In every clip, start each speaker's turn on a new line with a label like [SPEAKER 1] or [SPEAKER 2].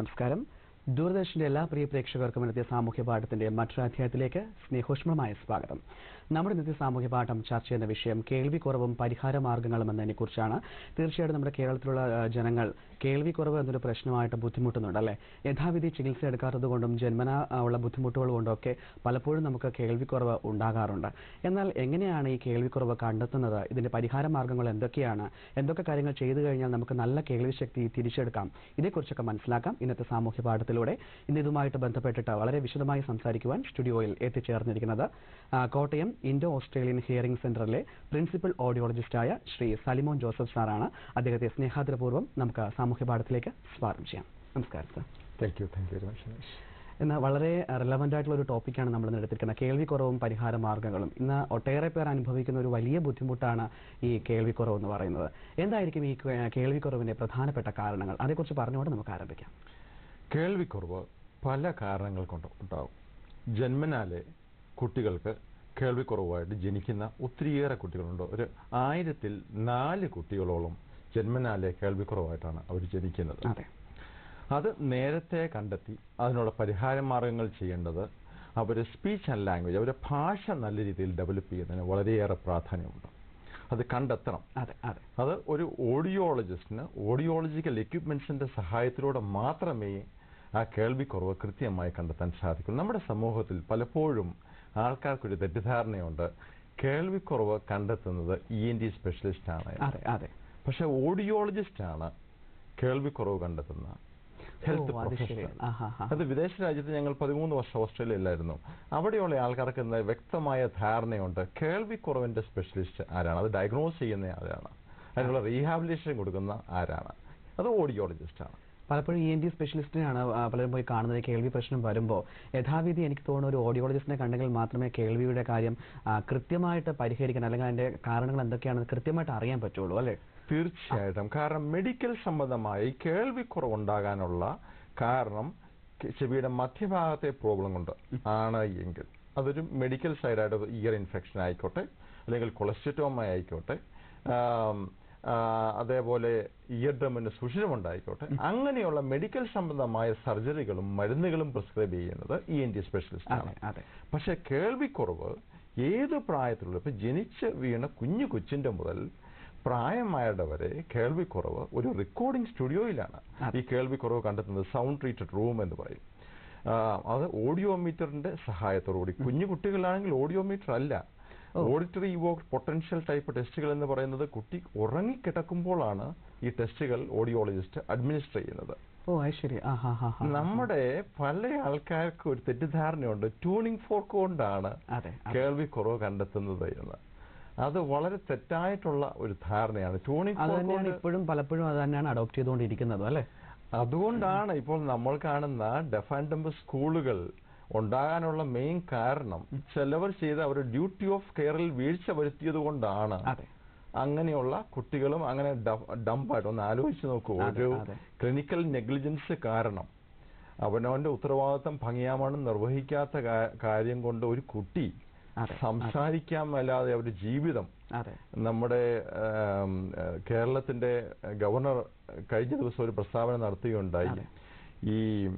[SPEAKER 1] നമസ്കാരം ദൂരദർശന്റെ എല്ലാ പ്രിയ പ്രേക്ഷകർക്കും ഇന്നത്തെ സാമൂഹ്യ പാഠത്തിന്റെ മറ്റൊരു അധ്യായത്തിലേക്ക് സ്നേഹോഷ്മമായ സ്വാഗതം നമ്മുടെ ഇന്നത്തെ സാമൂഹ്യ പാഠം ചർച്ച ചെയ്യുന്ന വിഷയം കേൾവിക്കുറവും പരിഹാര മാർഗങ്ങളും എന്നതിനെക്കുറിച്ചാണ് തീർച്ചയായിട്ടും നമ്മുടെ കേരളത്തിലുള്ള ആ, ജനങ്ങൾ കേൾവിക്കുറവ് എന്നൊരു പ്രശ്നമായിട്ട് ബുദ്ധിമുട്ടുന്നുണ്ട് അല്ലെ യഥാവിധി ചികിത്സ എടുക്കാത്തത് കൊണ്ടും ജന്മന ആ, ഉള്ള ബുദ്ധിമുട്ടുകൾ കൊണ്ടൊക്കെ പലപ്പോഴും നമുക്ക് കേൾവിക്കുറവ് ഉണ്ടാകാറുണ്ട് എന്നാൽ എങ്ങനെയാണ് ഈ കേൾവിക്കുറവ് കണ്ടെത്തുന്നത് ഇതിന്റെ പരിഹാര മാർഗങ്ങൾ എന്തൊക്കെയാണ് എന്തൊക്കെ കാര്യങ്ങൾ ചെയ്തു കഴിഞ്ഞാൽ നമുക്ക് നല്ല കേൾവി ശക്തി തിരിച്ചെടുക്കാം ഇതേക്കുറിച്ചൊക്കെ മനസ്സിലാക്കാം ഇന്നത്തെ സാമൂഹ്യ പാഠത്തിലൂടെ ഇന്ന് ഇതുമായിട്ട് ബന്ധപ്പെട്ടിട്ട് വളരെ വിശദമായി സംസാരിക്കുവാൻ സ്റ്റുഡിയോയിൽ എത്തിച്ചേർന്നിരിക്കുന്നത് ആ, കോട്ടയം ഇൻഡോ ഓസ്ട്രേലിയൻ ഹിയറിംഗ് സെന്ററിലെ പ്രിൻസിപ്പൽ ഓഡിയോളജിസ്റ്റായ ശ്രീ സലിമോൻ ജോസഫ് സാറാണ് അദ്ദേഹത്തെ സ്നേഹാദരപൂർവ്വം നമുക്ക് സാമൂഹ്യ പാഠത്തിലേക്ക് സ്വാഗതം ചെയ്യാം നമസ്കാരം sir
[SPEAKER 2] thank you thank you very much Aneesh
[SPEAKER 1] ഇന്ന് വളരെ റിലവൻ്റ് ആയിട്ടുള്ള ഒരു ടോപ്പിക്കാണ് നമ്മൾ ഇന്ന് എടുത്തിരിക്കുന്നത് കേൾവിക്കുറവും പരിഹാര മാർഗ്ഗങ്ങളും ഇന്ന് ഒട്ടേറെ പേർ അനുഭവിക്കുന്ന ഒരു വലിയ ബുദ്ധിമുട്ടാണ് ഈ കേൾവിക്കുറവ് എന്ന് പറയുന്നത് എന്തായിരിക്കും ഈ കേ- കേൾവിക്കുറവിന്റെ പ്രധാനപ്പെട്ട കാരണങ്ങൾ അതേക്കുറിച്ച് പറഞ്ഞുകൊണ്ട് നമുക്ക് ആരംഭിക്കാം
[SPEAKER 2] കേൾവിക്കുറവ് പല കാരണങ്ങൾ കൊണ്ട് ഉണ്ടാവും ജന്മനാലെ കുട്ടികൾക്ക് കേൾവിക്കുറവായിട്ട് ജനിക്കുന്ന ഒത്തിരിയേറെ കുട്ടികളുണ്ട് ഒരു ആയിരത്തിൽ നാല് കുട്ടികളോളം ജന്മനാലെ കേൾവിക്കുറവായിട്ടാണ് അവർ ജനിക്കുന്നത്
[SPEAKER 1] അതെ
[SPEAKER 2] അത് നേരത്തെ കണ്ടെത്തി അതിനുള്ള പരിഹാര മാർഗങ്ങൾ ചെയ്യേണ്ടത് അവർ സ്പീച്ച് ആൻഡ് ലാംഗ്വേജ് അവരുടെ ഭാഷ നല്ല രീതിയിൽ ഡെവലപ്പ് ചെയ്യുന്നതിന് വളരെയേറെ പ്രാധാന്യമുണ്ട് അത് കണ്ടെത്തണം
[SPEAKER 1] അതെ അതെ
[SPEAKER 2] അത് ഒരു ഓഡിയോളജിസ്റ്റിന് ഓഡിയോളജിക്കൽ എക്യുപ്മെന്റ്സിന്റെ സഹായത്തിലൂടെ മാത്രമേ ആ കേൾവിക്കുറവ് കൃത്യമായി കണ്ടെത്താൻ സാധിക്കൂ നമ്മുടെ സമൂഹത്തിൽ പലപ്പോഴും ആൾക്കാർക്കൊരു തെറ്റിദ്ധാരണയുണ്ട് കേൾവിക്കുറവ് കണ്ടെത്തുന്നത് ഇ എൻ ഡി സ്പെഷ്യലിസ്റ്റ് ആണ് എന്ന്.
[SPEAKER 1] അതെ അതെ
[SPEAKER 2] പക്ഷെ ഓഡിയോളജിസ്റ്റ് ആണ് കേൾവിക്കുറവ് കണ്ടെത്തുന്ന ഹെൽത്ത്
[SPEAKER 1] ഓ, അത് ശരി.
[SPEAKER 2] പ്രൊഫഷണൽ
[SPEAKER 1] ആഹാ, ആഹാ.
[SPEAKER 2] അത് വിദേശ രാജ്യത്ത് ഞങ്ങൾ പതിമൂന്ന് വർഷം ഓസ്ട്രേലിയയിലായിരുന്നു അവിടെയുള്ള ആൾക്കാർക്ക് ഇന്ന് വ്യക്തമായ ധാരണയുണ്ട് കേൾവിക്കുറവിന്റെ സ്പെഷ്യലിസ്റ്റ് ആരാണ് അത് ഡയഗ്നോസ് ചെയ്യുന്ന ആരാണ് അതിനുള്ള റീഹാബിലിറ്റേഷൻ കൊടുക്കുന്ന ആരാണ് അത് ഓഡിയോളജിസ്റ്റ് ആണ്
[SPEAKER 1] പലപ്പോഴും ഇ എൻ ഡി സ്പെഷ്യലിസ്റ്റിനെയാണ് ആ, പലരും പോയി കാണുന്നത് ഈ കേൾവി പ്രശ്നം വരുമ്പോൾ യഥാവിധി എനിക്ക് തോന്നുന്നു ഒരു ഓഡിയോളജിസ്റ്റിനെ കണ്ടെങ്കിൽ മാത്രമേ കേൾവിയുടെ കാര്യം ആ, കൃത്യമായിട്ട് പരിഹരിക്കാൻ അല്ലെങ്കിൽ അതിന്റെ കാരണങ്ങൾ എന്തൊക്കെയാണെന്ന് കൃത്യമായിട്ട് അറിയാൻ പറ്റുള്ളൂ അല്ലേ
[SPEAKER 2] തീർച്ചയായിട്ടും കാരണം മെഡിക്കൽ സംബന്ധമായി കേൾവിക്കുറവ് ഉണ്ടാകാനുള്ള കാരണം കെ- ചെവിയുടെ മധ്യഭാഗത്തെ പ്രോബ്ലം കൊണ്ട് ആണ് എങ്കിൽ അതൊരു മെഡിക്കൽ സൈഡായിട്ട് ഇയർ ഇൻഫെക്ഷൻ ആയിക്കോട്ടെ അല്ലെങ്കിൽ കൊളസ്ട്രോമ ആയിക്കോട്ടെ ആം, ആ, അതേപോലെ ഇയർ ഡ്രമിന് സുഷിരമുണ്ടായിക്കോട്ടെ അങ്ങനെയുള്ള മെഡിക്കൽ സംബന്ധമായ സർജറികളും മരുന്നുകളും പ്രിസ്ക്രൈബ് ചെയ്യുന്നത് ഇ എൻ ഡി സ്പെഷ്യലിസ്റ്റ് ആണ്
[SPEAKER 1] അതെ അതെ
[SPEAKER 2] പക്ഷെ കേൾവിക്കുറവ് ഏത് പ്രായത്തിലുള്ള ഇപ്പൊ ജനിച്ച് വീണ കുഞ്ഞു കൊച്ചിന്റെ മുതൽ പ്രായമായവരുടെ വരെ കേൾവിക്കുറവ് ഒരു റെക്കോർഡിംഗ് സ്റ്റുഡിയോയിലാണ്
[SPEAKER 1] അതെ.
[SPEAKER 2] ഈ കേൾവിക്കുറവ് കണ്ടെത്തുന്നത് സൗണ്ട് ട്രീറ്റഡ് റൂം എന്ന് പറയും ആ, അത് ഓഡിയോമീറ്ററിന്റെ സഹായത്തോടുകൂടി കുഞ്ഞു കുട്ടികളാണെങ്കിൽ ഓഡിയോമീറ്റർ അല്ല
[SPEAKER 1] ഓ.
[SPEAKER 2] ഓഡിറ്ററി ഇവോക്ട് പൊട്ടൻഷ്യൽ ടൈപ്പ് ടെസ്റ്റുകൾ എന്ന് പറയുന്നത് കുട്ടി ഉറങ്ങിക്കിടക്കുമ്പോഴാണ് ഈ ടെസ്റ്റുകൾ ഓഡിയോളജിസ്റ്റ് അഡ്മിനിസ്റ്റർ ചെയ്യുന്നത്
[SPEAKER 1] ഓ അത് ശരി ആ ഹാ ഹാ ഹാ
[SPEAKER 2] നമ്മുടെ പല ആൾക്കാർക്ക് ഒരു തെറ്റിദ്ധാരണയുണ്ട് ട്യൂണിംഗ് ഫോർക്ക് കൊണ്ടാണ്
[SPEAKER 1] അതെ അതെ.
[SPEAKER 2] കേൾവിക്കുറവ് കണ്ടെത്തുന്നത് എന്ന് അത് വളരെ തെറ്റായിട്ടുള്ള ഒരു ധാരണയാണ് ട്യൂണിംഗ്
[SPEAKER 1] അത്
[SPEAKER 2] ഫോർക്ക്
[SPEAKER 1] തന്നെയാണ്
[SPEAKER 2] കൊണ്ട്
[SPEAKER 1] ഇപ്പോഴും പലപ്പോഴും അത് തന്നെയാണ് അഡോപ്റ്റ് ചെയ്തുകൊണ്ടിരിക്കുന്നത് അല്ലേ
[SPEAKER 2] അതുകൊണ്ടാണ് ഇപ്പോൾ നമ്മൾ കാണുന്ന ഡെഫ് ആൻഡ് ഡംബ് സ്കൂളുകൾ ഉണ്ടാകാനുള്ള മെയിൻ കാരണം ചിലവർ ചെയ്ത അവരുടെ ഡ്യൂട്ടി ഓഫ് കെയറിൽ വീഴ്ച വരുത്തിയത് കൊണ്ടാണ്
[SPEAKER 1] അതെ
[SPEAKER 2] അങ്ങനെയുള്ള കുട്ടികളും അങ്ങനെ ഡംപായിട്ട് ഒന്ന് ആലോചിച്ച് നോക്കൂ
[SPEAKER 1] അതെ,
[SPEAKER 2] ഒരു
[SPEAKER 1] അതെ.
[SPEAKER 2] ക്ലിനിക്കൽ നെഗ്ലിജൻസ് കാരണം അവനവന്റെ ഉത്തരവാദിത്തം ഭംഗിയാമണം നിർവഹിക്കാത്ത കാ- കാര്യം കൊണ്ട് ഒരു കുട്ടി
[SPEAKER 1] അതെ,
[SPEAKER 2] സംസാരിക്കാൻ മേലാതെ അവരുടെ ജീവിതം
[SPEAKER 1] അതെ
[SPEAKER 2] നമ്മുടെ ആം, ഏഹ്, കേരളത്തിന്റെ ഗവർണർ കഴിഞ്ഞ ദിവസം ഒരു പ്രസ്താവന നടത്തുകയുണ്ടായി
[SPEAKER 1] അതെ.
[SPEAKER 2] ഈ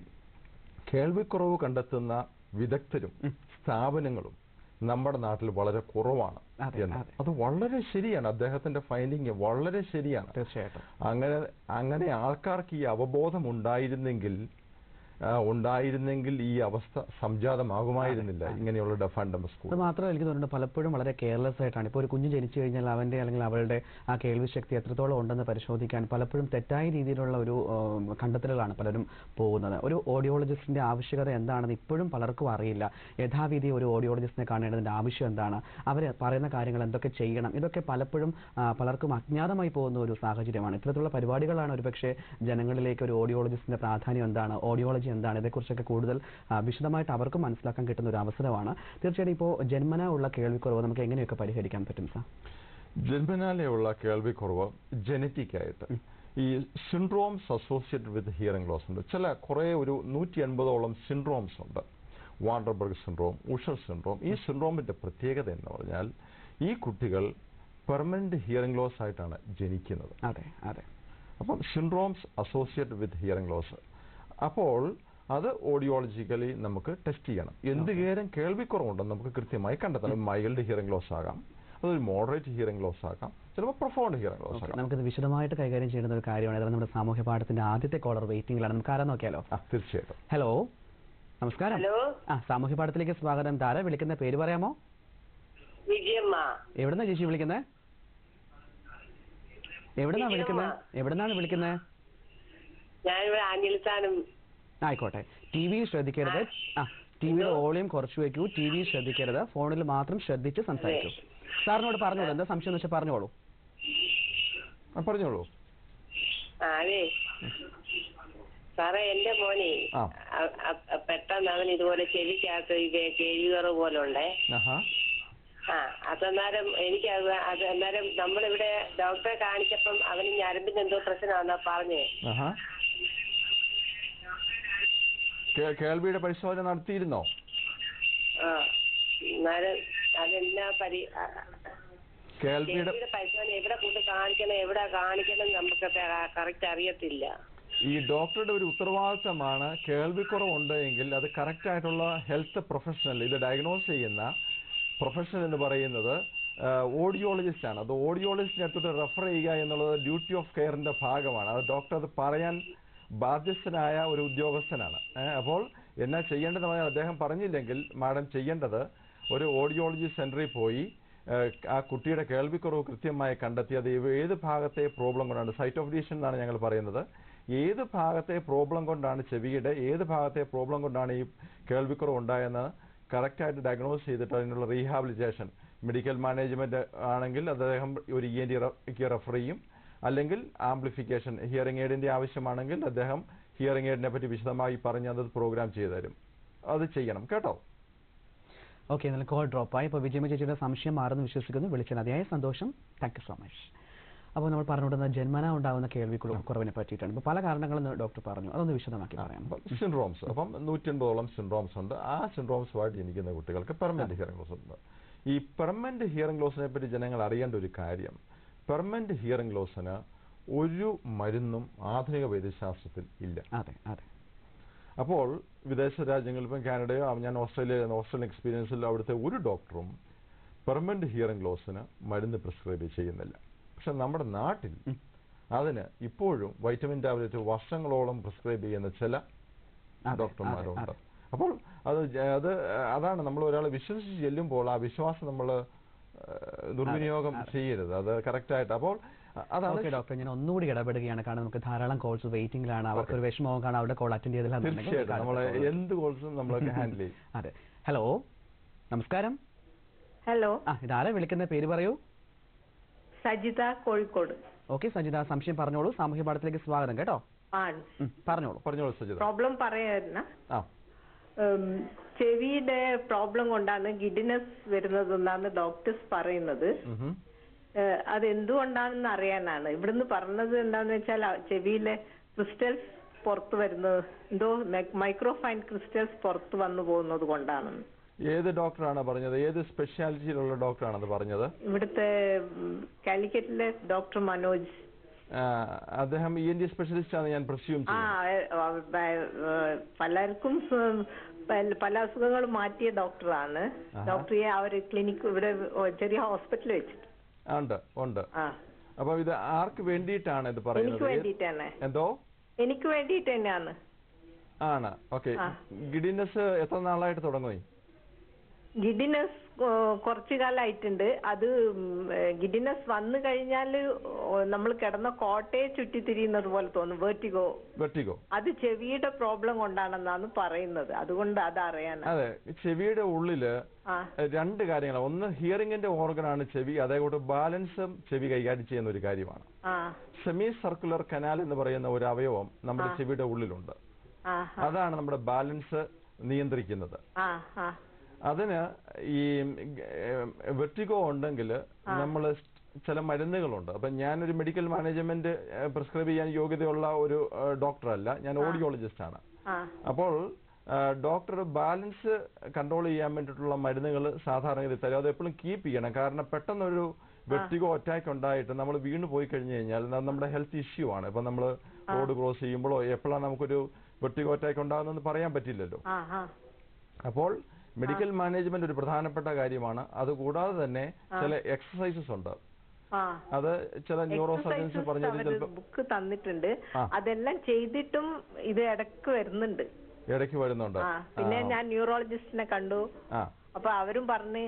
[SPEAKER 2] കേൾവിക്കുറവ് കണ്ടെത്തുന്ന വിദഗ്ധരും
[SPEAKER 1] ഉം.
[SPEAKER 2] സ്ഥാപനങ്ങളും നമ്മുടെ നാട്ടിൽ വളരെ കുറവാണ്
[SPEAKER 1] അതെ,
[SPEAKER 2] എന്ന്
[SPEAKER 1] അതെ.
[SPEAKER 2] അത് വളരെ ശരിയാണ് അദ്ദേഹത്തിന്റെ ഫൈൻഡിങ് വളരെ ശരിയാണ്
[SPEAKER 1] തീർച്ചയായിട്ടും
[SPEAKER 2] അങ്ങനെ അങ്ങനെ ആൾക്കാർക്ക് ഈ അവബോധം ഉണ്ടായിരുന്നെങ്കിൽ ആ, ഉണ്ടായിരുന്നെങ്കിൽ ഈ അവസ്ഥ സംജാതമാകുമായിരുന്നില്ല
[SPEAKER 1] അതെ, അതെ.
[SPEAKER 2] ഇങ്ങനെയുള്ള ഡെഫാൻഡം സ്കൂൾ
[SPEAKER 1] അത് മാത്രമല്ല എനിക്ക് തോന്നുന്നുണ്ട് പലപ്പോഴും വളരെ കെയർലെസ് ആയിട്ടാണ് ഇപ്പോൾ ഒരു കുഞ്ഞ് ജനിച്ചു കഴിഞ്ഞാൽ അവന്റെ അല്ലെങ്കിൽ അവളുടെ ആ കേൾവി ശക്തി എത്രത്തോളം ഉണ്ടെന്ന് പരിശോധിക്കാൻ പലപ്പോഴും തെറ്റായ രീതിയിലുള്ള ഒരു ഉം, കണ്ടെത്തലുകളാണ് പലരും പോകുന്നത് ഒരു ഓഡിയോളജിസ്റ്റിന്റെ ആവശ്യകത എന്താണെന്ന് ഇപ്പോഴും പലർക്കും അറിയില്ല യഥാവിധി ഒരു ഓഡിയോളജിസ്റ്റിനെ കാണേണ്ടതിന്റെ ആവശ്യം എന്താണ് അവർ പറയുന്ന കാര്യങ്ങൾ എന്തൊക്കെ ചെയ്യണം ഇതൊക്കെ പലപ്പോഴും ആ, പലർക്കും അജ്ഞാതമായി പോകുന്ന ഒരു സാഹചര്യമാണ് ഇത്തരത്തിലുള്ള പരിപാടികളാണ് ഒരുപക്ഷെ ജനങ്ങളിലേക്ക് ഒരു ഓഡിയോളജിസ്റ്റിന്റെ പ്രാധാന്യം എന്താണ് ഓഡിയോളജി എന്താണ് ഇതേക്കുറിച്ചൊക്കെ കൂടുതൽ ആ, വിശദമായിട്ട് അവർക്കും മനസ്സിലാക്കാൻ കിട്ടുന്ന ഒരു അവസരമാണ് തീർച്ചയായിട്ടും ഇപ്പോൾ ജന്മന ഉള്ള കേൾവിക്കുറവ് നമുക്ക് എങ്ങനെയൊക്കെ പരിഹരിക്കാൻ പറ്റും സാർ
[SPEAKER 2] ജന്മനാലെയുള്ള കേൾവിക്കുറവ് ജനറ്റിക് ആയിട്ട് ഈ syndromes associated with hearing loss ഉണ്ട് ചില കുറേ ഒരു നൂറ്റി എൺപതോളം സിൻഡ്രോംസ് ഉണ്ട് വാണ്ടർബർഗ് സിൻഡ്രോം ഉഷർ സിൻഡ്രോം ഈ സിൻഡ്രോമിന്റെ പ്രത്യേകത എന്ന് പറഞ്ഞാൽ ഈ കുട്ടികൾ പെർമനന്റ് ഹിയറിംഗ് ലോസ് ആയിട്ടാണ് ജനിക്കുന്നത്
[SPEAKER 1] അതെ അതെ
[SPEAKER 2] അപ്പം syndromes associated with hearing loss അപ്പോൾ അത് ഓഡിയോളജിക്കലി നമുക്ക് ടെസ്റ്റ് ചെയ്യണം എന്ത് കേരം കേൾവിക്കുറവുണ്ടെന്ന് നമുക്ക് കൃത്യമായി കണ്ടെത്തണം മൈൽഡ് ഹിയറിംഗ് ലോസ് ആകാം അതൊരു മോഡറേറ്റ് ഹിയറിംഗ് ലോസ് ആകാം ചിലപ്പോൾ പ്രൊഫൗണ്ട് ഹിയറിംഗ് ലോസ്
[SPEAKER 1] ഓക്കെ
[SPEAKER 2] ആകാം
[SPEAKER 1] നമുക്കിത് വിശദമായിട്ട് കൈകാര്യം ചെയ്യുന്ന ഒരു കാര്യമാണ് അതായത് നമ്മുടെ സാമൂഹ്യ പാഠത്തിന്റെ ആദ്യത്തെ കോളർ വെയിറ്റിംഗിലാണ് നമുക്ക് ആരാ നോക്കിയാലോ
[SPEAKER 2] ആ തീർച്ചയായിട്ടും
[SPEAKER 1] ഹലോ നമസ്കാരം
[SPEAKER 3] ഹലോ
[SPEAKER 1] ആ സാമൂഹ്യ പാഠത്തിലേക്ക് സ്വാഗതം താര വിളിക്കുന്ന പേര് പറയാമോ
[SPEAKER 3] വിജയമ്മ
[SPEAKER 1] എവിടുന്നാ ചേച്ചി വിളിക്കുന്നത് എവിടുന്നാ വിളിക്കുന്നത് എവിടുന്നാണ് വിളിക്കുന്നത്
[SPEAKER 3] ഞാനിവിടെ ആഞ്ഞിലിത്താനം
[SPEAKER 1] ആയിക്കോട്ടെ ടി വിയിൽ ശ്രദ്ധിക്കരുത് ആ ടി വിയുടെ വോളിയം കുറച്ച് വെക്കൂ ടി വിയിൽ ശ്രദ്ധിക്കരുത് ഫോണിൽ മാത്രം ശ്രദ്ധിച്ച് സംസാരിക്കൂ സാറിനോട് പറഞ്ഞോളൂ എന്താ സംശയം എന്ന് വെച്ചാൽ പറഞ്ഞോളൂ
[SPEAKER 2] ആ, പറഞ്ഞോളൂ
[SPEAKER 3] ആ അതെ സാറേ എന്റെ മോനെ
[SPEAKER 2] ആ.
[SPEAKER 3] അ- അ- പെട്ടെന്ന് അവൻ ഇതുപോലെ ചെവിക്കകത്ത് ഇത് കേഴുകറ് പോലെ ഉണ്ടേ
[SPEAKER 2] ആഹാ
[SPEAKER 3] ആ അതന്നേരം എനിക്ക് അത് അത് അന്നേരം നമ്മളിവിടെ ഡോക്ടറെ കാണിച്ചപ്പം അവന് ഞരമ്പിന് എന്തോ പ്രശ്നമാണെന്നാ പറഞ്ഞേ
[SPEAKER 2] ആഹാ കേ- കേൾവിയുടെ പരിശോധന നടത്തിയിരുന്നോ
[SPEAKER 3] ആ അന്നേരം അതെന്നാ പരി ആ,
[SPEAKER 2] കേൾവിയുടെ
[SPEAKER 3] ചെവിയുടെ പരിശോധന എവിടെ കൊണ്ട് കാണിക്കണം എവിടെ കാണിക്കണം നമുക്ക് കറക്റ്റ് അറിയത്തില്ല
[SPEAKER 2] ഈ ഡോക്ടറുടെ ഒരു ഉത്തരവാദിത്തമാണ് കേൾവിക്കുറവുണ്ട് എങ്കിൽ അത് കറക്റ്റ് ആയിട്ടുള്ള ഹെൽത്ത് പ്രൊഫഷണൽ ഇത് ഡയഗ്നോസ് ചെയ്യുന്ന പ്രൊഫഷണൽ എന്ന് പറയുന്നത് ഓഡിയോളജിസ്റ്റ് ആണ് അത് ഓഡിയോളജിസ്റ്റിനെ അടുത്തോട്ട് റെഫർ ചെയ്യുക എന്നുള്ളത് ഡ്യൂട്ടി ഓഫ് കെയറിന്റെ ഭാഗമാണ് അത് ഡോക്ടർ അത് പറയാൻ ബാധ്യസ്ഥനായ ഒരു ഉദ്യോഗസ്ഥനാണ് ഏ, അപ്പോൾ എന്നാ ചെയ്യേണ്ടതെന്ന് പറഞ്ഞാൽ അദ്ദേഹം പറഞ്ഞില്ലെങ്കിൽ മാഡം ചെയ്യേണ്ടത് ഒരു ഓഡിയോളജി സെന്ററിൽ പോയി ഏഹ് ആ കുട്ടിയുടെ കേൾവിക്കുറവ് കൃത്യമായി കണ്ടെത്തി അത് ഏത് ഏത് ഭാഗത്തെ പ്രോബ്ലം കൊണ്ടാണ് സൈറ്റ് ഓഫ് ഡിഷൻ എന്നാണ് ഞങ്ങൾ പറയുന്നത് ഏത് ഭാഗത്തെ പ്രോബ്ലം കൊണ്ടാണ് ചെവിയുടെ ഏത് ഭാഗത്തെ പ്രോബ്ലം കൊണ്ടാണ് ഈ കേൾവിക്കുറവ് ഉണ്ടായെന്ന് കറക്റ്റായിട്ട് ഡയഗ്നോസ് ചെയ്തിട്ട് അതിനുള്ള റീഹാബിലിറ്റേഷൻ മെഡിക്കൽ മാനേജ്മെന്റ് ആണെങ്കിൽ അദ്ദേഹം ഒരു ഇ എൻ ഡിക്ക് റെഫർ ചെയ്യും അല്ലെങ്കിൽ ആംപ്ലിഫിക്കേഷൻ ഹിയറിംഗ് എയ്ഡിന്റെ ആവശ്യമാണെങ്കിൽ അദ്ദേഹം ഹിയറിംഗ് എയ്ഡിനെ പറ്റി വിശദമായി പറഞ്ഞ് അത് പ്രോഗ്രാം ചെയ്തു തരും അത് ചെയ്യണം കേട്ടോ
[SPEAKER 1] ഓക്കെ എന്നാൽ കോൾ ഡ്രോപ്പായി ഇപ്പോൾ വിജയമ ചേച്ചിയുടെ സംശയം മാറുന്നു വിശ്വസിക്കുന്നു വിളിച്ചത് അതിയായ സന്തോഷം താങ്ക് യു സോ മച്ച് അപ്പോൾ നമ്മൾ പറഞ്ഞുകൊടുന്ന ജന്മന ഉണ്ടാകുന്ന കേൾവി കുറ- കുറവിനെ പറ്റിയിട്ടാണ് ഇപ്പോൾ പല കാരണങ്ങളും ഡോക്ടർ പറഞ്ഞു അതൊന്ന് വിശദമാക്കി പറയാം
[SPEAKER 2] സിൻഡ്രോംസ് അപ്പം നൂറ്റൻപതോളം സിൻഡ്രോംസ് ഉണ്ട് ആ സിൻഡ്രോംസുമായിട്ട് ജനിക്കുന്ന കുട്ടികൾക്ക് പെർമനന്റ് ഹിയറിംഗ് ലോസ് ഉണ്ട് ഈ പെർമനന്റ് ഹിയറിംഗ് ലോസിനെ പറ്റി ജനങ്ങൾ അറിയേണ്ട ഒരു കാര്യം പെർമനന്റ് ഹിയറിംഗ് ലോസിന് ഒരു മരുന്നും ആധുനിക വൈദ്യശാസ്ത്രത്തിൽ ഇല്ല
[SPEAKER 1] അതെ അതെ
[SPEAKER 2] അപ്പോൾ വിദേശ രാജ്യങ്ങളിൽ ഇപ്പം കാനഡയോ ആ, ഞാൻ ഓസ്ട്രേലിയ ഓസ്ട്രേലിയൻ എക്സ്പീരിയൻസിൽ അവിടുത്തെ ഒരു ഡോക്ടറും പെർമനന്റ് ഹിയറിംഗ് ലോസിന് മരുന്ന് പ്രിസ്ക്രൈബ് ചെയ്യുന്നില്ല പക്ഷെ നമ്മുടെ നാട്ടിൽ
[SPEAKER 1] ഉം.
[SPEAKER 2] അതിന് ഇപ്പോഴും വൈറ്റമിൻ ടാബ്ലറ്റ് വർഷങ്ങളോളം പ്രിസ്ക്രൈബ് ചെയ്യുന്ന ചില
[SPEAKER 1] അതെ,
[SPEAKER 2] ഡോക്ടർമാരുണ്ട്
[SPEAKER 1] അതെ,
[SPEAKER 2] അപ്പോൾ അത് ജ- അത് അതാണ് നമ്മൾ ഒരാളെ വിശ്വസിച്ച് ചെല്ലുമ്പോൾ ആ വിശ്വാസം നമ്മൾ ദുർവിനിയോഗം
[SPEAKER 1] അതെ.
[SPEAKER 2] ചെയ്യരുത് അത് കറക്റ്റായിട്ട് അപ്പോൾ അതാണ്
[SPEAKER 1] ഓക്കെ ഡോക്ടർ ഞാൻ ഒന്നുകൂടി ഇടപെടുകയാണ് കാരണം നമുക്ക് ധാരാളം കോൾസ് വെയിറ്റിംഗിലാണ് അവർക്ക് ഒരു വിഷമവും കാണാം അവരുടെ കോൾ അറ്റൻഡ് ചെയ്തില്ല എന്നുണ്ടെങ്കിൽ
[SPEAKER 2] തീർച്ചയായിട്ടും നമ്മൾ
[SPEAKER 1] അടുത്ത call.
[SPEAKER 2] എന്ത് കോഴ്സും നമ്മളൊക്കെ ഹാൻഡിൽ ചെയ്യും
[SPEAKER 1] അതെ ഹലോ നമസ്കാരം
[SPEAKER 4] ഹലോ
[SPEAKER 1] ആ ഇതാരാ വിളിക്കുന്ന പേര് പറയൂ
[SPEAKER 4] സജിത കോഴിക്കോട്
[SPEAKER 1] ഓക്കെ സജിത സംശയം പറഞ്ഞോളൂ സാമൂഹ്യ പാഠത്തിലേക്ക് സ്വാഗതം കേട്ടോ
[SPEAKER 4] ആണ്
[SPEAKER 1] ഉം, പറഞ്ഞോളൂ
[SPEAKER 2] പറഞ്ഞോളൂ സജിത
[SPEAKER 4] പ്രോബ്ലം പറയായിരുന്ന
[SPEAKER 2] ആ
[SPEAKER 4] ചെവിയുടെ പ്രോബ്ലം കൊണ്ടാണ് ഗിഡിനസ് വരുന്നതെന്നാണ് ഡോക്ടേഴ്സ് പറയുന്നത്
[SPEAKER 2] ഉഹും.
[SPEAKER 4] ഏഹ്, അത് എന്തുകൊണ്ടാണെന്ന് അറിയാനാണ് ഇവിടുന്ന് പറഞ്ഞത് എന്താന്ന് വെച്ചാൽ ആ ചെവിയിലെ ക്രിസ്റ്റൽസ് പുറത്ത് വരുന്നത് എന്തോ മൈക്രോഫൈൻ ക്രിസ്റ്റൽസ് പുറത്ത് വന്നു പോകുന്നത് കൊണ്ടാണെന്ന്
[SPEAKER 2] ഏത് ഡോക്ടറാണ് പറഞ്ഞത് ഏത് സ്പെഷ്യാലിറ്റിയിലുള്ള ഡോക്ടറാണ് അത് പറഞ്ഞത്
[SPEAKER 4] ഇവിടുത്തെ ഉം, കാലിക്കറ്റിലെ ഡോക്ടർ മനോജ്
[SPEAKER 2] ആ, അദ്ദേഹം ഇ എൻ ഡി സ്പെഷ്യലിസ്റ്റ് ആണ് ഞാൻ പ്രസ്യൂം
[SPEAKER 4] ആ
[SPEAKER 2] ചെയ്യുന്നത്
[SPEAKER 4] ഏഹ്, ബ- ഏഹ്, പലർക്കും സ- പല- പല അസുഖങ്ങളും മാറ്റിയ ഡോക്ടറാണ്
[SPEAKER 2] ആഹാ.
[SPEAKER 4] ഡോക്ടറെ ആ ഒരു ക്ലിനിക്ക് ഇവിടെ ചെറിയ ഹോസ്പിറ്റൽ വെച്ചിട്ട്
[SPEAKER 2] ആ, ഉണ്ട് ഉണ്ട്
[SPEAKER 4] ആ
[SPEAKER 2] അപ്പൊ ഇത് ആർക്ക് വേണ്ടിയിട്ടാണ് ഇത്
[SPEAKER 4] എനിക്ക്
[SPEAKER 2] പറയുന്നത്
[SPEAKER 4] വേണ്ടിയിട്ടാണ്
[SPEAKER 2] എന്തോ
[SPEAKER 4] എനിക്ക് വേണ്ടിയിട്ട് തന്നെയാണ്
[SPEAKER 2] ആണ് ഓക്കെ
[SPEAKER 4] ആ.
[SPEAKER 2] ഗിഡിനസ് എത്ര നാളായിട്ട് തുടങ്ങി
[SPEAKER 4] ഗിഡിനസ് കുറച്ചു കാലമായിട്ടുണ്ട് അത് ഗിഡിനസ് വന്നു കഴിഞ്ഞാൽ നമ്മൾ കിടന്ന കോട്ടയെ ചുറ്റിത്തിരിയുന്നത് പോലെ തോന്നും വേർട്ടിഗോ
[SPEAKER 2] വെട്ടിക്കോ
[SPEAKER 4] അത് ചെവിയുടെ പ്രോബ്ലം കൊണ്ടാണെന്നാണ് പറയുന്നത് അതുകൊണ്ട് അത് അറിയാനാ
[SPEAKER 2] അതെ ചെവിയുടെ ഉള്ളില്
[SPEAKER 4] ആ
[SPEAKER 2] രണ്ട് കാര്യങ്ങൾ ഒന്ന് ഹിയറിംഗിന്റെ ഓർഗൻ ആണ് ചെവി അതേകൂട്ട് ബാലൻസും ചെവി കൈകാര്യം ചെയ്യുന്ന ഒരു കാര്യമാണ്
[SPEAKER 4] ആ
[SPEAKER 2] സെമി സർക്കുലർ കനാൽ എന്ന് പറയുന്ന ഒരു അവയവം നമ്മുടെ
[SPEAKER 4] ആ.
[SPEAKER 2] ചെവിയുടെ ഉള്ളിലുണ്ട്
[SPEAKER 4] ആ
[SPEAKER 2] അതാണ് നമ്മുടെ ബാലൻസ് നിയന്ത്രിക്കുന്നത്
[SPEAKER 4] ആ ആ
[SPEAKER 2] അതിന് ഈ വെർട്ടിഗോ ഉണ്ടെങ്കിൽ നമ്മൾ ചില മരുന്നുകളുണ്ട് അപ്പൊ ഞാനൊരു മെഡിക്കൽ മാനേജ്മെന്റ് പ്രിസ്ക്രൈബ് ചെയ്യാൻ യോഗ്യതയുള്ള ഒരു ഡോക്ടർ അല്ല ഞാൻ ഓഡിയോളജിസ്റ്റ് ആണ്
[SPEAKER 4] ആ
[SPEAKER 2] അപ്പോൾ ഡോക്ടർ ബാലൻസ് കൺട്രോൾ ചെയ്യാൻ വേണ്ടിയിട്ടുള്ള മരുന്നുകൾ സാധാരണഗതി തരും അത് എപ്പോഴും കീപ്പ് ചെയ്യണം കാരണം പെട്ടെന്നൊരു വെർട്ടിഗോ അറ്റാക്ക് ഉണ്ടായിട്ട് നമ്മൾ വീണ് പോയി കഴിഞ്ഞു കഴിഞ്ഞാൽ അത് നമ്മുടെ ഹെൽത്ത് ഇഷ്യൂ ആണ് ഇപ്പൊ നമ്മൾ റോഡ് ക്രോസ് ചെയ്യുമ്പോഴോ എപ്പോഴാണ് നമുക്കൊരു വെർട്ടിഗോ അറ്റാക്ക് ഉണ്ടാകുന്നെന്ന് പറയാൻ പറ്റില്ലല്ലോ
[SPEAKER 4] ആ ആ
[SPEAKER 2] അപ്പോൾ മെഡിക്കൽ മാനേജ്മെന്റ് ഒരു പ്രധാനപ്പെട്ട കാര്യമാണ് അതുകൂടാതെ തന്നെ ചില എക്സസൈസസ് ഉണ്ട്
[SPEAKER 4] ആ
[SPEAKER 2] അത് ചില ന്യൂറോ സർജൻസ് പറഞ്ഞത്
[SPEAKER 4] അവര്
[SPEAKER 2] ചിലപ്പോൾ
[SPEAKER 4] ബുക്ക് തന്നിട്ടുണ്ട്
[SPEAKER 2] ആ.
[SPEAKER 4] അതെല്ലാം ചെയ്തിട്ടും ഇത് ഇടക്ക് വരുന്നുണ്ട്
[SPEAKER 2] ഇടയ്ക്ക് വരുന്നുണ്ട്
[SPEAKER 4] ആ പിന്നെ
[SPEAKER 2] ആ,
[SPEAKER 4] ഞാൻ ന്യൂറോളജിസ്റ്റിനെ കണ്ടു
[SPEAKER 2] ആ
[SPEAKER 4] അപ്പൊ അവരും പറഞ്ഞ്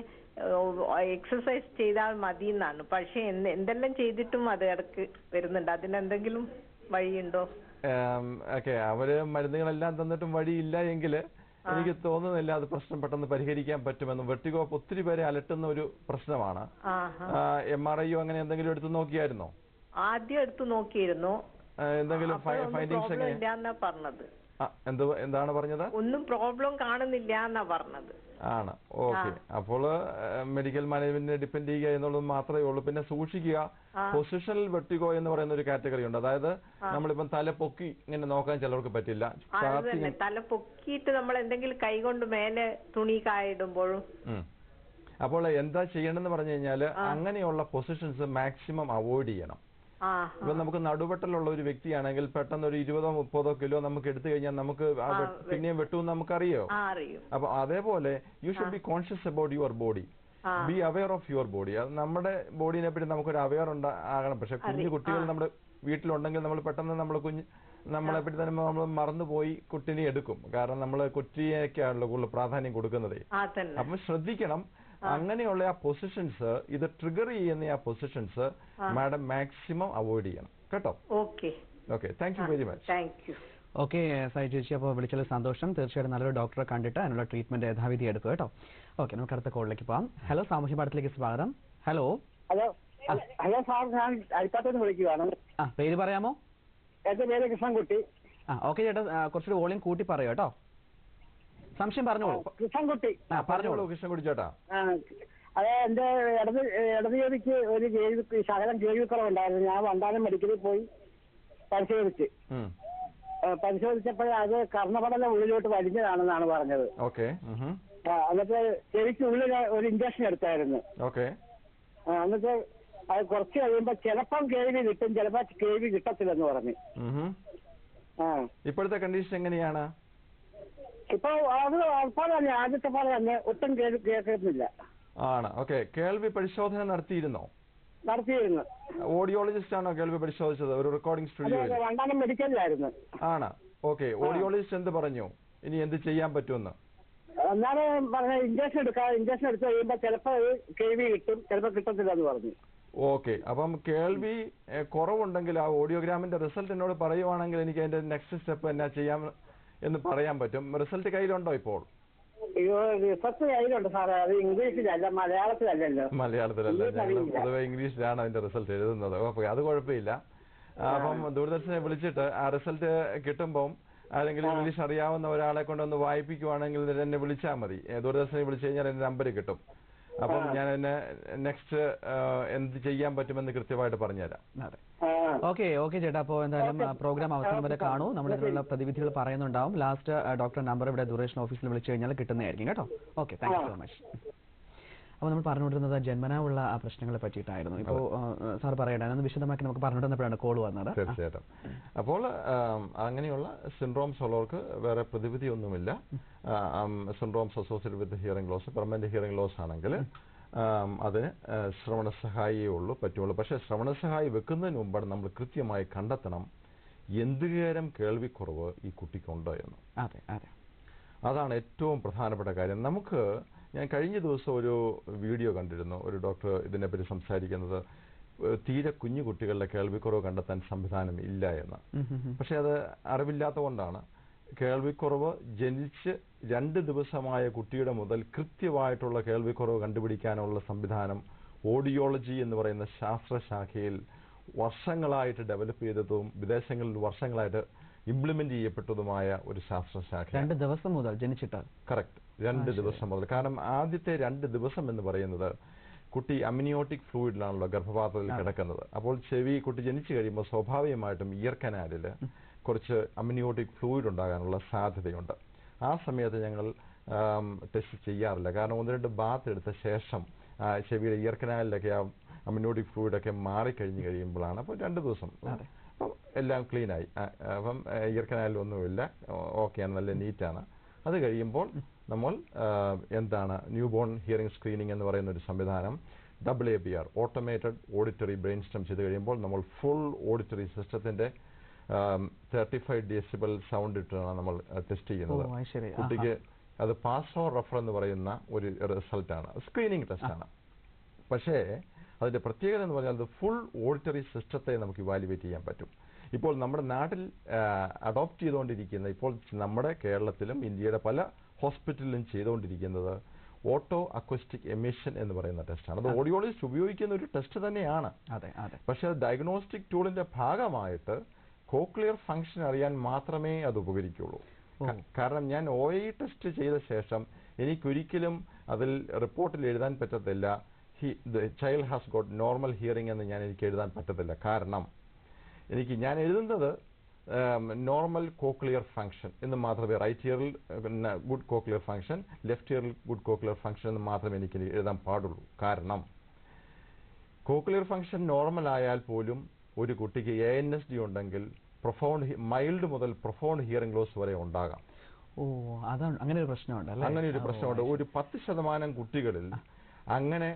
[SPEAKER 4] എക്സസൈസ് ചെയ്താൽ മതി എന്നാണ് പക്ഷെ എന്ത് എന്തെല്ലാം ചെയ്തിട്ടും അത് ഇടക്ക് വരുന്നുണ്ട് അതിനെന്തെങ്കിലും വഴിയുണ്ടോ
[SPEAKER 2] ഓക്കെ അവര് മരുന്നുകളെല്ലാം തന്നിട്ടും വഴിയില്ല എങ്കിൽ എനിക്ക് തോന്നുന്നില്ല അത് പ്രശ്നം പെട്ടെന്ന് പരിഹരിക്കാൻ പറ്റുമെന്ന് വെർട്ടിഗോ ഒത്തിരി പേരെ അലട്ടുന്ന ഒരു പ്രശ്നമാണ്
[SPEAKER 4] ആ ആ.
[SPEAKER 2] എം ആർ ഐയോ അങ്ങനെ എന്തെങ്കിലും എടുത്ത് നോക്കിയായിരുന്നോ
[SPEAKER 4] ആദ്യം എടുത്ത് നോക്കിയിരുന്നു
[SPEAKER 2] ആ, എന്തെങ്കിലും
[SPEAKER 4] അപ്പോഴൊന്നും
[SPEAKER 2] ഫൈൻഡിങ്സ്
[SPEAKER 4] പ്രോബ്ലം
[SPEAKER 2] എങ്ങനെ
[SPEAKER 4] ഇല്ലാന്നാ പറഞ്ഞത്
[SPEAKER 2] ആ, എന്ത് എന്താണ് പറഞ്ഞത്
[SPEAKER 4] ഒന്നും പ്രോബ്ലം കാണുന്നില്ല എന്നാ പറഞ്ഞത്
[SPEAKER 2] ആണ് ഓക്കെ അപ്പോൾ മെഡിക്കൽ മാനേജ്മെന്റിനെ ഡിപ്പെൻഡ് ചെയ്യുക എന്നുള്ളത് മാത്രമേ ഉള്ളൂ പിന്നെ സൂക്ഷിക്കുക പൊസിഷണൽ വെർട്ടിഗോ എന്ന് പറയുന്ന ഒരു കാറ്റഗറി ഉണ്ട് അതായത് നമ്മളിപ്പം തല പൊക്കി ഇങ്ങനെ നോക്കാൻ ചിലർക്ക് പറ്റില്ല
[SPEAKER 4] ആ, അത്
[SPEAKER 2] ഛാത്തി
[SPEAKER 4] തന്നെ തല പൊക്കിയിട്ട് നമ്മൾ എന്തെങ്കിലും കൈ കൊണ്ട് മേലെ തുണി കായിടുമ്പോഴും
[SPEAKER 2] ഉം. അപ്പോൾ എന്താ ചെയ്യണമെന്ന് പറഞ്ഞു കഴിഞ്ഞാൽ അങ്ങനെയുള്ള പൊസിഷൻസ് മാക്സിമം അവോയ്ഡ് ചെയ്യണം
[SPEAKER 4] ആ
[SPEAKER 2] ഇപ്പൊ നമുക്ക് നടുവെട്ടലുള്ള ഒരു വ്യക്തിയാണെങ്കിൽ പെട്ടെന്ന് ഒരു ഇരുപതോ മുപ്പതോ കിലോ നമുക്ക് എടുത്തു കഴിഞ്ഞാൽ നമുക്ക് ആ വെ- പിന്നെയും വെട്ടുമെന്ന് നമുക്കറിയോ
[SPEAKER 4] ആ അറിയും
[SPEAKER 2] അപ്പൊ അതേപോലെ you should be conscious about your body
[SPEAKER 4] ആ.
[SPEAKER 2] Be aware of your body അത് നമ്മുടെ ബോഡിനെ പറ്റി നമുക്കൊരു അവെയർ ആകണം പക്ഷെ കുഞ്ഞു കുട്ടികൾ നമ്മുടെ വീട്ടിലുണ്ടെങ്കിൽ നമ്മൾ പെട്ടെന്ന് നമ്മൾ കുഞ്ഞ് നമ്മളെ പറ്റി തന്നെ നമ്മൾ മറന്നുപോയി കുട്ടിനെ എടുക്കും കാരണം നമ്മൾ കുട്ടിയൊക്കെയാണല്ലോ കൂടുതൽ പ്രാധാന്യം കൊടുക്കുന്നത്
[SPEAKER 4] ആ തന്നെ
[SPEAKER 2] അപ്പം ശ്രദ്ധിക്കണം അങ്ങനെയുള്ള ആ പൊസിഷൻസ് ഇത് ട്രിഗർ ചെയ്യുന്ന ആ പൊസിഷൻസ് മാഡം മാക്സിമം അവോയ്ഡ് ചെയ്യണം കേട്ടോ
[SPEAKER 4] okay
[SPEAKER 2] okay thank you very much
[SPEAKER 4] thank you
[SPEAKER 1] okay Sai ചേച്ചി അപ്പോൾ വിളിച്ചതിൽ സന്തോഷം തീർച്ചയായിട്ടും നല്ലൊരു ഡോക്ടറെ കണ്ടിട്ട് അതിനുള്ള ട്രീറ്റ്മെന്റ് യഥാവിധി എടുക്കുക കേട്ടോ ഓക്കെ നമുക്ക് അടുത്ത കോളിലേക്ക് പോകാം ഹലോ സാമൂഹ്യ പാഠത്തിലേക്ക് സ്വാഗതം ഹലോ
[SPEAKER 5] ഹലോ ഹലോ സാർ ഞാൻ അരിപ്പാത്തോട്ട് വിളിക്കുകയാണ്
[SPEAKER 1] ആ പേര് പറയാമോ
[SPEAKER 5] എന്റെ പേര് കൃഷ്ണൻകുട്ടി
[SPEAKER 1] ആ ഓക്കെ ചേട്ടാ ആ, കുറച്ചുകൂടി വോളിയം കൂട്ടി പറയൂ കേട്ടോ സംശയം പറഞ്ഞോളൂ
[SPEAKER 5] കൃഷ്ണൻകുട്ടി
[SPEAKER 1] ആ
[SPEAKER 2] പറഞ്ഞോളൂ
[SPEAKER 1] പറഞ്ഞോളൂ
[SPEAKER 2] കൃഷ്ണൻകുടി ചേട്ടാ
[SPEAKER 5] ആ, അതെ എന്റെ ഇടത് ഇടത് ചെവിക്ക് ഒരു കേൾവി ശകലം കേൾവിക്കുറവുണ്ടായിരുന്നു ഞാൻ വണ്ടാനം മെഡിക്കലിൽ പോയി പരിശോധിച്ച്
[SPEAKER 2] ഉം.
[SPEAKER 5] ആ, പരിശോധിച്ചപ്പോൾ അത് കർണപടല ഉള്ളിലോട്ട് വലിഞ്ഞതാണെന്നാണ് പറഞ്ഞത്
[SPEAKER 2] ഓക്കെ
[SPEAKER 5] ആ, എന്നിട്ട് ചെവിക്ക് ഉള്ളിൽ ഒരു ഇഞ്ചക്ഷൻ എടുത്തായിരുന്നു
[SPEAKER 2] ഓക്കെ
[SPEAKER 5] ആ, എന്നിട്ട് അത് കുറച്ച് കഴിയുമ്പോ ചിലപ്പം കേൾവി കിട്ടും ചിലപ്പോ കേൾവി കിട്ടത്തില്ലെന്ന് പറഞ്ഞു ആ
[SPEAKER 2] ഇപ്പോഴത്തെ കണ്ടീഷൻ എങ്ങനെയാണ്
[SPEAKER 5] ഇപ്പൊ അത് പോലെ തന്നെ ആദ്യത്തെ പോലെ തന്നെ ഒട്ടും കേൾവി കേൾക്കുന്നില്ല
[SPEAKER 2] ആണ് ഓക്കെ കേൾവി പരിശോധന നടത്തിയിരുന്നോ
[SPEAKER 5] നടത്തിയിരുന്നു
[SPEAKER 2] ഓഡിയോളജിസ്റ്റ് ആണോ കേൾവി പരിശോധിച്ചത് ഒരു റെക്കോർഡിംഗ്
[SPEAKER 5] അതെ
[SPEAKER 2] സ്റ്റുഡിയോയിൽ
[SPEAKER 5] അതെ വണ്ടാനം മെഡിക്കലിലായിരുന്നു
[SPEAKER 2] ആണ് ഓക്കെ ഓഡിയോളജിസ്റ്റ് എന്ത് പറഞ്ഞു ഇനി എന്ത് ചെയ്യാൻ പറ്റുമെന്ന്
[SPEAKER 5] എന്നാലും പറഞ്ഞ ഇഞ്ചക്ഷൻ എടുക്കാം ഇഞ്ചക്ഷൻ എടുത്ത് കഴിയുമ്പോ ചിലപ്പോ കേൾവി കിട്ടും ചിലപ്പോ കിട്ടത്തില്ല എന്ന് പറഞ്ഞു
[SPEAKER 2] ഓക്കെ അപ്പം കേൾവി ഏഹ്, കുറവുണ്ടെങ്കിൽ ആ ഓഡിയോഗ്രാമിന്റെ റിസൾട്ട് എന്നോട് പറയുവാണെങ്കിൽ എനിക്ക് അതിന്റെ നെക്സ്റ്റ് സ്റ്റെപ്പ് എന്നാ ചെയ്യാം എന്ന് പറയാൻ പറ്റും റിസൾട്ട് കയ്യിലുണ്ടോ ഇപ്പോൾ
[SPEAKER 5] അയ്യോ റിസർച്ച് കയ്യിലുണ്ട് സാറേ അത് ഇംഗ്ലീഷിലല്ല മലയാളത്തിലല്ലല്ലോ
[SPEAKER 2] മലയാളത്തിലല്ല
[SPEAKER 5] ഇംഗ്ലീഷ്
[SPEAKER 2] ഞങ്ങൾ
[SPEAKER 5] അറിയില്ല.
[SPEAKER 2] പൊതുവെ ഇംഗ്ലീഷിലാണ് അതിന്റെ റിസൾട്ട് എഴുതുന്നത് അപ്പൊ അത് കുഴപ്പമില്ല ആ, അപ്പം ദൂരദർശനെ വിളിച്ചിട്ട് ആ റിസൾട്ട് കിട്ടുമ്പോൾ ആരെങ്കിലും ഇംഗ്ലീഷ് അറിയാവുന്ന ഒരാളെ കൊണ്ടൊന്ന് വായിപ്പിക്കുവാണെങ്കിൽ എന്നെ വിളിച്ചാൽ മതി ഏ, ദൂരദർശനെ വിളിച്ചു കഴിഞ്ഞാൽ എന്റെ നമ്പർ കിട്ടും അപ്പം ഞാൻ എന്നെ നെക്സ്റ്റ് എന്ത് ചെയ്യാൻ പറ്റുമെന്ന് കൃത്യമായിട്ട് പറഞ്ഞുതരാം
[SPEAKER 1] അതെ
[SPEAKER 5] ആ
[SPEAKER 1] ഓക്കെ ഓക്കെ ചേട്ടാ അപ്പോൾ എന്തായാലും പ്രോഗ്രാം അവസാനം വരെ കാണൂ നമ്മൾ ഇതിനുള്ള പ്രതിവിധികൾ പറയുന്നുണ്ടാവും ലാസ്റ്റ് ഡോക്ടർ നമ്പർ ഇവിടെ ദൂരേഷൻ ഓഫീസിൽ വിളിച്ചു കഴിഞ്ഞാൽ കിട്ടുന്നതായിരിക്കും കേട്ടോ okay thank you so much അപ്പോൾ നമ്മൾ പറഞ്ഞുകൊണ്ടിരുന്നത് ജന്മനാ ഉള്ള ആ പ്രശ്നങ്ങളെ പറ്റിയിട്ടായിരുന്നു ഇപ്പോൾ സാർ പറയട്ടെ അതൊന്ന് വിശദമാക്കി നമുക്ക് പറഞ്ഞുകൊണ്ടിരുന്നപ്പോഴാണ് കോൾ വന്നത്
[SPEAKER 2] തീർച്ചയായിട്ടും അപ്പോൾ ആം, അങ്ങനെയുള്ള സിൻഡ്രോംസ് ഉള്ളവർക്ക് വേറെ പ്രതിവിധിയൊന്നുമില്ല syndromes associated with hearing loss permanent hearing loss ആണെങ്കിൽ ആം, അതിന് ആ, ശ്രവണസഹായിയേ ഉള്ളൂ പറ്റുള്ളൂ പക്ഷേ ശ്രവണസഹായി വെക്കുന്നതിന് മുമ്പാണ് നമ്മൾ കൃത്യമായി കണ്ടെത്തണം എന്തുകേരം കേൾവിക്കുറവ് ഈ കുട്ടിക്കുണ്ട് എന്ന്
[SPEAKER 1] അതെ അതെ
[SPEAKER 2] അതാണ് ഏറ്റവും പ്രധാനപ്പെട്ട കാര്യം നമുക്ക് ഞാൻ കഴിഞ്ഞ ദിവസം ഒരു വീഡിയോ കണ്ടിരുന്നു ഒരു ഡോക്ടർ ഇതിനെപ്പറ്റി സംസാരിക്കുന്നത് ഏഹ് തീരെ കുഞ്ഞു കുട്ടികളുടെ കേൾവിക്കുറവ് കണ്ടെത്താൻ സംവിധാനം ഇല്ല എന്ന്
[SPEAKER 1] ഉം, ഉം, ഉം.
[SPEAKER 2] പക്ഷെ അത് അറിവില്ലാത്തതുകൊണ്ടാണ് കേൾവിക്കുറവ് ജനിച്ച് രണ്ട് ദിവസമായ കുട്ടിയുടെ മുതൽ കൃത്യമായിട്ടുള്ള കേൾവിക്കുറവ് കണ്ടുപിടിക്കാനുള്ള സംവിധാനം ഓഡിയോളജി എന്ന് പറയുന്ന ശാസ്ത്രശാഖയിൽ വർഷങ്ങളായിട്ട് ഡെവലപ്പ് ചെയ്തതും വിദേശങ്ങളിൽ വർഷങ്ങളായിട്ട് ഇംപ്ലിമെന്റ് ചെയ്യപ്പെട്ടതുമായ ഒരു ശാസ്ത്രശാഖ
[SPEAKER 1] രണ്ട് ദിവസം മുതൽ ജനിച്ചിട്ട്
[SPEAKER 2] കറക്റ്റ് രണ്ട് ദിവസം മുതൽ കാരണം ആദ്യത്തെ രണ്ട് ദിവസം എന്ന് പറയുന്നത് കുട്ടി അമ്നിയോട്ടിക് ഫ്ലൂയിഡിലാണല്ലോ ഗർഭപാത്രത്തിൽ കിടക്കുന്നത് അപ്പോൾ ചെവി കുട്ടി ജനിച്ചു കഴിയുമ്പോൾ സ്വാഭാവികമായിട്ടും ഇയർ കനാലിൽ കുറച്ച് അമ്നിയോട്ടിക് ഫ്ലൂയിഡ് ഉണ്ടാകാനുള്ള സാധ്യതയുണ്ട് ആ സമയത്ത് ഞങ്ങൾ ടെസ്റ്റ് ചെയ്യാറില്ല കാരണം ഒന്ന് രണ്ട് ബാത്ത് എടുത്ത ശേഷം ആ, ചെവിയുടെ ഇയർ കനാലിലൊക്കെ ആ അമിനോട്ടിക് ഫ്ലൂയിഡ് ഒക്കെ മാറിക്കഴിഞ്ഞ് കഴിയുമ്പോഴാണ് അപ്പോൾ രണ്ട് ദിവസം
[SPEAKER 1] അതെ.
[SPEAKER 2] അപ്പം എല്ലാം ക്ലീൻ ആയി ആ, അപ്പം ഇയർ കനാലിൽ ഒന്നുമില്ല ഓക്കെയാണ് നല്ല നീറ്റാണ് അത് കഴിയുമ്പോൾ നമ്മൾ ആ, എന്താണ് ന്യൂ ബോൺ ഹിയറിംഗ് സ്ക്രീനിങ് എന്ന് പറയുന്ന ഒരു സംവിധാനം double A B R automated auditory brain stem ചെയ്ത് കഴിയുമ്പോൾ നമ്മൾ ഫുൾ ഓഡിറ്ററി സിസ്റ്റത്തിന്റെ തേർട്ടി ഫൈവ് ഡെസിബൽ സൗണ്ട് ഇട്ടാണ് നമ്മൾ ടെസ്റ്റ്
[SPEAKER 1] ഓ
[SPEAKER 2] ചെയ്യുന്നത്
[SPEAKER 1] അത് ശരി
[SPEAKER 2] കുട്ടിക്ക് അത് പാസ് ഓർ റഫർ എന്ന് പറയുന്ന ഒരു റിസൾട്ടാണ് സ്ക്രീനിങ് ടെസ്റ്റാണ് പക്ഷേ അതിന്റെ പ്രത്യേകത എന്ന് പറഞ്ഞാൽ അത് ഫുൾ ഓഡിറ്ററി സിസ്റ്റത്തെ നമുക്ക് ഇവാലുവേറ്റ് ചെയ്യാൻ പറ്റും ഇപ്പോൾ നമ്മുടെ നാട്ടിൽ അഡോപ്റ്റ് ചെയ്തുകൊണ്ടിരിക്കുന്ന ഇപ്പോൾ നമ്മുടെ കേരളത്തിലും ഇന്ത്യയുടെ പല ഹോസ്പിറ്റലിലും ചെയ്തുകൊണ്ടിരിക്കുന്നത് ഓട്ടോ അക്വസ്റ്റിക് എമിഷൻ എന്ന് പറയുന്ന ടെസ്റ്റാണ് അത് ഓഡിയോളജിസ്റ്റ് ഉപയോഗിക്കുന്ന ഒരു ടെസ്റ്റ് തന്നെയാണ്
[SPEAKER 1] അതെ അതെ
[SPEAKER 2] പക്ഷെ അത് ഡയഗ്നോസ്റ്റിക് ടൂളിന്റെ ഭാഗമായിട്ട് കോക്ലിയർ ഫംഗ്ഷൻ അറിയാൻ മാത്രമേ അത് ഉപകരിക്കുള്ളൂ ക- കാരണം ഞാൻ ഒ ഐ ടെസ്റ്റ് ചെയ്ത ശേഷം എനിക്കൊരിക്കലും അതിൽ റിപ്പോർട്ടിൽ എഴുതാൻ പറ്റത്തില്ല child has got normal hearing എന്ന് ഞാൻ എനിക്ക് എഴുതാൻ പറ്റത്തില്ല കാരണം എനിക്ക് ഞാൻ എഴുതുന്നത് നോർമൽ കോക്ലിയർ ഫംഗ്ഷൻ എന്ന് മാത്രമേ റൈറ്റ് ഇയറിൽ പിന്നെ ഗുഡ് കോക്ലിയർ ഫംഗ്ഷൻ ലെഫ്റ്റ് ഇയറിൽ ഗുഡ് കോക്ലിയർ ഫംഗ്ഷൻ എന്ന് മാത്രമേ എനിക്ക് എഴുതാൻ പാടുള്ളൂ കാരണം കോക്ലിയർ ഫംഗ്ഷൻ നോർമൽ ആയാൽ പോലും ഒരു കുട്ടിക്ക് എ എൻ എസ് ഡി ഉണ്ടെങ്കിൽ പ്രൊഫൗണ്ട് മൈൽഡ് മുതൽ പ്രൊഫൗണ്ട് ഹിയറിംഗ് ലോസ് വരെ ഉണ്ടാകാം
[SPEAKER 1] ഓ അതാണ് അങ്ങനെ ഒരു പ്രശ്നമുണ്ട് അല്ലേ
[SPEAKER 2] അങ്ങനെ ഒരു
[SPEAKER 1] ഓ,
[SPEAKER 2] പ്രശ്നമുണ്ട് ഒരു പത്ത് ശതമാനം കുട്ടികളിൽ അങ്ങനെ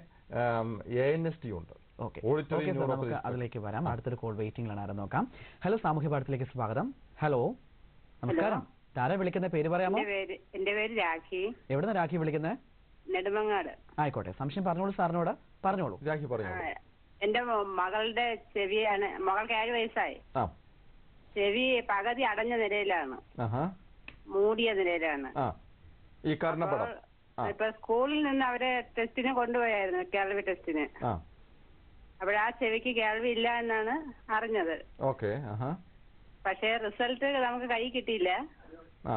[SPEAKER 2] എ എൻ എസ് ടി ഉണ്ട്
[SPEAKER 1] ഓക്കെ
[SPEAKER 2] Auditory
[SPEAKER 1] ഓക്കെ സർ നമുക്ക്
[SPEAKER 2] neuropathy.
[SPEAKER 1] അതിലേക്ക് വരാം അടുത്തൊരു കോൾ വെയിറ്റിംഗിലാണ് ആരും നോക്കാം ഹലോ സാമൂഹ്യ പാഠത്തിലേക്ക് സ്വാഗതം ഹലോ നമസ്കാരം ആരാ വിളിക്കുന്ന പേര് പറയാമോ
[SPEAKER 6] എന്റെ പേര് എന്റെ പേര് രാഖി
[SPEAKER 1] എവിടുന്ന രാഖി വിളിക്കുന്നത്
[SPEAKER 6] നെടുമങ്ങാട്
[SPEAKER 1] ആയിക്കോട്ടെ സംശയം പറഞ്ഞോളൂ സാറിനോട് പറഞ്ഞോളൂ
[SPEAKER 2] രാഖി
[SPEAKER 6] ആ,
[SPEAKER 2] പറഞ്ഞു
[SPEAKER 6] എന്റെ മോ- മകളുടെ ചെവിയാണ് മകൾക്ക് ഏഴ് വയസ്സായി
[SPEAKER 2] ആ
[SPEAKER 6] ചെവി പകുതി അടഞ്ഞ നിലയിലാണ്
[SPEAKER 2] ആഹാ
[SPEAKER 6] മൂടിയ നിലയിലാണ്
[SPEAKER 2] ആ ഈ കർണപടം ആ
[SPEAKER 6] ഇപ്പൊ സ്കൂളിൽ നിന്ന് അവരെ ടെസ്റ്റിന് കൊണ്ടുപോയായിരുന്നു കേൾവി ടെസ്റ്റിന്
[SPEAKER 2] ആ
[SPEAKER 6] അപ്പോഴാ ചെവിക്ക് കേൾവി ഇല്ല എന്നാണ് അറിഞ്ഞത്
[SPEAKER 2] ഓക്കെ ആഹാ
[SPEAKER 6] പക്ഷേ റിസൾട്ട് നമുക്ക് കൈ കിട്ടിയില്ല
[SPEAKER 2] ആ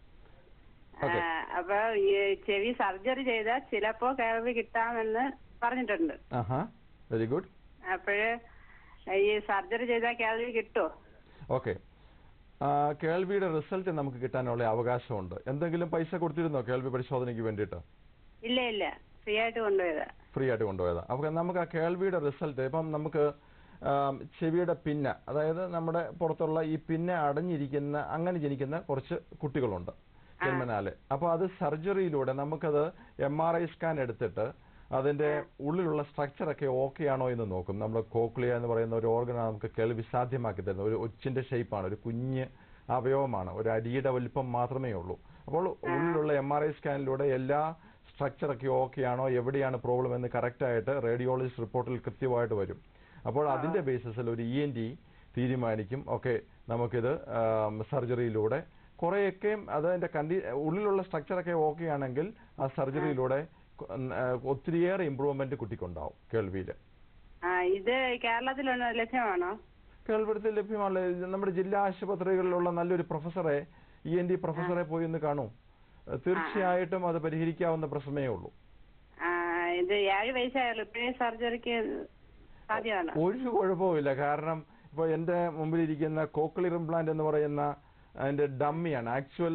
[SPEAKER 6] ആ,
[SPEAKER 2] ഓക്കെ
[SPEAKER 6] അപ്പൊ ഈ ചെവി സർജറി ചെയ്താൽ ചിലപ്പോ കേൾവി കിട്ടാമെന്ന് പറഞ്ഞിട്ടുണ്ട്
[SPEAKER 2] ആഹാ വെരി ഗുഡ്
[SPEAKER 6] അപ്പോഴ് ഈ സർജറി ചെയ്താൽ കേൾവി കിട്ടുമോ
[SPEAKER 2] ഓക്കെ കേൾവിയുടെ റിസൾട്ട് നമുക്ക് കിട്ടാനുള്ള അവകാശമുണ്ട് എന്തെങ്കിലും പൈസ കൊടുത്തിരുന്നോ കേൾവി പരിശോധനയ്ക്ക് വേണ്ടിയിട്ട്
[SPEAKER 6] ഇല്ല ഇല്ല ഫ്രീ ആയിട്ട് കൊണ്ടുപോയതാ
[SPEAKER 2] ഫ്രീ ആയിട്ട് കൊണ്ടുപോയത് അപ്പോൾ നമുക്ക് ആ കേൾവിയുടെ റിസൾട്ട് ഇപ്പം നമുക്ക് ആം, ചെവിയുടെ പിന്ന അതായത് നമ്മുടെ പുറത്തുള്ള ഈ പിന്ന അടഞ്ഞിരിക്കുന്ന അങ്ങനെ ജനിക്കുന്ന കുറച്ച് കുട്ടികളുണ്ട് ജന്മനാല് അപ്പോൾ അത് സർജറിയിലൂടെ നമുക്കത് എം ആർ ഐ സ്കാൻ എടുത്തിട്ട് അതിന്റെ ഉള്ളിലുള്ള സ്ട്രക്ചർ ഒക്കെ ഓക്കെ ആണോ എന്ന് നോക്കും നമ്മൾ കോക്ലിയ എന്ന് പറയുന്ന ഒരു ഓർഗനാണ് നമുക്ക് കേൾവി സാധ്യമാക്കി തരുന്നത് ഒരു ഒച്ചിന്റെ ഷേപ്പാണ് ഒരു കുഞ്ഞ് അവയവമാണ് ഒരു അടിയുടെ വലിപ്പം മാത്രമേ ഉള്ളൂ അപ്പോൾ ഉള്ളിലുള്ള എം ആർ ഐ സ്കാനിലൂടെ എല്ലാ സ്ട്രക്ചർ ഒക്കെ ഓക്കെ ആണോ എവിടെയാണ് പ്രോബ്ലം എന്ന് കറക്റ്റ് ആയിട്ട് റേഡിയോളജിസ്റ്റ് റിപ്പോർട്ടിൽ കൃത്യമായിട്ട് വരും അപ്പോൾ അതിന്റെ ബേസിസിൽ ഒരു ഇ എൻ ടി തീരുമാനിക്കും ഓക്കെ നമുക്കിത് സർജറിയിലൂടെ കുറേയൊക്കെ അതിന്റെ കണ്ടി ഉള്ളിലുള്ള സ്ട്രക്ചറൊക്കെ ഓക്കെ ആണെങ്കിൽ ആ സർജറിയിലൂടെ കൊ- ആ, ഒത്തിരിയേറെ ഇമ്പ്രൂവ്മെന്റ് കുട്ടിക്കുണ്ടാവും കേൾവിയിൽ
[SPEAKER 6] ആ ഇത് കേരളത്തിലുള്ള ലഭ്യമാണോ
[SPEAKER 2] കേൾവിടത്തിൽ ലഭ്യമാണ് ഇത് നമ്മുടെ ജില്ലാ ആശുപത്രികളിലുള്ള നല്ലൊരു പ്രൊഫസറെ ഇ എൻ ഡി പ്രൊഫസറെ പോയി ഒന്ന് കാണൂ തീർച്ചയായിട്ടും അത് പരിഹരിക്കാവുന്ന പ്രശ്നമേ ഉള്ളൂ
[SPEAKER 6] ആ ഇത് ഏഴ് വയസ്സായുള്ളൂ ഇപ്പോഴേ സർജറിക്ക് സാധ്യമാണോ
[SPEAKER 2] ഒരു കുഴപ്പവുമില്ല കാരണം ഇപ്പൊ എന്റെ മുമ്പിൽ ഇരിക്കുന്ന കോക്ലിയർ ഇംപ്ലാന്റ് എന്ന് പറയുന്ന അതിന്റെ ഡമ്മിയാണ് ആക്ച്വൽ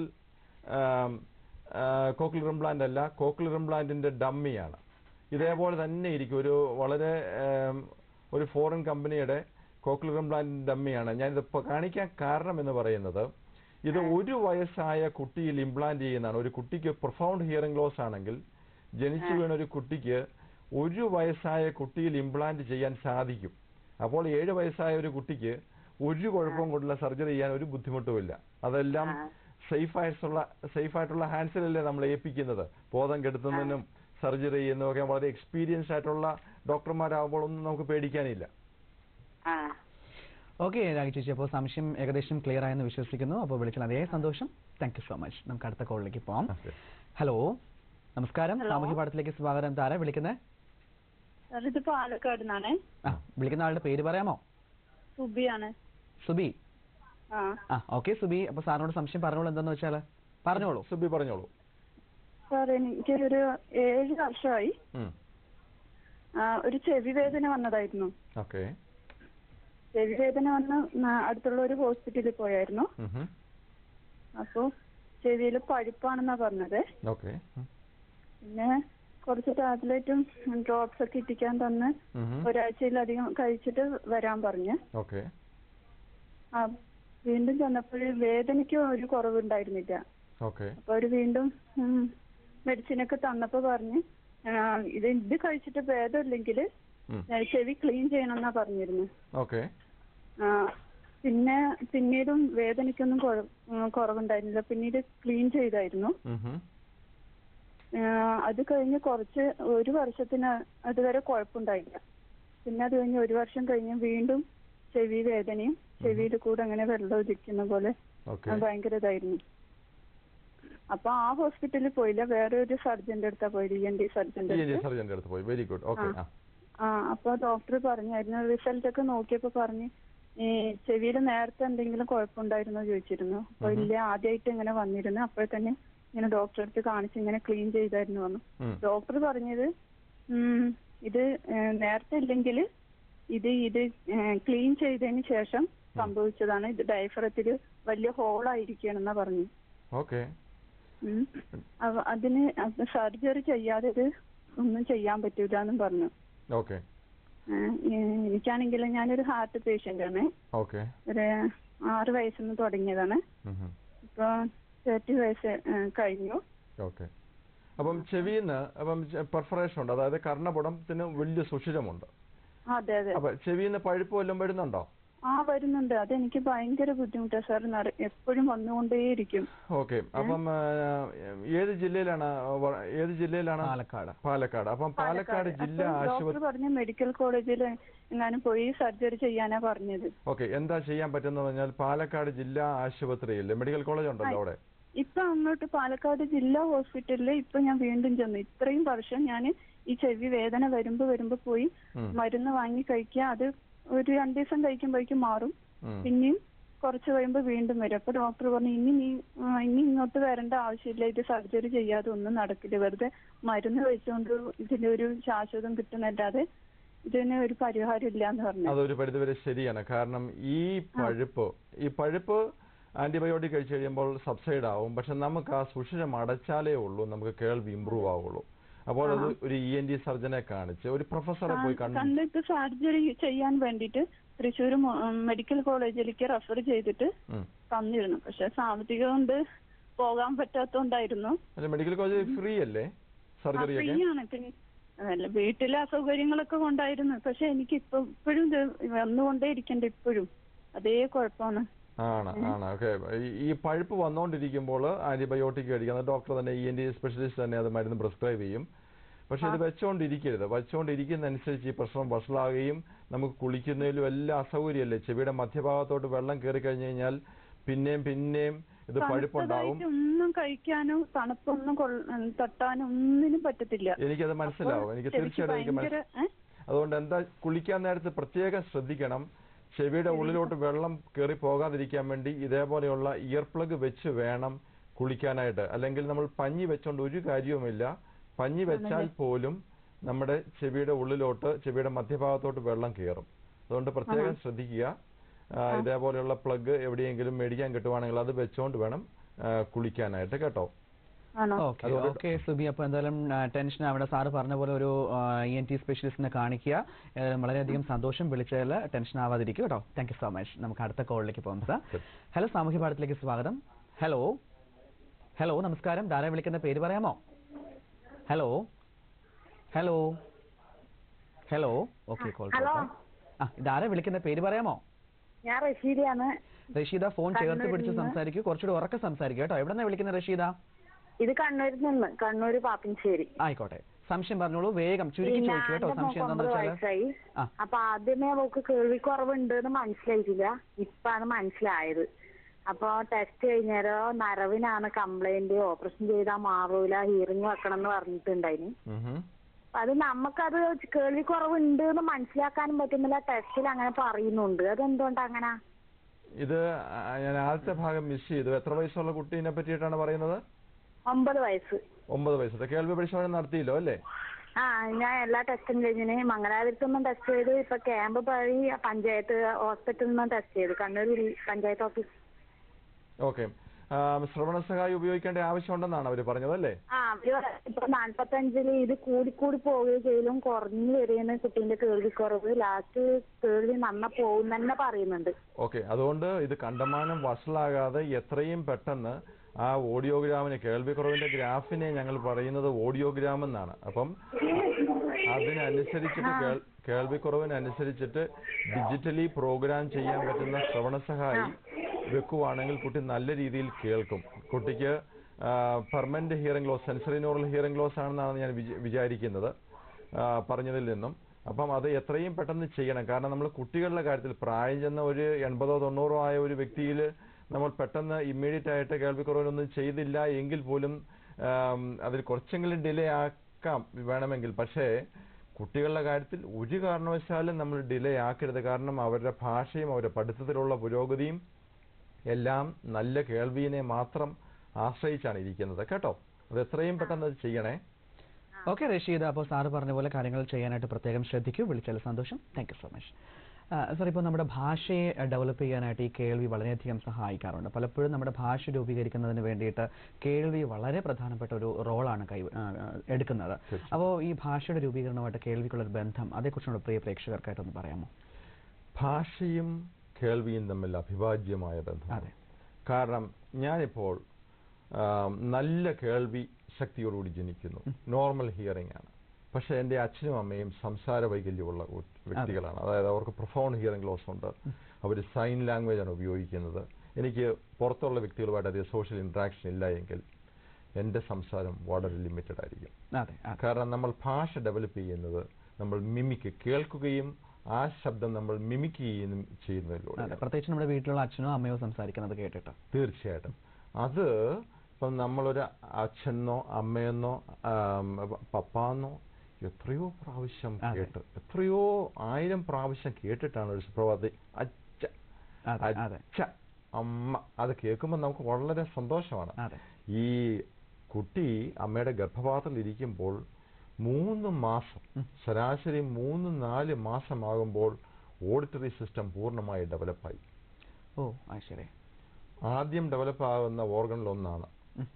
[SPEAKER 2] കോക്ലിയർ ഇംപ്ലാന്റ് അല്ല കോക്ലിയർ ഇംപ്ലാന്റിന്റെ ഡമ്മിയാണ് ഇതേപോലെ തന്നെ ഇരിക്കും ഒരു വളരെ ആം, ഒരു ഫോറിൻ കമ്പനിയുടെ കോക്ലിയർ ഇംപ്ലാന്റ് ഡമ്മിയാണ് ഞാനിത് ഇപ്പൊ കാണിക്കാൻ കാരണം എന്ന് പറയുന്നത് ഇത് ഒരു വയസ്സായ കുട്ടിയിൽ ഇംപ്ലാന്റ് ചെയ്യുന്നതാണ് ഒരു കുട്ടിക്ക് പ്രൊഫൗണ്ട് ഹിയറിംഗ് ലോസ് ആണെങ്കിൽ ജനിച്ചു വീണ ഒരു കുട്ടിക്ക് ഒരു വയസ്സായ കുട്ടിയിൽ ഇംപ്ലാന്റ് ചെയ്യാൻ സാധിക്കും അപ്പോൾ ഏഴ് വയസ്സായ ഒരു കുട്ടിക്ക് ഒരു കുഴപ്പവും കൊണ്ടുള്ള സർജറി ചെയ്യാൻ ഒരു ബുദ്ധിമുട്ടുമില്ല അതെല്ലാം സേഫ് ആയിട്ടുള്ള സേഫ് ആയിട്ടുള്ള ഹാൻഡ്സിലല്ലേ നമ്മൾ ഏൽപ്പിക്കുന്നത് ബോധം കെടുത്തുന്നതിനും സർജറി ചെയ്യുന്നതൊക്കെ വളരെ എക്സ്പീരിയൻസ് ആയിട്ടുള്ള ഡോക്ടർമാരാകുമ്പോൾ ഒന്നും നമുക്ക് പേടിക്കാനില്ല
[SPEAKER 6] ആ
[SPEAKER 1] ഓക്കെ രാഗി ചേച്ചി അപ്പോൾ സംശയം ഏകദേശം ക്ലിയർ ആയെന്ന് വിശ്വസിക്കുന്നു അപ്പോൾ വിളിച്ചാൽ അതേ സന്തോഷം താങ്ക് യു സോ മച്ച് നമുക്ക് അടുത്ത കോളിലേക്ക് പോവാം
[SPEAKER 2] Okay.
[SPEAKER 1] ഹലോ നമസ്കാരം സാമൂഹ്യ പാഠത്തിലേക്ക് സ്വാഗതം താരാ വിളിക്കുന്നത്
[SPEAKER 7] സാർ ഇത് പാലക്കാട് നിന്നാണ്
[SPEAKER 1] ആ വിളിക്കുന്ന ആളുടെ പേര് പറയാമോ
[SPEAKER 7] സുബിയാണ്
[SPEAKER 1] സുബി
[SPEAKER 7] ആ
[SPEAKER 1] ആ ഓക്കെ സുബി അപ്പൊ സാറിനോട് സംശയം പറഞ്ഞോളൂ എന്താന്ന് വെച്ചാൽ പറഞ്ഞോളൂ
[SPEAKER 2] സുബി പറഞ്ഞോളൂ
[SPEAKER 7] സാർ എനിക്ക് ഒരു ഏഴ് വർഷമായി ആ, ഒരു ചെവി വേദന വന്നതായിരുന്നു
[SPEAKER 2] ഓക്കെ
[SPEAKER 7] ചെവി വേദന വന്ന് ന- അടുത്തുള്ള ഒരു ഹോസ്പിറ്റലിൽ പോയായിരുന്നു അപ്പോ ചെവിയിൽ പഴുപ്പാണെന്നാ പറഞ്ഞത്
[SPEAKER 2] ഓക്കെ
[SPEAKER 7] പിന്നെ കുറച്ച് ടാബ്ലറ്റും ഡ്രോപ്സ് ഒക്കെ ഇട്ടിക്കാൻ തന്ന് ഒരാഴ്ചയിലധികം കഴിച്ചിട്ട് വരാൻ പറഞ്ഞു
[SPEAKER 2] ഓക്കെ
[SPEAKER 7] ആ വീണ്ടും ചെന്നപ്പോൾ വേദനയ്ക്ക് ഒരു കുറവുണ്ടായിരുന്നില്ല
[SPEAKER 2] ഓക്കെ
[SPEAKER 7] അപ്പൊ അവര് വീണ്ടും മെഡിസിൻ ഒക്കെ തന്നപ്പോ പറഞ്ഞ് ആ, ഇത് ഇത് കഴിച്ചിട്ട് ഭേദമില്ലെങ്കിൽ
[SPEAKER 2] ഉം.
[SPEAKER 7] ചെവി ക്ലീൻ ചെയ്യണമെന്നാ പറഞ്ഞിരുന്നു
[SPEAKER 2] ഓക്കെ
[SPEAKER 7] ആ, പിന്നെ പിന്നീടും വേദനയ്ക്കൊന്നും കുറ- ഉം, കുറവുണ്ടായിരുന്നില്ല പിന്നീട് ക്ലീൻ ചെയ്തായിരുന്നു ആ, അത് കഴിഞ്ഞ് കുറച്ച് ഒരു വർഷത്തിന് അതുവരെ കുഴപ്പമുണ്ടായില്ല പിന്നെ അത് കഴിഞ്ഞ് ഒരു വർഷം കഴിഞ്ഞ് വീണ്ടും ചെവി വേദനയും ചെവിയിൽ കൂടെ അങ്ങനെ വെള്ളം ഒലിക്കുന്ന പോലെ
[SPEAKER 2] ഓക്കെ
[SPEAKER 7] ആ, ഭയങ്കര ഇതായിരുന്നു അപ്പൊ ആ ഹോസ്പിറ്റലിൽ പോയില്ല വേറെ ഒരു സർജന്റെ അടുത്താ പോയത് ഇ എൻ ഡി സർജന്റെ
[SPEAKER 2] ഇ എൻ
[SPEAKER 7] അടുത്ത്
[SPEAKER 2] ഡി സർജന്റെ അടുത്ത് പോയി വെരി ഗുഡ് ഓക്കെ ആ
[SPEAKER 7] ആ അപ്പൊ ഡോക്ടർ പറഞ്ഞായിരുന്നു റിസൾട്ട് ഒക്കെ നോക്കിയപ്പോ പറഞ്ഞ് ഈ ചെവിയിൽ നേരത്തെ എന്തെങ്കിലും കുഴപ്പമുണ്ടായിരുന്നോ ചോദിച്ചിരുന്നു അപ്പൊ ഇല്ല ആദ്യമായിട്ട് ഇങ്ങനെ വന്നിരുന്നു അപ്പോൾ തന്നെ ഇങ്ങനെ ഡോക്ടറെ അടുത്ത് കാണിച്ച് ഇങ്ങനെ ക്ലീൻ ചെയ്തായിരുന്നു പറഞ്ഞു
[SPEAKER 2] ഉം.
[SPEAKER 7] ഡോക്ടർ പറഞ്ഞത് ഉം, ഇത് ഏഹ്, നേരത്തെ ഇല്ലെങ്കിൽ ഇത് ഇത് ക്ലീൻ ചെയ്തതിന് ശേഷം സംഭവിച്ചതാണ് ഇത് ഡയഫ്രത്തിൽ വലിയ ഹോളായിരിക്കണെന്നാ പറഞ്ഞു
[SPEAKER 2] ഓക്കെ
[SPEAKER 7] ഉം. അവ- അതിന് സർജറി ചെയ്യാതെ ഇത് ഒന്നും ചെയ്യാൻ പറ്റൂല എന്നും പറഞ്ഞു
[SPEAKER 2] ഓക്കെ
[SPEAKER 7] ഏഹ് ഏഹ് എനിക്കാണെങ്കിൽ ഞാനൊരു ഹാർട്ട് പേഷ്യന്റ് ആണ്
[SPEAKER 2] ഓക്കെ
[SPEAKER 7] ഒരു ആറ് വയസ്സിൽ നിന്ന് തുടങ്ങിയതാണ് ഇപ്പൊ തേർട്ടി വയസ്സ് ഏഹ് കഴിഞ്ഞു
[SPEAKER 2] ഓക്കെ അപ്പം ചെവിന്ന് അപ്പം പെർഫറേഷൻ ഉണ്ട് അതായത് കർണപുടത്തിന് വലിയ സുഷിരമുണ്ട്
[SPEAKER 7] അതെ അതെ
[SPEAKER 2] അപ്പൊ ചെവിന്ന് പഴുപ്പ് വല്ലതും വരുന്നുണ്ടോ
[SPEAKER 7] ആ വരുന്നുണ്ട് അതെനിക്ക് ഭയങ്കര ബുദ്ധിമുട്ടാണ് സാർ എപ്പോഴും വന്നുകൊണ്ടേയിരിക്കും
[SPEAKER 2] ഓക്കെ അപ്പം ആ, ഏത് ജില്ലയിലാണ് വ- ഏത് ജില്ലയിലാണ്
[SPEAKER 1] പാലക്കാട്
[SPEAKER 2] പാലക്കാട് അപ്പം പാലക്കാട് ജില്ലാ
[SPEAKER 7] ഡോക്ടർ
[SPEAKER 2] ആശുപത്രി
[SPEAKER 7] പറഞ്ഞ മെഡിക്കൽ കോളേജിൽ എങ്ങാനും പോയി സർജറി ചെയ്യാനാ പറഞ്ഞത്
[SPEAKER 2] ഓക്കെ എന്താ ചെയ്യാൻ പറ്റുന്നത് പറഞ്ഞാൽ പാലക്കാട് ജില്ലാ ആശുപത്രിയിൽ മെഡിക്കൽ കോളേജ് ഉണ്ടല്ലോ അവിടെ
[SPEAKER 7] ഇപ്പൊ അങ്ങോട്ട് പാലക്കാട് ജില്ലാ ഹോസ്പിറ്റലിൽ ഇപ്പൊ ഞാൻ വീണ്ടും ചെന്നു ഇത്രയും വർഷം ഞാൻ ഈ ചെവി വേദന വരുമ്പോ വരുമ്പോ പോയി
[SPEAKER 2] ഉം.
[SPEAKER 7] മരുന്ന് വാങ്ങി കഴിക്കുക അത് ഒരു രണ്ടു ദിവസം കഴിക്കുമ്പോഴേക്കും മാറും
[SPEAKER 2] ഉം.
[SPEAKER 7] പിന്നെയും കുറച്ച് കഴിയുമ്പോൾ വീണ്ടും വരും അപ്പൊ ഡോക്ടർ പറഞ്ഞു ഇനി നീ ആ, ഇനി ഇങ്ങോട്ട് വരേണ്ട ആവശ്യമില്ല ഇത് സർജറി ചെയ്യാതെ ഒന്നും നടക്കില്ല വെറുതെ മരുന്ന് കഴിച്ചുകൊണ്ട് ഇതിലൊരു ശാശ്വതം കിട്ടുന്നല്ലാതെ ഇതിന് ഒരു പരിഹാരം ഇല്ല എന്ന് പറഞ്ഞു
[SPEAKER 2] അതൊരു പരിധിവരെ ശരിയാണ് കാരണം ഈ പഴുപ്പ് ഈ പഴുപ്പ് ആന്റിബയോട്ടിക് കഴിച്ചു കഴിയുമ്പോൾ സബ്സൈഡ് ആവും പക്ഷെ നമുക്ക് ആ സുഷിരം അടച്ചാലേ ഉള്ളൂ നമുക്ക് കേൾവി ഇമ്പ്രൂവ് ആവുള്ളൂ അപ്പോൾ അത് ഒരു ഇ എൻ ഡി സർജനെ കാണിച്ച് ഒരു പ്രൊഫസറെ പോയി കണ്ടു
[SPEAKER 7] കണ്ടിട്ട് സർജറി ചെയ്യാൻ വേണ്ടിയിട്ട് തൃശ്ശൂർ മെഡിക്കൽ കോളേജിലേക്ക് റെഫർ ചെയ്തിട്ട്
[SPEAKER 2] ഉം.
[SPEAKER 7] തന്നിരുന്നു പക്ഷെ സാമ്പത്തികം കൊണ്ട് പോകാൻ പറ്റാത്തോണ്ടായിരുന്നു
[SPEAKER 2] അല്ല മെഡിക്കൽ കോളേജ് ഫ്രീ അല്ലേ സർജറി
[SPEAKER 7] ഫ്രീ
[SPEAKER 2] ഒക്കെ
[SPEAKER 7] ആണ് പിന്നെ അല്ല വീട്ടിലെ അസൗകര്യങ്ങളൊക്കെ കൊണ്ടായിരുന്നു പക്ഷെ എനിക്ക് ഇപ്പൊ ഇപ്പോഴും ഇത് വന്നുകൊണ്ടേ ഇരിക്കണ്ട ഇപ്പോഴും അതേ കുഴപ്പമാണ്
[SPEAKER 2] ആണ് ആണ് ഓക്കെ ഈ പഴുപ്പ് വന്നുകൊണ്ടിരിക്കുമ്പോൾ ആന്റിബയോട്ടിക് കഴിക്കുക ഡോക്ടർ തന്നെ ഇ എൻ ഡി സ്പെഷ്യലിസ്റ്റ് തന്നെ അത് മരുന്ന് പ്രിസ്ക്രൈബ് ചെയ്യും പക്ഷെ ഇത് വെച്ചുകൊണ്ടിരിക്കരുത് വെച്ചുകൊണ്ടിരിക്കുന്നതനുസരിച്ച് ഈ പ്രശ്നം വഷളാകുകയും നമുക്ക് കുളിക്കുന്നതിലും എല്ലാം അസൗകര്യമല്ലേ ചെവിയുടെ മധ്യഭാഗത്തോട്ട് വെള്ളം കയറി കഴിഞ്ഞു കഴിഞ്ഞാൽ പിന്നെയും പിന്നെയും ഇത് പഴുപ്പുണ്ടാവും
[SPEAKER 7] തണുത്തതായിട്ട് ഒന്നും കഴിക്കാനോ തണുപ്പൊന്നും കൊള്ള- തട്ടാനോ ഒന്നിനും പറ്റത്തില്ല
[SPEAKER 2] എനിക്കത് മനസ്സിലാവും എനിക്ക്
[SPEAKER 7] ചെവിക്ക്
[SPEAKER 2] തീർച്ചയായിട്ടും എനിക്ക്
[SPEAKER 7] ഭയങ്കര
[SPEAKER 2] മനസ്സിലാവും
[SPEAKER 7] ഏ?
[SPEAKER 2] അതുകൊണ്ട് എന്താ കുളിക്കാൻ നേരത്ത് പ്രത്യേകം ശ്രദ്ധിക്കണം ചെവിയുടെ ഉള്ളിലോട്ട് വെള്ളം കയറി പോകാതിരിക്കാൻ വേണ്ടി ഇതേപോലെയുള്ള ഇയർ പ്ലഗ് വെച്ച് വേണം കുളിക്കാനായിട്ട് അല്ലെങ്കിൽ നമ്മൾ പഞ്ഞി വെച്ചോണ്ട് ഒരു കാര്യവുമില്ല പഞ്ഞി വെച്ചാൽ പോലും നമ്മുടെ ചെവിയുടെ ഉള്ളിലോട്ട് ചെവിയുടെ മധ്യഭാഗത്തോട്ട് വെള്ളം കയറും അതുകൊണ്ട് പ്രത്യേകം ശ്രദ്ധിക്കുക ആ, ഇതേപോലെയുള്ള പ്ലഗ് എവിടെയെങ്കിലും മേടിക്കാൻ കിട്ടുവാണെങ്കിൽ അത് വെച്ചോണ്ട് വേണം ആ, കുളിക്കാനായിട്ട് കേട്ടോ
[SPEAKER 7] ആണോ
[SPEAKER 1] ഓക്കെ ഓക്കെ സുബി അപ്പോൾ എന്തായാലും ടെൻഷൻ അവിടെ സാറ് പറഞ്ഞ പോലെ ഒരു ഇ എൻ ടി സ്പെഷ്യലിസ്റ്റിനെ കാണിക്കുക ഏതായാലും വളരെയധികം സന്തോഷം വിളിച്ചതിൽ ടെൻഷൻ ആവാതിരിക്കും കേട്ടോ താങ്ക് യു സോ മച്ച് നമുക്ക് അടുത്ത കോളിലേക്ക് പോകാം സാർ ഹലോ സാമൂഹ്യ പാഠത്തിലേക്ക് സ്വാഗതം ഹലോ ഹലോ നമസ്കാരം ധാരാ വിളിക്കുന്ന പേര് പറയാമോ hello hello hello okay call ആ ഇതാരാ വിളിക്കുന്ന പേര് പറയാമോ
[SPEAKER 5] ഞാൻ റഷീദയാണ്
[SPEAKER 1] റഷീദ ഫോൺ ചേർത്ത് പിടിച്ച് സംസാരിക്കൂ കുറച്ചുകൂടി ഉറക്കെ സംസാരിക്കുക കേട്ടോ എവിടെ നിന്നാണ് വിളിക്കുന്നത് റഷീദ
[SPEAKER 5] ഇത് കണ്ണൂരിൽ നിന്ന് കണ്ണൂര് പാപ്പിൻശ്ശേരി
[SPEAKER 1] ആയിക്കോട്ടെ സംശയം പറഞ്ഞോളൂ വേഗം ചുരുക്കി
[SPEAKER 5] പിന്നെ
[SPEAKER 1] ചോദിക്കൂ കേട്ടോ
[SPEAKER 5] എന്റെ
[SPEAKER 1] സംശയം
[SPEAKER 5] മോൾക്ക്
[SPEAKER 1] എന്താണെന്ന്
[SPEAKER 5] ഒമ്പത്
[SPEAKER 1] വെച്ചാൽ
[SPEAKER 5] വയസ്സായി
[SPEAKER 1] ആ.
[SPEAKER 5] അപ്പൊ ആദ്യമേ അവൾക്ക് കേൾവിക്കുറവുണ്ട് എന്ന് മനസ്സിലായിട്ടില്ല ഇപ്പാണ് മനസ്സിലായത് അപ്പൊ ടെസ്റ്റ് കഴിഞ്ഞാലോ നരവിനാണ് കംപ്ലൈന്റ് ഓപ്പറേഷൻ ചെയ്താൽ മാറൂല ഹിയറിംഗ് വെക്കണം എന്ന് പറഞ്ഞിട്ടുണ്ടായിന്
[SPEAKER 2] ഉം
[SPEAKER 5] അപ്പൊ അത് നമുക്കത് കേൾവിക്കുറവുണ്ട് എന്ന് മനസ്സിലാക്കാനും പറ്റുന്നില്ല ടെസ്റ്റിൽ അങ്ങനെ പറയുന്നുണ്ട് അതെന്തുകൊണ്ട് അങ്ങനെ
[SPEAKER 2] ഇത് ആ, ഞാൻ ആദ്യത്തെ ഭാഗം മിസ് ചെയ്തു എത്ര വയസ്സുള്ള കുട്ടീനെ പറ്റിയിട്ടാണ് പറയുന്നത്
[SPEAKER 5] ഒമ്പത് വയസ്സ്
[SPEAKER 2] ഒമ്പത് വയസ്സത്തെ കേൾവി പരിശോധന നടത്തിയില്ലോ അല്ലേ
[SPEAKER 5] ആ ഞാൻ എല്ലാ ടെസ്റ്റും കഴിഞ്ഞിന് മംഗലാപുരത്തു നിന്നും ടെസ്റ്റ് ചെയ്തു ഇപ്പൊ ക്യാമ്പ് വഴി പഞ്ചായത്ത് ഹോസ്പിറ്റലിൽ നിന്നും ടെസ്റ്റ് ചെയ്തു കണ്ണൂർ വിൽ- പഞ്ചായത്ത് ഓഫീസ്
[SPEAKER 2] ഓക്കെ ആ, ശ്രവണ സഹായി ഉപയോഗിക്കേണ്ട ആവശ്യമുണ്ടെന്നാണ് അവർ പറഞ്ഞതല്ലേ
[SPEAKER 5] ആ അവര് പറ- ഇപ്പൊ നാല്പത്തഞ്ചില് ഇത് കൂടിക്കൂടി പോവുകയും ചെയ്യലും കുറഞ്ഞു വരികയാണ് കുട്ടീന്റെ കേൾവിക്കുറവ് ലാസ്റ്റ് കേൾവി നന്ന പോകും തന്നെ പറയുന്നുണ്ട്
[SPEAKER 2] ഓക്കെ അതുകൊണ്ട് ഇത് കണ്ടമാനം വഷളാകാതെ എത്രയും പെട്ടെന്ന് ആ ഓഡിയോഗ്രാമിന് കേൾവിക്കുറവിന്റെ ഗ്രാഫിനെ ഞങ്ങൾ പറയുന്നത് ഓഡിയോഗ്രാം എന്നാണ് അപ്പം അതിനനുസരിച്ചിട്ട് കേൾ- കേൾവിക്കുറവിനനുസരിച്ചിട്ട് ഡിജിറ്റലി പ്രോഗ്രാം ചെയ്യാൻ പറ്റുന്ന ശ്രവണ സഹായി വെക്കുവാണെങ്കിൽ കുട്ടി നല്ല രീതിയിൽ കേൾക്കും കുട്ടിക്ക് permanent hearing loss sensory neural hearing loss ആണെന്നാണ് ഞാൻ വിച- വിചാരിക്കുന്നത് ആ, പറഞ്ഞതിൽ നിന്നും അപ്പം അത് എത്രയും പെട്ടെന്ന് ചെയ്യണം കാരണം നമ്മൾ കുട്ടികളുടെ കാര്യത്തിൽ പ്രായം ചെന്ന ഒരു എൺപതോ തൊണ്ണൂറോ ആയ ഒരു വ്യക്തിയിൽ നമ്മൾ പെട്ടെന്ന് ഇമ്മീഡിയറ്റ് ആയിട്ട് കേൾവിക്കുറവിനൊന്നും ചെയ്തില്ല എങ്കിൽ പോലും ആം, അതിൽ കുറച്ചെങ്കിലും ഡിലേ ആക്കാം വേണമെങ്കിൽ പക്ഷേ കുട്ടികളുടെ കാര്യത്തിൽ ഒരു കാരണവശാലും നമ്മൾ ഡിലേ ആക്കരുത് കാരണം അവരുടെ ഭാഷയും അവരുടെ പഠിത്തത്തിലുള്ള പുരോഗതിയും എല്ലാം നല്ല കേൾവിയെ മാത്രം ആശ്രയിച്ചാണ് ഇരിക്കുന്നത് കേട്ടോ അത് എത്രയും പെട്ടെന്ന് അത് ചെയ്യണേ
[SPEAKER 1] ഓക്കെ റഷീദ് അപ്പോൾ സാറ് പറഞ്ഞ പോലെ കാര്യങ്ങൾ ചെയ്യാനായിട്ട് പ്രത്യേകം ശ്രദ്ധിക്കൂ വിളിച്ചാൽ സന്തോഷം thank you so much sir ഇപ്പോൾ നമ്മുടെ ഭാഷയെ ഡെവലപ്പ് ചെയ്യാനായിട്ട് ഈ കേൾവി വളരെയധികം സഹായിക്കാറുണ്ട് പലപ്പോഴും നമ്മുടെ ഭാഷ രൂപീകരിക്കുന്നതിന് വേണ്ടിയിട്ട് കേൾവി വളരെ പ്രധാനപ്പെട്ട ഒരു റോളാണ് കൈ ആ, ആ, എടുക്കുന്നത് അപ്പോൾ ഈ ഭാഷയുടെ രൂപീകരണമായിട്ട് കേൾവിക്കുള്ള ഒരു ബന്ധം അതേക്കുറിച്ച് നമ്മുടെ പ്രിയ പ്രേക്ഷകർക്കായിട്ടൊന്ന് പറയാമോ
[SPEAKER 2] ഭാഷയും കേൾവിയും തമ്മിൽ അഭിവാജ്യമായ ബന്ധം
[SPEAKER 1] അതെ.
[SPEAKER 2] കാരണം ഞാനിപ്പോൾ ആം, നല്ല കേൾവി ശക്തിയോടുകൂടി ജനിക്കുന്നു നോർമൽ ഹിയറിംഗ് ആണ് പക്ഷെ എൻ്റെ അച്ഛനും അമ്മയും സംസാര വൈകല്യമുള്ള കു- വ്യക്തികളാണ് അതായത് അവർക്ക് പ്രൊഫൗണ്ട് ഹിയറിംഗ് ലോസ് ഉണ്ട് അവർ സൈൻ ലാംഗ്വേജ് ആണ് ഉപയോഗിക്കുന്നത് എനിക്ക് പുറത്തുള്ള വ്യക്തികളുമായിട്ട് അധികം സോഷ്യൽ ഇൻട്രാക്ഷൻ ഇല്ല എങ്കിൽ എൻ്റെ സംസാരം വളരെ ലിമിറ്റഡ് ആയിരിക്കും
[SPEAKER 1] അതെ അതെ
[SPEAKER 2] കാരണം നമ്മൾ ഭാഷ ഡെവലപ്പ് ചെയ്യുന്നത് നമ്മൾ മിമിക്ക് കേൾക്കുകയും ആ ശബ്ദം നമ്മൾ മിമിക്ക് ചെയ്യുന്ന
[SPEAKER 1] അതെ
[SPEAKER 2] ചെയ്യുന്നതിലൂടെ
[SPEAKER 1] പ്രത്യേകിച്ച് നമ്മുടെ വീട്ടിലുള്ള അച്ഛനോ അമ്മയോ സംസാരിക്കുന്നത് കേട്ടിട്ട്
[SPEAKER 2] തീർച്ചയായിട്ടും അത് ഇപ്പം നമ്മളൊരു അച്ഛനോ അമ്മയെന്നോ ആം, പപ്പാന്നോ എത്രയോ പ്രാവശ്യം
[SPEAKER 1] അതെ.
[SPEAKER 2] കേട്ട് എത്രയോ ആയിരം പ്രാവശ്യം കേട്ടിട്ടാണ് ഒരു സുപ്രഭാതത്തിൽ അച്ഛ
[SPEAKER 1] അതെ അതെ
[SPEAKER 2] അച്ഛ അമ്മ അത് കേൾക്കുമ്പോൾ നമുക്ക് വളരെ സന്തോഷമാണ്
[SPEAKER 1] അതെ
[SPEAKER 2] ഈ കുട്ടി അമ്മയുടെ ഗർഭപാത്രത്തിൽ ഇരിക്കുമ്പോൾ മൂന്ന് മാസം ശരാശരി മൂന്ന് നാല് മാസമാകുമ്പോൾ ഓഡിറ്ററി സിസ്റ്റം പൂർണ്ണമായി ഡെവലപ്പായി
[SPEAKER 1] ഓ ആ ശരി
[SPEAKER 2] ആദ്യം ഡെവലപ്പ് ആകുന്ന ഓർഗണിൽ ഒന്നാണ്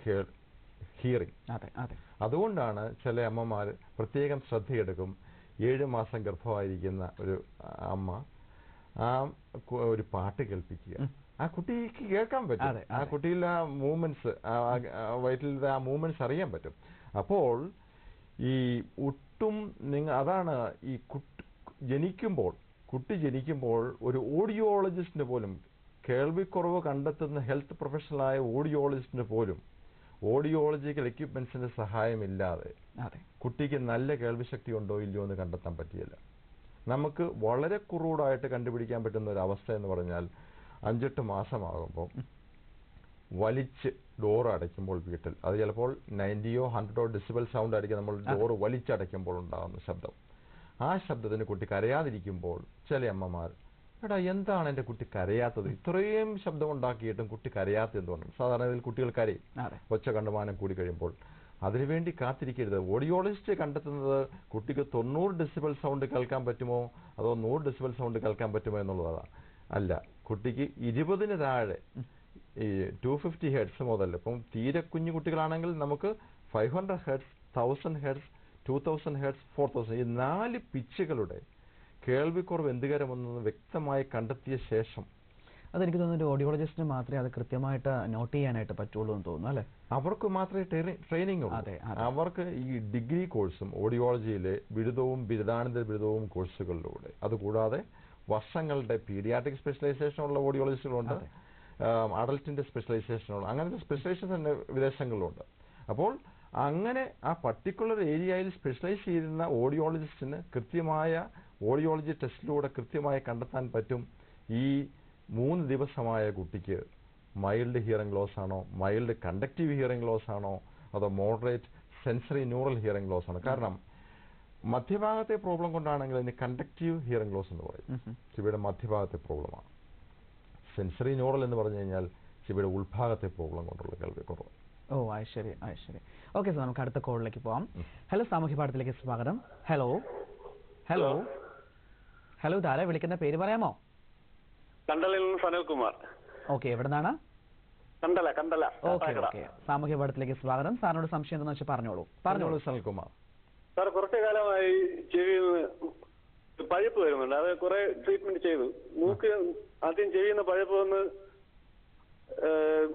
[SPEAKER 2] ഹിയറിംഗ്
[SPEAKER 1] അതെ അതെ
[SPEAKER 2] അതുകൊണ്ടാണ് ചില അമ്മമാർ പ്രത്യേകം ശ്രദ്ധയെടുക്കും ഏഴ് മാസം ഗർഭമായിരിക്കുന്ന ഒരു അമ്മ ആ കു- ഒരു പാട്ട് കേൾപ്പിക്കുക ആ കുട്ടിക്ക് കേൾക്കാൻ പറ്റും
[SPEAKER 1] അതെ,
[SPEAKER 2] ആ
[SPEAKER 1] അതെ.
[SPEAKER 2] കുട്ടിയിലെ ആ മൂവ്മെന്റ്സ് വയറ്റിലെ ആ മൂവ്മെന്റ്സ് അറിയാൻ പറ്റും അപ്പോൾ ഈ ഒട്ടും നിങ്ങൾ അതാണ് ഈ കുട്ടി ജനിക്കുമ്പോൾ കുട്ടി ജനിക്കുമ്പോൾ ഒരു ഓഡിയോളജിസ്റ്റിന് പോലും കേൾവിക്കുറവ് കണ്ടെത്തുന്ന ഹെൽത്ത് പ്രൊഫഷണലായ ഓഡിയോളജിസ്റ്റിന് പോലും ഓഡിയോളജിക്കൽ എക്യുപ്മെന്റ്സിന്റെ സഹായമില്ലാതെ
[SPEAKER 1] അതെ
[SPEAKER 2] കുട്ടിക്ക് നല്ല കേൾവിശക്തി ഉണ്ടോ ഇല്ലയോ എന്ന് കണ്ടെത്താൻ പറ്റിയില്ല നമുക്ക് വളരെ കുറൂടായിട്ട് കണ്ടുപിടിക്കാൻ പറ്റുന്ന ഒരു അവസ്ഥ എന്ന് പറഞ്ഞാൽ അഞ്ചെട്ട് മാസമാകുമ്പോൾ വലിച്ച് ഡോർ അടയ്ക്കുമ്പോൾ വീട്ടിൽ അത് ചിലപ്പോൾ നയൻറ്റിയോ ഹൺഡ്രഡോ ഡെസിബൽ സൗണ്ട് ആയിരിക്കും നമ്മൾ ഡോർ വലിച്ചടയ്ക്കുമ്പോൾ ഉണ്ടാകുന്ന ശബ്ദം ആ ശബ്ദത്തിന് കുട്ടി കരയാതിരിക്കുമ്പോൾ ചില അമ്മമാർ എടാ എന്താണ് എൻ്റെ കുട്ടി കരയാത്തത് ഇത്രയും ശബ്ദം ഉണ്ടാക്കിയിട്ടും കുട്ടി കരയാത്തത് എന്തുകൊണ്ട് സാധാരണ ഇതിൽ കുട്ടികൾ കരയും
[SPEAKER 1] അതെ
[SPEAKER 2] ഒച്ച കണ്ടുമാനം കൂടി കഴിയുമ്പോൾ അതിനുവേണ്ടി കാത്തിരിക്കരുത് ഓഡിയോളജിസ്റ്റ് കണ്ടെത്തുന്നത് കുട്ടിക്ക് തൊണ്ണൂറ് ഡെസിബൽ സൗണ്ട് കേൾക്കാൻ പറ്റുമോ അതോ നൂറ് ഡെസിബൽ സൗണ്ട് കേൾക്കാൻ പറ്റുമോ എന്നുള്ളതാണ് അല്ല കുട്ടിക്ക് ഇരുപതിന് താഴെ ഈ ടു ഫിഫ്റ്റി ഹെഡ്സ് മുതൽ ഇപ്പം തീരെ കുഞ്ഞു കുട്ടികളാണെങ്കിൽ നമുക്ക് five hundred hertz thousand hertz two thousand hertz four thousand ഈ നാല് പിച്ചുകളുടെ കേൾവിക്കുറവ് എന്തുകരമെന്ന് വ്യക്തമായി കണ്ടെത്തിയ ശേഷം
[SPEAKER 1] അതെനിക്ക് തോന്നുന്നു ഒരു ഓഡിയോളജിസ്റ്റിന് മാത്രമേ അത് കൃത്യമായിട്ട് നോട്ട് ചെയ്യാനായിട്ട് പറ്റുള്ളൂ എന്ന് തോന്നുന്നു അല്ലേ
[SPEAKER 2] അവർക്ക് മാത്രമേ ട്രെയിനിങ് ഉള്ളൂ
[SPEAKER 1] അതെ, അതെ.
[SPEAKER 2] അവർക്ക് ഈ ഡിഗ്രി കോഴ്സും ഓഡിയോളജിയിലെ ബിരുദവും ബിരുദാനന്തര ബിരുദവും കോഴ്സുകളിലൂടെ അതുകൂടാതെ വർഷങ്ങളുടെ പീഡിയാട്രിക് സ്പെഷ്യലൈസേഷൻ ഉള്ള ഓഡിയോളജിസ്റ്റുകളുണ്ട് അഡൽട്ടിന്റെ സ്പെഷ്യലൈസേഷനുള്ള അങ്ങനത്തെ സ്പെഷ്യലൈസേഷൻ തന്നെ വിദേശങ്ങളിലുണ്ട് അപ്പോൾ അങ്ങനെ ആ പർട്ടിക്കുലർ ഏരിയയിൽ സ്പെഷ്യലൈസ് ചെയ്യുന്ന ഓഡിയോളജിസ്റ്റിന് കൃത്യമായ ഓഡിയോളജി ടെസ്റ്റിലൂടെ കൃത്യമായി കണ്ടെത്താൻ പറ്റും ഈ മൂന്ന് ദിവസമായ കുട്ടിക്ക് മൈൽഡ് ഹിയറിംഗ് ലോസ് ആണോ മൈൽഡ് കണ്ടക്റ്റീവ് ഹിയറിംഗ് ലോസ് ആണോ അതോ moderate sensory neural hearing loss ആണ് കാരണം മധ്യഭാഗത്തെ പ്രോബ്ലം കൊണ്ടാണെങ്കിൽ അതിന് കണ്ടക്റ്റീവ് ഹിയറിംഗ് ലോസ് എന്ന് പറയും ചെവിയുടെ മധ്യഭാഗത്തെ പ്രോബ്ലമാണ് സെൻസറി ന്യൂറൽ എന്ന് പറഞ്ഞു കഴിഞ്ഞാൽ ചെവിയുടെ ഉൾഭാഗത്തെ പ്രോബ്ലം കൊണ്ടുള്ള കേൾവിക്കുറവ്
[SPEAKER 1] ഓ അത് ശരി അത് ശരി ഓക്കെ സാർ നമുക്ക് അടുത്ത കോളിലേക്ക് പോവാം ഹലോ സാമൂഹ്യ പാഠത്തിലേക്ക് സ്വാഗതം ഹലോ ഹലോ ഹലോ ഇതാരാ വിളിക്കുന്ന പേര് പറയാമോ
[SPEAKER 8] കണ്ടലിൽ നിന്ന് സനൽകുമാർ
[SPEAKER 1] ഓക്കെ എവിടെ നിന്നാണ്
[SPEAKER 8] കണ്ടല കണ്ടല
[SPEAKER 1] ഓക്കെ
[SPEAKER 8] കാട്ടാക്കട.
[SPEAKER 1] ഓക്കെ സാമൂഹ്യ പാഠത്തിലേക്ക് സ്വാഗതം സാറിനോട് സംശയം എന്താണെന്ന് വെച്ചാൽ പറഞ്ഞോളൂ പറഞ്ഞോളൂ
[SPEAKER 2] പറഞ്ഞോളൂ സനൽകുമാർ
[SPEAKER 8] സാർ കുറച്ചു കാലമായി ചെവിയിൽ നിന്ന് പഴുപ്പ് വരുന്നുണ്ട് അത് കുറെ ട്രീറ്റ്മെന്റ് ചെയ്തു മൂക്ക് ആദ്യം ചെവിയിൽ നിന്ന് പഴുപ്പ് വന്ന് ഏഹ്,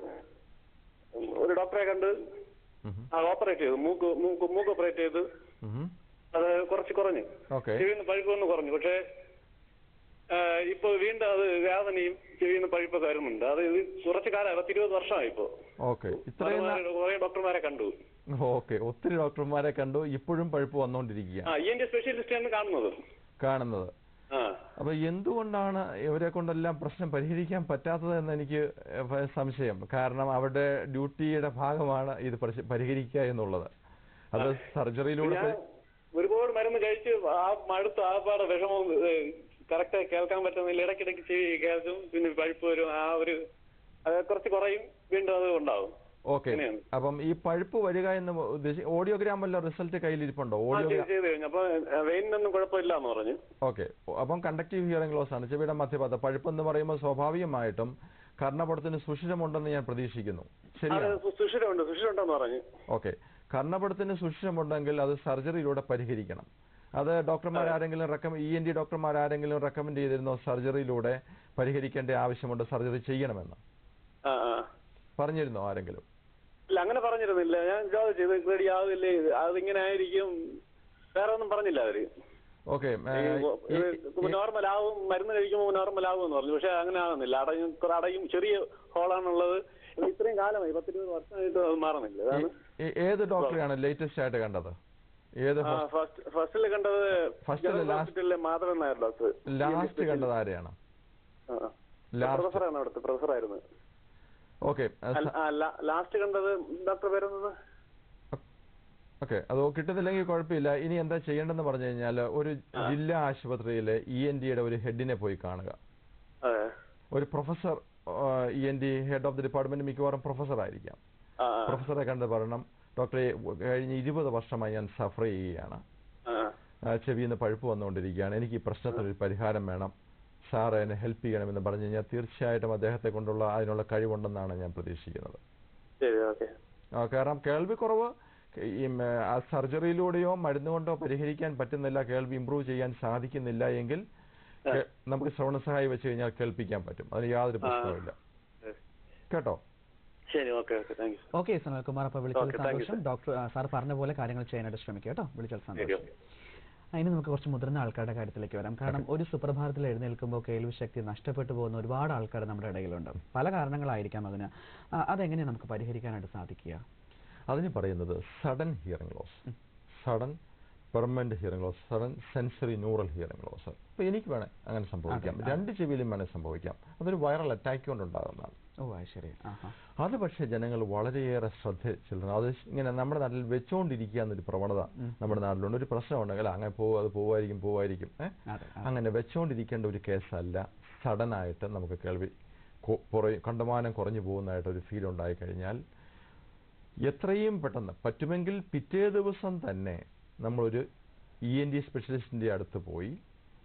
[SPEAKER 8] ഒരു ഡോക്ടറെ കണ്ട് ആ ഓപ്പറേറ്റ് ചെയ്തു മൂക്ക് മൂക്ക് മൂക്ക് ഓപ്പറേറ്റ് ചെയ്ത് അത് കുറച്ച് കുറഞ്ഞു
[SPEAKER 2] ഓക്കെ
[SPEAKER 8] ചെവിയിൽ നിന്ന് പഴുപ്പ് ഒന്ന് കുറഞ്ഞു പക്ഷേ ഏഹ്, ഇപ്പൊ വീണ്ടും അത് വേദനയും ചെവിയിൽ നിന്ന് പഴുപ്പൊക്കെ വരുന്നുണ്ട് അത് ഇത് കുറച്ച് കാലം പത്തിരുപത് വർഷമായി ഇപ്പോ
[SPEAKER 2] ഓക്കെ ഇത്രയും നാ-
[SPEAKER 8] കുറെ ഡോക്ടർമാരെ കണ്ടു
[SPEAKER 2] ഓക്കെ ഒത്തിരി ഡോക്ടർമാരെ കണ്ടു ഇപ്പോഴും പഴുപ്പ്
[SPEAKER 8] ആ
[SPEAKER 2] വന്നുകൊണ്ടിരിക്കുകയാണ്
[SPEAKER 8] ഇ എൻ ടി സ്പെഷ്യലിസ്റ്റാണ് കാണുന്നത്
[SPEAKER 2] കാണുന്നത്
[SPEAKER 8] ആ
[SPEAKER 2] അപ്പൊ എന്തുകൊണ്ടാണ് ഇവരെ കൊണ്ടെല്ലാം പ്രശ്നം പരിഹരിക്കാൻ പറ്റാത്തത് എന്ന് എനിക്ക് ഏഹ് സംശയം കാരണം അവരുടെ ഡ്യൂട്ടിയുടെ ഭാഗമാണ് ഇത് പരിശ- പരിഹരിക്കുക എന്നുള്ളത് അത് സർജറിയിലൂടെ
[SPEAKER 8] ഞാൻ ഒരുപാട് മരുന്ന് കഴിച്ച് ആ മടുത്ത് ആ പാടെ വിഷമവും കറക്റ്റായി കേൾക്കാൻ പറ്റുന്നില്ല ഇടയ്ക്കിടയ്ക്ക് ചെവി കേൾക്കും പിന്നെ പഴുപ്പ് വരും ആ ഒരു അത് കുറച്ച് കുറയും വീണ്ടും അത് ഉണ്ടാവും
[SPEAKER 2] ഓക്കെ
[SPEAKER 8] അങ്ങനെയാണ്.
[SPEAKER 2] അപ്പം ഈ പഴുപ്പ് വരിക എന്ന് ഉദ്ദേശി ഓഡിയോഗ്രാം വല്ല റിസൾട്ട് കയ്യിലിരിപ്പുണ്ടോ
[SPEAKER 8] ആ,
[SPEAKER 2] ഓഡിയോഗ്രാം
[SPEAKER 8] ചെയ്ത് ചെയ്ത് കഴിഞ്ഞു അപ്പൊ വെയിനൊന്നും കുഴപ്പമില്ല എന്ന് പറഞ്ഞു
[SPEAKER 2] ഓക്കെ അപ്പം കണ്ടക്റ്റീവ് ഹിയറിംഗ് ലോസ് ആണ് ചെവിയുടെ മധ്യഭാഗത്ത് പഴുപ്പ് എന്ന് പറയുമ്പോൾ സ്വാഭാവികമായിട്ടും കർണപടത്തിന് സുഷിരമുണ്ടെന്ന് ഞാൻ പ്രതീക്ഷിക്കുന്നു
[SPEAKER 8] അത്
[SPEAKER 2] ശരിയാണ്
[SPEAKER 8] സു- സുഷിരമുണ്ട് സുഷിരമുണ്ടെന്ന് പറഞ്ഞു
[SPEAKER 2] ഓക്കെ കർണപടത്തിന് സുഷിരമുണ്ടെങ്കിൽ അത് സർജറിയിലൂടെ പരിഹരിക്കണം അത് ഡോക്ടർമാർ ആരെങ്കിലും റെക്കമ ഇ എൻ ഡി ഡോക്ടർമാർ ആരെങ്കിലും റെക്കമെൻഡ് ചെയ്തിരുന്നോ സർജറിയിലൂടെ പരിഹരിക്കേണ്ട ആവശ്യമുണ്ട് സർജറി ചെയ്യണമെന്ന്
[SPEAKER 8] ആ ആ
[SPEAKER 2] പറഞ്ഞിരുന്നോ ആരെങ്കിലും
[SPEAKER 8] ഇല്ല അങ്ങനെ പറഞ്ഞിരുന്നില്ല ഞാൻ ചോദിച്ചു ഇത് റെഡി ആവില്ലേ അതിങ്ങനെ ആയിരിക്കും വേറെ ഒന്നും പറഞ്ഞില്ല അവര്
[SPEAKER 2] ഓക്കെ
[SPEAKER 8] നോർമൽ ആവും മരുന്ന് കഴിക്കുമ്പോൾ നോർമൽ ആവും എന്ന് പറഞ്ഞു പക്ഷെ അങ്ങനെ ആവുന്നില്ല അടയും കുറെ അടയും ചെറിയ ഹോളാണുള്ളത് ഇത് ഇത്രയും കാലമായി പത്തിരുപത് വർഷമായിട്ട് അത് മാറുന്നില്ല അതാണ്
[SPEAKER 2] ഏത് ഡോക്ടറെയാണ് ലേറ്റസ്റ്റ് ആയിട്ട് കണ്ടത് ഏത്
[SPEAKER 8] ഫസ്റ്റ് ഫസ്റ്റിൽ കണ്ടത്
[SPEAKER 2] First അല്ല, last-
[SPEAKER 8] ഹോസ്പിറ്റലിലെ മാധവൻ നായർ ഡോക്ടർ
[SPEAKER 2] ലാസ്റ്റ് കണ്ടത് ആരെയാണ് ലാസ്റ്റ്
[SPEAKER 8] പ്രൊഫസറാണ് അവിടുത്തെ പ്രൊഫസറായിരുന്നു
[SPEAKER 2] ഓക്കെ
[SPEAKER 8] ലാസ്റ്റ് കണ്ടത് ഡോക്ടർ വരുന്നത്
[SPEAKER 2] ഓക്കെ അത് കിട്ടുന്നില്ലെങ്കിൽ കുഴപ്പമില്ല ഇനി എന്താ ചെയ്യേണ്ടതെന്ന് പറഞ്ഞു കഴിഞ്ഞാൽ ഒരു ജില്ലാ ആശുപത്രിയിലെ ഇ എൻ ഡിയുടെ ഒരു ഹെഡിനെ പോയി കാണുക
[SPEAKER 8] അതെ
[SPEAKER 2] ഒരു professor E N T head of the department മിക്കവാറും പ്രൊഫസർ ആയിരിക്കാം
[SPEAKER 8] ആ ആ,
[SPEAKER 2] പ്രൊഫസറെ കണ്ട് പറയണം ഡോക്ടറെ കഴിഞ്ഞ ഇരുപത് വർഷമായി ഞാൻ സഫർ ചെയ്യുകയാണ്
[SPEAKER 8] ആ
[SPEAKER 2] ആ, ചെവിയിൽ നിന്ന് പഴുപ്പ് വന്നുകൊണ്ടിരിക്കുകയാണ് എനിക്ക് ഈ പ്രശ്നത്തിന് ഒരു പരിഹാരം വേണം സാർ എന്നെ ഹെൽപ്പ് ചെയ്യണമെന്ന് പറഞ്ഞു കഴിഞ്ഞാൽ തീർച്ചയായിട്ടും അദ്ദേഹത്തെ കൊണ്ടുള്ള അതിനുള്ള കഴിവുണ്ടെന്നാണ് ഞാൻ പ്രതീക്ഷിക്കുന്നത്
[SPEAKER 8] ശരി ഓക്കെ
[SPEAKER 2] ആ, കാരണം കേൾവിക്കുറവ് ഈ മ, ആ സർജറിയിലൂടെയോ മരുന്ന് കൊണ്ടോ പരിഹരിക്കാൻ പറ്റുന്നില്ല കേൾവി ഇമ്പ്രൂവ് ചെയ്യാൻ സാധിക്കുന്നില്ല എങ്കിൽ കേ- നമുക്ക് ശ്രവണ സഹായി വെച്ച് കഴിഞ്ഞാൽ കേൾപ്പിക്കാൻ പറ്റും അതിന് യാതൊരു പ്രശ്നവുമില്ല കേട്ടോ
[SPEAKER 8] ശരി okay okay thank you
[SPEAKER 1] okay Sanalkumar അപ്പോൾ വിളിച്ചത്
[SPEAKER 8] Okay, thank you,
[SPEAKER 1] സന്തോഷം ഡോക്ടർ ആ, സാർ പറഞ്ഞ പോലെ കാര്യങ്ങൾ ചെയ്യാനായിട്ട് ശ്രമിക്കുക കേട്ടോ വിളിച്ചത്
[SPEAKER 8] ശരി
[SPEAKER 1] സന്തോഷം
[SPEAKER 8] ഓക്കെ
[SPEAKER 1] ആ, ഇനി നമുക്ക് കുറച്ച് മുതിർന്ന ആൾക്കാരുടെ കാര്യത്തിലേക്ക് വരാം കാരണം ഒരു സുപ്രഭാതത്തിൽ എഴുന്നേൽക്കുമ്പോൾ കേൾവി ശക്തി നഷ്ടപ്പെട്ടു പോകുന്ന ഒരുപാട് ആൾക്കാർ നമ്മുടെ ഇടയിലുണ്ട് പല കാരണങ്ങളായിരിക്കാം അതിന് ആ, അതെങ്ങനെ നമുക്ക് പരിഹരിക്കാനായിട്ട് സാധിക്കുക
[SPEAKER 2] അതിന് പറയുന്നത് sudden hearing loss sudden permanent hearing loss sudden sensory neural hearing loss ഇപ്പൊ എനിക്ക് വേണേ അങ്ങനെ സംഭവിക്കാം
[SPEAKER 1] അതെ, ആ.
[SPEAKER 2] രണ്ട് ചെവിയിലും വേണേ സംഭവിക്കാം അതൊരു വൈറൽ അറ്റാക്ക് കൊണ്ടുണ്ടാകുന്നതാണ്
[SPEAKER 1] ഓ അത് ശരി ആഹാ
[SPEAKER 2] അത് പക്ഷേ ജനങ്ങൾ വളരെയേറെ ശ്രദ്ധ ചെലുത്തണം അത് ഇങ്ങനെ നമ്മുടെ നാട്ടിൽ വെച്ചുകൊണ്ടിരിക്കുക എന്നൊരു പ്രവണത
[SPEAKER 1] ഉം.
[SPEAKER 2] നമ്മുടെ നാട്ടിലുണ്ട് ഒരു പ്രശ്നം ഉണ്ടെങ്കിൽ അങ്ങനെ പോകും അത് പോവായിരിക്കും പോവായിരിക്കും ഏ?
[SPEAKER 1] അതെ ആ.
[SPEAKER 2] അങ്ങനെ വെച്ചുകൊണ്ടിരിക്കേണ്ട ഒരു കേസല്ല സഡൻ ആയിട്ട് നമുക്ക് കേൾവി കൊ- കുറയും കണ്ടമാനം കുറഞ്ഞു പോകുന്നതായിട്ട് ഒരു ഫീൽ ഉണ്ടായി കഴിഞ്ഞാൽ എത്രയും പെട്ടെന്ന് പറ്റുമെങ്കിൽ പിറ്റേ ദിവസം തന്നെ നമ്മളൊരു ഇ എൻ ഡി സ്പെഷ്യലിസ്റ്റിന്റെ അടുത്ത് പോയി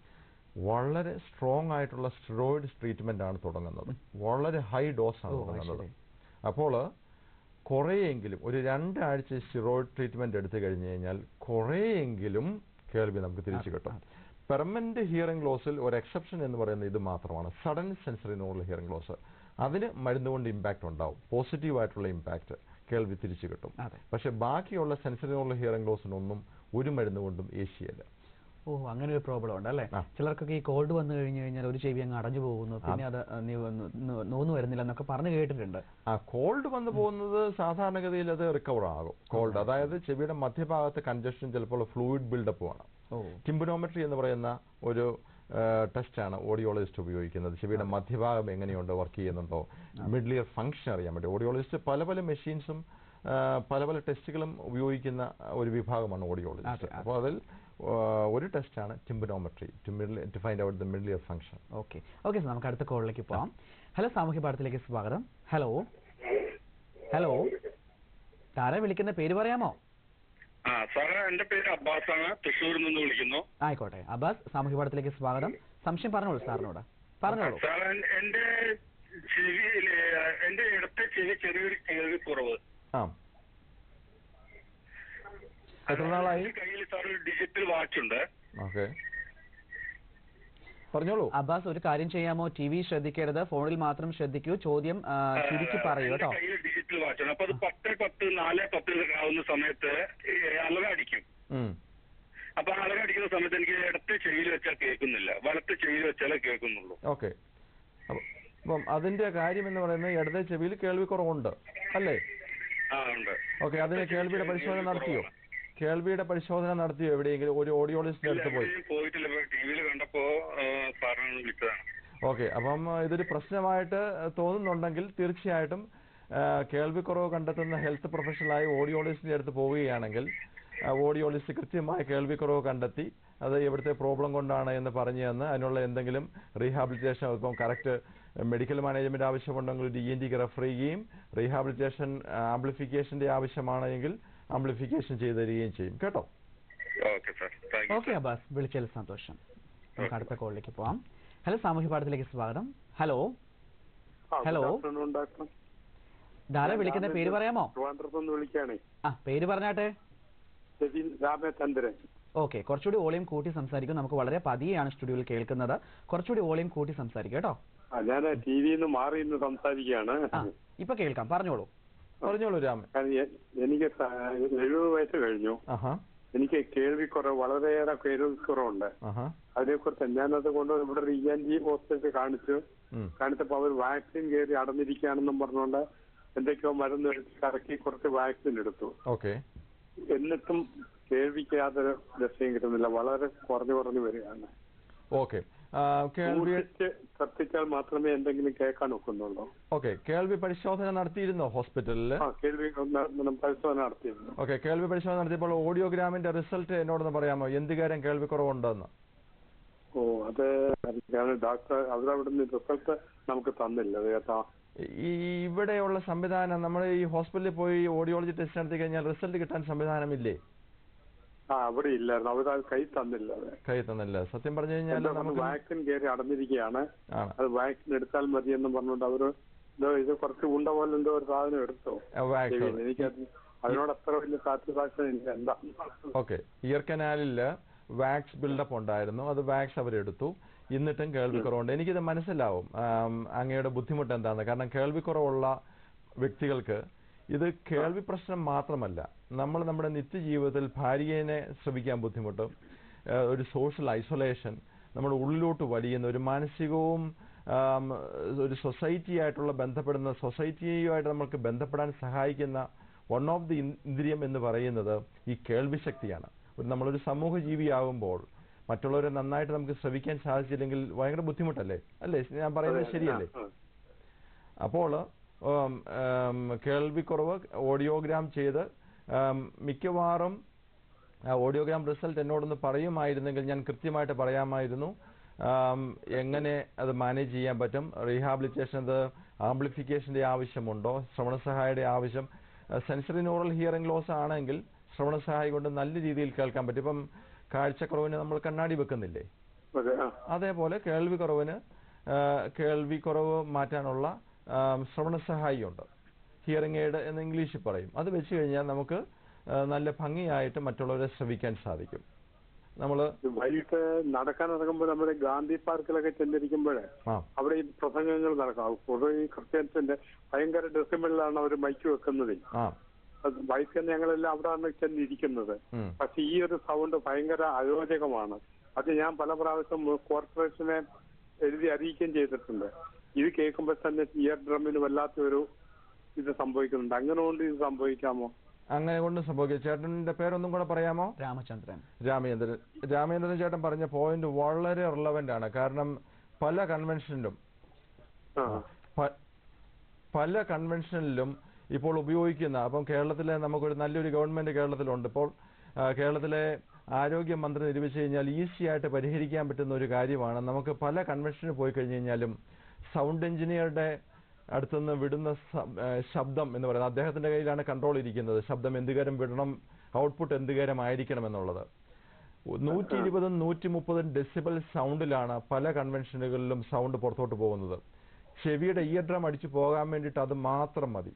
[SPEAKER 2] വളരെ സ്ട്രോങ് ആയിട്ടുള്ള സ്റ്റിറോയിഡ് ട്രീറ്റ്മെന്റ് ആണ് തുടങ്ങുന്നത് വളരെ ഹൈ ഡോസ് ആണ്
[SPEAKER 1] ഓ, അത്
[SPEAKER 2] തുടങ്ങുന്നത്
[SPEAKER 1] ശരി.
[SPEAKER 2] അപ്പോൾ കുറേയെങ്കിലും ഒരു രണ്ടാഴ്ച സ്റ്റിറോയിഡ് ട്രീറ്റ്മെന്റ് എടുത്തു കഴിഞ്ഞു കഴിഞ്ഞാൽ കുറേയെങ്കിലും കേൾവി നമുക്ക് തിരിച്ചു
[SPEAKER 1] അതെ,
[SPEAKER 2] കിട്ടും
[SPEAKER 1] അതെ.
[SPEAKER 2] പെർമനന്റ് ഹിയറിംഗ് ലോസിൽ ഒരു എക്സെപ്ഷൻ എന്ന് പറയുന്നത് ഇത് മാത്രമാണ് sudden sensory neural hearing loss അതിന് മരുന്ന് കൊണ്ട് ഇമ്പാക്ട് ഉണ്ടാവും പോസിറ്റീവ് ആയിട്ടുള്ള ഇമ്പാക്ട് കേൾവി തിരിച്ചു കിട്ടും
[SPEAKER 1] അതെ
[SPEAKER 2] പക്ഷെ ബാക്കിയുള്ള സെൻസറി നോറൽ ഹിയറിംഗ് ലോസിനൊന്നും ഒരു മരുന്ന് കൊണ്ടും ഏഷ്യല്ല
[SPEAKER 1] ഓ അങ്ങനെ ഒരു പ്രോബ്ലം ഉണ്ട് അല്ലേ
[SPEAKER 2] ആ.
[SPEAKER 1] ചിലർക്കൊക്കെ ഈ കോൾഡ് വന്നു കഴിഞ്ഞു കഴിഞ്ഞാൽ ഒരു ചെവി അങ്ങ് അടഞ്ഞു പോകുന്നു പിന്നെ അത് നി- ന- നൂന്ന് വരുന്നില്ല എന്നൊക്കെ പറഞ്ഞു കേട്ടിട്ടുണ്ട്
[SPEAKER 2] ആ കോൾഡ് വന്നു പോകുന്നത് സാധാരണഗതിയിൽ അത് റിക്കവർ ആകും കോൾഡ് അതായത് ചെവിയുടെ മധ്യഭാഗത്ത് കൺജഷൻ ചിലപ്പോൾ ഫ്ലൂയിഡ് ബിൽഡപ്പ് വേണം
[SPEAKER 1] ഓ
[SPEAKER 2] ടിംബനോമെട്രി എന്ന് പറയുന്ന ഒരു ടെസ്റ്റാണ് ഓഡിയോളജിസ്റ്റ് ഉപയോഗിക്കുന്നത് ചെവിയുടെ മധ്യഭാഗം എങ്ങനെയുണ്ട് വർക്ക് ചെയ്യുന്നുണ്ടോ മിഡിൽ ഇയർ ഫംഗ്ഷൻ അറിയാൻ വേണ്ടി ഓഡിയോളജിസ്റ്റ് പല പല മെഷീൻസും പല പല ടെസ്റ്റുകളും ഉപയോഗിക്കുന്ന ഒരു വിഭാഗമാണ് ഓഡിയോളജിസ്റ്റ്
[SPEAKER 1] അതെ, അതെ.
[SPEAKER 2] അപ്പോൾ അതിൽ ആ, ഒരു ടെസ്റ്റാണ് tympanometry to find out the middle ear function
[SPEAKER 1] okay okay sir നമുക്ക് അടുത്ത കോളിലേക്ക് പോവാം ഹലോ സാമൂഹ്യ പാഠത്തിലേക്ക് സ്വാഗതം ഹലോ ഹലോ താരെ വിളിക്കുന്ന പേര് പറയാമോ
[SPEAKER 9] ആ സാറേ എന്റെ പേര് അബ്ബാസ് ആണ് തൃശ്ശൂരിൽ നിന്ന് വിളിക്കുന്നു
[SPEAKER 1] ആയിക്കോട്ടെ അബ്ബാസ് സാമൂഹ്യ പാഠത്തിലേക്ക് സ്വാഗതം സംശയം പറഞ്ഞോളൂ സാറിനോട് പറഞ്ഞോളൂ
[SPEAKER 9] സാറേ എന്റെ ചെവിയില് എന്റെ ഇടത്തെ ചെവി ചെറിയൊരു കേൾവി കുറവ്
[SPEAKER 2] ആ എത്ര നാളായി
[SPEAKER 9] കയ്യിൽ സാർ ഒരു ഡിജിറ്റൽ വാച്ച് ഉണ്ട്
[SPEAKER 2] ഓക്കെ പറഞ്ഞോളൂ
[SPEAKER 1] അബ്ബാസ് ഒരു കാര്യം ചെയ്യാമോ ടി വി ശ്രദ്ധിക്കരുത് ഫോണിൽ മാത്രം ശ്രദ്ധിക്കൂ ചോദ്യം ആ, ചുരുക്കി പറയൂ
[SPEAKER 9] എന്റെ
[SPEAKER 1] കേട്ടോ
[SPEAKER 9] കയ്യിൽ ഡിജിറ്റൽ വാച്ച് ഉണ്ട് അപ്പൊ അത് പത്ത് പത്ത് നാല് പത്ത് ആവുന്ന സമയത്ത് ഈ അലകടിക്കും
[SPEAKER 2] ഉം.
[SPEAKER 9] അപ്പൊ ആ അലകടിക്കുന്ന സമയത്ത് എനിക്ക് ഇടത്തെ ചെവിയിൽ വെച്ചാൽ കേൾക്കുന്നില്ല വലത്തെ ചെവിയിൽ വെച്ചാലേ കേൾക്കുന്നുള്ളൂ
[SPEAKER 2] ഓക്കെ അപ്പൊ- അപ്പം അതിന്റെ കാര്യം എന്ന് പറയുന്നത് ഇടത്തെ ചെവിയിൽ കേൾവിക്കുറവുണ്ട് അല്ലേ
[SPEAKER 9] ആ ഉണ്ട്
[SPEAKER 2] ഓക്കെ അതിന് കേൾവിയുടെ പരിശോധന നടത്തിയോ കേൾവിയുടെ പരിശോധന നടത്തിയോ എവിടെയെങ്കിലും ഒരു ഓഡിയോളജിസ്റ്റിന്റെ അടുത്ത് പോയി
[SPEAKER 9] എവിടെയും പോയിട്ടില്ല ടി വിയിൽ കണ്ടപ്പോ സാറിനെ വിളിച്ചതാണ്
[SPEAKER 2] ഓക്കെ അപ്പം ആ, ഇതൊരു പ്രശ്നമായിട്ട് തോന്നുന്നുണ്ടെങ്കിൽ തീർച്ചയായിട്ടും ആ, കേൾവിക്കുറവ് കണ്ടെത്തുന്ന ഹെൽത്ത് പ്രൊഫഷണലായി ഓഡിയോളജിസ്റ്റിന്റെ അടുത്ത് പോവുകയാണെങ്കിൽ ആ, ഓഡിയോളജിസ്റ്റ് കൃത്യമായ കേൾവിക്കുറവ് കണ്ടെത്തി അത് എവിടുത്തെ പ്രോബ്ലം കൊണ്ടാണ് എന്ന് പറഞ്ഞു തന്ന് അതിനുള്ള എന്തെങ്കിലും റീഹാബിലിറ്റേഷൻ ഇപ്പം കറക്റ്റ് മെഡിക്കൽ മാനേജ്മെന്റ് ആവശ്യമുണ്ടെങ്കിൽ ഡി എൻ ഡിക്ക് റെഫർ ചെയ്യുകയും റീഹാബിലിറ്റേഷൻ ആംപ്ലിഫിക്കേഷന്റെ ആവശ്യമാണെങ്കിൽ ആംപ്ലിഫിക്കേഷൻ ചെയ്തു തരികയും ചെയ്യും കേട്ടോ
[SPEAKER 9] okay sir thank you
[SPEAKER 1] okay Abbas വിളിച്ചതിൽ സന്തോഷം നമുക്ക് അടുത്ത കോളിലേക്ക് പോവാം ഹലോ സാമൂഹ്യ പാഠത്തിലേക്ക് സ്വാഗതം ഹലോ ഹലോ
[SPEAKER 8] ഡോക്ടർ
[SPEAKER 1] ധാരാ വിളിക്കുന്ന പേര് പറയാമോ
[SPEAKER 8] ട്രിവാൻഡ്രത്തുനിന്ന് വിളിക്കുകയാണേ
[SPEAKER 1] ആ പേര് പറഞ്ഞാട്ടെ
[SPEAKER 8] രവി രാമചന്ദ്രൻ
[SPEAKER 1] ഓക്കെ കുറച്ചുകൂടി വോളിയം കൂട്ടി സംസാരിക്കും നമുക്ക് വളരെ പതിയെയാണ് സ്റ്റുഡിയോയിൽ കേൾക്കുന്നത് കുറച്ചുകൂടി വോളിയം കൂട്ടി സംസാരിക്കും കേട്ടോ
[SPEAKER 8] ആ ഞാൻ ടി വിയിൽ നിന്ന് മാറി നിന്ന് സംസാരിക്കുകയാണ്
[SPEAKER 1] ആ ഇപ്പൊ കേൾക്കാം പറഞ്ഞോളൂ
[SPEAKER 2] പറഞ്ഞോളൂ രാമൻ
[SPEAKER 8] കാരണം എ- എനിക്ക് സ- എഴുപത് വയസ്സ് കഴിഞ്ഞു
[SPEAKER 2] ആഹാ
[SPEAKER 8] എനിക്ക് കേൾവിക്കുറവ് വളരെയേറെ കേൾവിക്കുറവുണ്ട്
[SPEAKER 2] ആഹാ
[SPEAKER 8] അതിനെക്കുറിച്ച് ഞാനത് കൊണ്ട് ഇവിടെ ഒരു ഇ എൻ ജി ഹോസ്പിറ്റലിൽ കാണിച്ചു
[SPEAKER 2] ഉം.
[SPEAKER 8] കാണിച്ചപ്പോ അവർ വാക്സിൻ കയറി അടഞ്ഞിരിക്കുകയാണെന്നും പറഞ്ഞുകൊണ്ട് എന്തൊക്കെയോ മരുന്ന് എടുത്ത് കറക്കി കുറച്ച് വാക്സിൻ എടുത്തു
[SPEAKER 2] ഓക്കെ
[SPEAKER 8] എന്നിട്ടും കേൾവിക്ക് യാതൊരു രക്ഷയും കിട്ടുന്നില്ല വളരെ കുറഞ്ഞു കുറഞ്ഞു വരികയാണ്
[SPEAKER 2] ഓക്കെ കേൾവി
[SPEAKER 8] സൂക്ഷിച്ച് ശ്രദ്ധിച്ചാൽ മാത്രമേ എന്തെങ്കിലും കേൾക്കാൻ ഒക്കുന്നുള്ളൂ
[SPEAKER 2] ഓക്കെ കേൾവി പരിശോധന നടത്തിയിരുന്നോ ഹോസ്പിറ്റലിൽ
[SPEAKER 8] ആ കേൾവി ഒന്ന് പരിശോധന നടത്തിയിരുന്നു
[SPEAKER 2] ഓക്കെ കേൾവി പരിശോധന നടത്തിയപ്പോൾ ഓഡിയോഗ്രാമിന്റെ റിസൾട്ട് എന്നോടൊന്ന് പറയാമോ എന്ത് കാര്യം കേൾവി കുറവുണ്ടെന്ന്
[SPEAKER 8] ഓ അത് ഞാൻ ഡോക്ടർ അവരവിടുന്ന് റിസൾട്ട് നമുക്ക് തന്നില്ല അത് കേട്ടോ
[SPEAKER 2] ഈ ഇവിടെയുള്ള സംവിധാനം നമ്മൾ ഈ ഹോസ്പിറ്റലിൽ പോയി ഓഡിയോളജി ടെസ്റ്റ് നടത്തി കഴിഞ്ഞാൽ റിസൾട്ട് കിട്ടാൻ സംവിധാനമില്ലേ
[SPEAKER 8] ആ അവിടെ ഇല്ലായിരുന്നു അവർ അത് കൈ തന്നില്ല അത്
[SPEAKER 2] കൈ തന്നില്ല സത്യം പറഞ്ഞു കഴിഞ്ഞാൽ
[SPEAKER 8] എന്തോ ഒന്ന്
[SPEAKER 2] നമുക്ക്
[SPEAKER 8] വാക്സിൻ കയറി അടഞ്ഞിരിക്കുകയാണ്
[SPEAKER 2] ആണ്
[SPEAKER 8] അത് വാക്സിൻ എടുത്താൽ മതി എന്നും പറഞ്ഞുകൊണ്ട് അവര് എന്തോ ഇത് കുറച്ച് ഉണ്ട പോലെ എന്തോ ഒരു സാധനം എടുത്തു
[SPEAKER 2] ആ, വാക്സിൻ.
[SPEAKER 8] ശരി, എനിക്കത് അതിനോട് അത്ര വലിയ സാറ്റിസ്ഫാക്ഷൻ എനിക്ക് എന്താ
[SPEAKER 2] ഓക്കെ ഇയർ കനാലിൽ വാക്സ് ബിൽഡപ്പ് ഉണ്ടായിരുന്നു അത് വാക്സ് അവരെടുത്തു എന്നിട്ടും കേൾവി കുറവുണ്ട് എനിക്കിത് മനസ്സിലാവും ആം, അങ്ങയുടെ ബുദ്ധിമുട്ട് എന്താണെന്ന് കാരണം കേൾവി കുറവുള്ള വ്യക്തികൾക്ക് ഇത് കേൾവി പ്രശ്നം മാത്രമല്ല നമ്മൾ നമ്മുടെ നിത്യജീവിതത്തിൽ ഭാര്യയെ ശ്രമിക്കാൻ ബുദ്ധിമുട്ടും ഏഹ് ഒരു സോഷ്യൽ ഐസൊലേഷൻ നമ്മുടെ ഉള്ളിലോട്ട് വലിയുന്ന ഒരു മാനസികവും ആം, ഒരു സൊസൈറ്റി ആയിട്ടുള്ള ബന്ധപ്പെടുന്ന സൊസൈറ്റിയുമായിട്ട് നമുക്ക് ബന്ധപ്പെടാൻ സഹായിക്കുന്ന വൺ ഓഫ് ദി ഇന്ദ്രിയം എന്ന് പറയുന്നത് ഈ കേൾവി ശക്തിയാണ് ഒരു നമ്മളൊരു സമൂഹ ജീവിയാകുമ്പോൾ മറ്റുള്ളവരെ നന്നായിട്ട് നമുക്ക് ശ്രവിക്കാൻ സാധിച്ചില്ലെങ്കിൽ ഭയങ്കര ബുദ്ധിമുട്ടല്ലേ അല്ലേ ഞാൻ പറയുന്നത് ശരിയല്ലേ അപ്പോൾ ഉം, ഉം, കേൾവിക്കുറവ് ഓഡിയോഗ്രാം ചെയ്ത് ഉം, മിക്കവാറും ആ ഓഡിയോഗ്രാം റിസൾട്ട് എന്നോടൊന്ന് പറയുമായിരുന്നെങ്കിൽ ഞാൻ കൃത്യമായിട്ട് പറയാമായിരുന്നു ആം, എങ്ങനെ അത് മാനേജ് ചെയ്യാൻ പറ്റും റീഹാബിലിറ്റേഷൻ അത് ആംപ്ലിഫിക്കേഷന്റെ ആവശ്യമുണ്ടോ ശ്രവണസഹായിയുടെ ആവശ്യം സെൻസറി ന്യൂറൽ ഹിയറിംഗ് ലോസ് ആണെങ്കിൽ ശ്രവണസഹായി കൊണ്ട് നല്ല രീതിയിൽ കേൾക്കാൻ പറ്റും ഇപ്പം കാഴ്ചക്കുറവിന് നമ്മൾ കണ്ണാടി വെക്കുന്നില്ലേ
[SPEAKER 8] അതെ ആ
[SPEAKER 2] അതേപോലെ കേൾവി കുറവിന് ആ, കേൾവി കുറവ് മാറ്റാനുള്ള ആം, ശ്രവണസഹായിയുണ്ട് ഹിയറിംഗ് എയ്ഡ് എന്ന് ഇംഗ്ലീഷിൽ പറയും അത് വെച്ച് കഴിഞ്ഞാൽ നമുക്ക് ആ, നല്ല ഭംഗിയായിട്ട് മറ്റുള്ളവരെ ശ്രവിക്കാൻ സാധിക്കും നമ്മൾ
[SPEAKER 8] വൈകിട്ട് നടക്കാൻ ഇറങ്ങുമ്പോൾ നമ്മുടെ ഗാന്ധി പാർക്കിലൊക്കെ ചെന്നിരിക്കുമ്പോഴേ
[SPEAKER 2] ആ
[SPEAKER 8] അവിടെ ഈ പ്രസംഗങ്ങൾ നടക്കാം കുറെ ഈ ക്രിസ്ത്യൻസിന്റെ ഭയങ്കര ഡെസിബിളിലാണ് അവർ മൈക്ക് വെക്കുന്നത്
[SPEAKER 2] ആ
[SPEAKER 8] അത് വയസ്സിൽ ഞങ്ങളെല്ലാം അവിടെയാണ് ചെന്നിരിക്കുന്നത്
[SPEAKER 2] ഉം.
[SPEAKER 8] പക്ഷെ ഈ ഒരു സൗണ്ട് ഭയങ്കര അയോചകമാണ് അത് ഞാൻ പല പ്രാവശ്യം കോർപ്പറേഷനെ എഴുതി അറിയിക്കുകയും ചെയ്തിട്ടുണ്ട് ഇത് കേൾക്കുമ്പോൾ തന്നെ ഇയർ ഡ്രമ്മിന് വല്ലാത്ത ഒരു ഇത് സംഭവിക്കുന്നുണ്ട് അങ്ങനെ കൊണ്ട് ഇത് സംഭവിക്കാമോ
[SPEAKER 2] അങ്ങനെ കൊണ്ട് സംഭവിക്കും ചേട്ടന്റെ പേരൊന്നും കൂടെ പറയാമോ
[SPEAKER 1] രാമചന്ദ്രൻ
[SPEAKER 2] രാമചന്ദ്രൻ രാമചന്ദ്രൻ ചേട്ടൻ പറഞ്ഞ പോയിന്റ് വളരെ റിലവന്റ് ആണ് കാരണം പല കൺവെൻഷനിലും
[SPEAKER 8] ആ
[SPEAKER 2] പ- പല കൺവെൻഷനിലും ഇപ്പോൾ ഉപയോഗിക്കുന്ന അപ്പം കേരളത്തിലെ നമുക്കൊരു നല്ലൊരു ഗവൺമെന്റ് കേരളത്തിലുണ്ട് ഇപ്പോൾ ആ, കേരളത്തിലെ ആരോഗ്യമന്ത്രി നിരൂപിച്ചു കഴിഞ്ഞാൽ ഈസി ആയിട്ട് പരിഹരിക്കാൻ പറ്റുന്ന ഒരു കാര്യമാണ് നമുക്ക് പല കൺവെൻഷന് പോയി കഴിഞ്ഞു കഴിഞ്ഞാലും സൗണ്ട് എഞ്ചിനീയറുടെ അടുത്തുനിന്ന് വിടുന്ന സ- ആ, ശബ്ദം എന്ന് പറയുന്നത് അദ്ദേഹത്തിന്റെ കയ്യിലാണ് കൺട്രോൾ ഇരിക്കുന്നത് ശബ്ദം എന്തുകാരം വിടണം ഔട്ട്പുട്ട് എന്തുകാരം ആയിരിക്കണം എന്നുള്ളത് നൂറ്റി ഇരുപതും നൂറ്റി മുപ്പതും ഡെസിബൽ സൗണ്ടിലാണ് പല കൺവെൻഷനുകളിലും സൗണ്ട് പുറത്തോട്ട് പോകുന്നത് ചെവിയുടെ ഇയർ ഡ്രം അടിച്ചു പോകാൻ വേണ്ടിയിട്ട് അത് മാത്രം മതി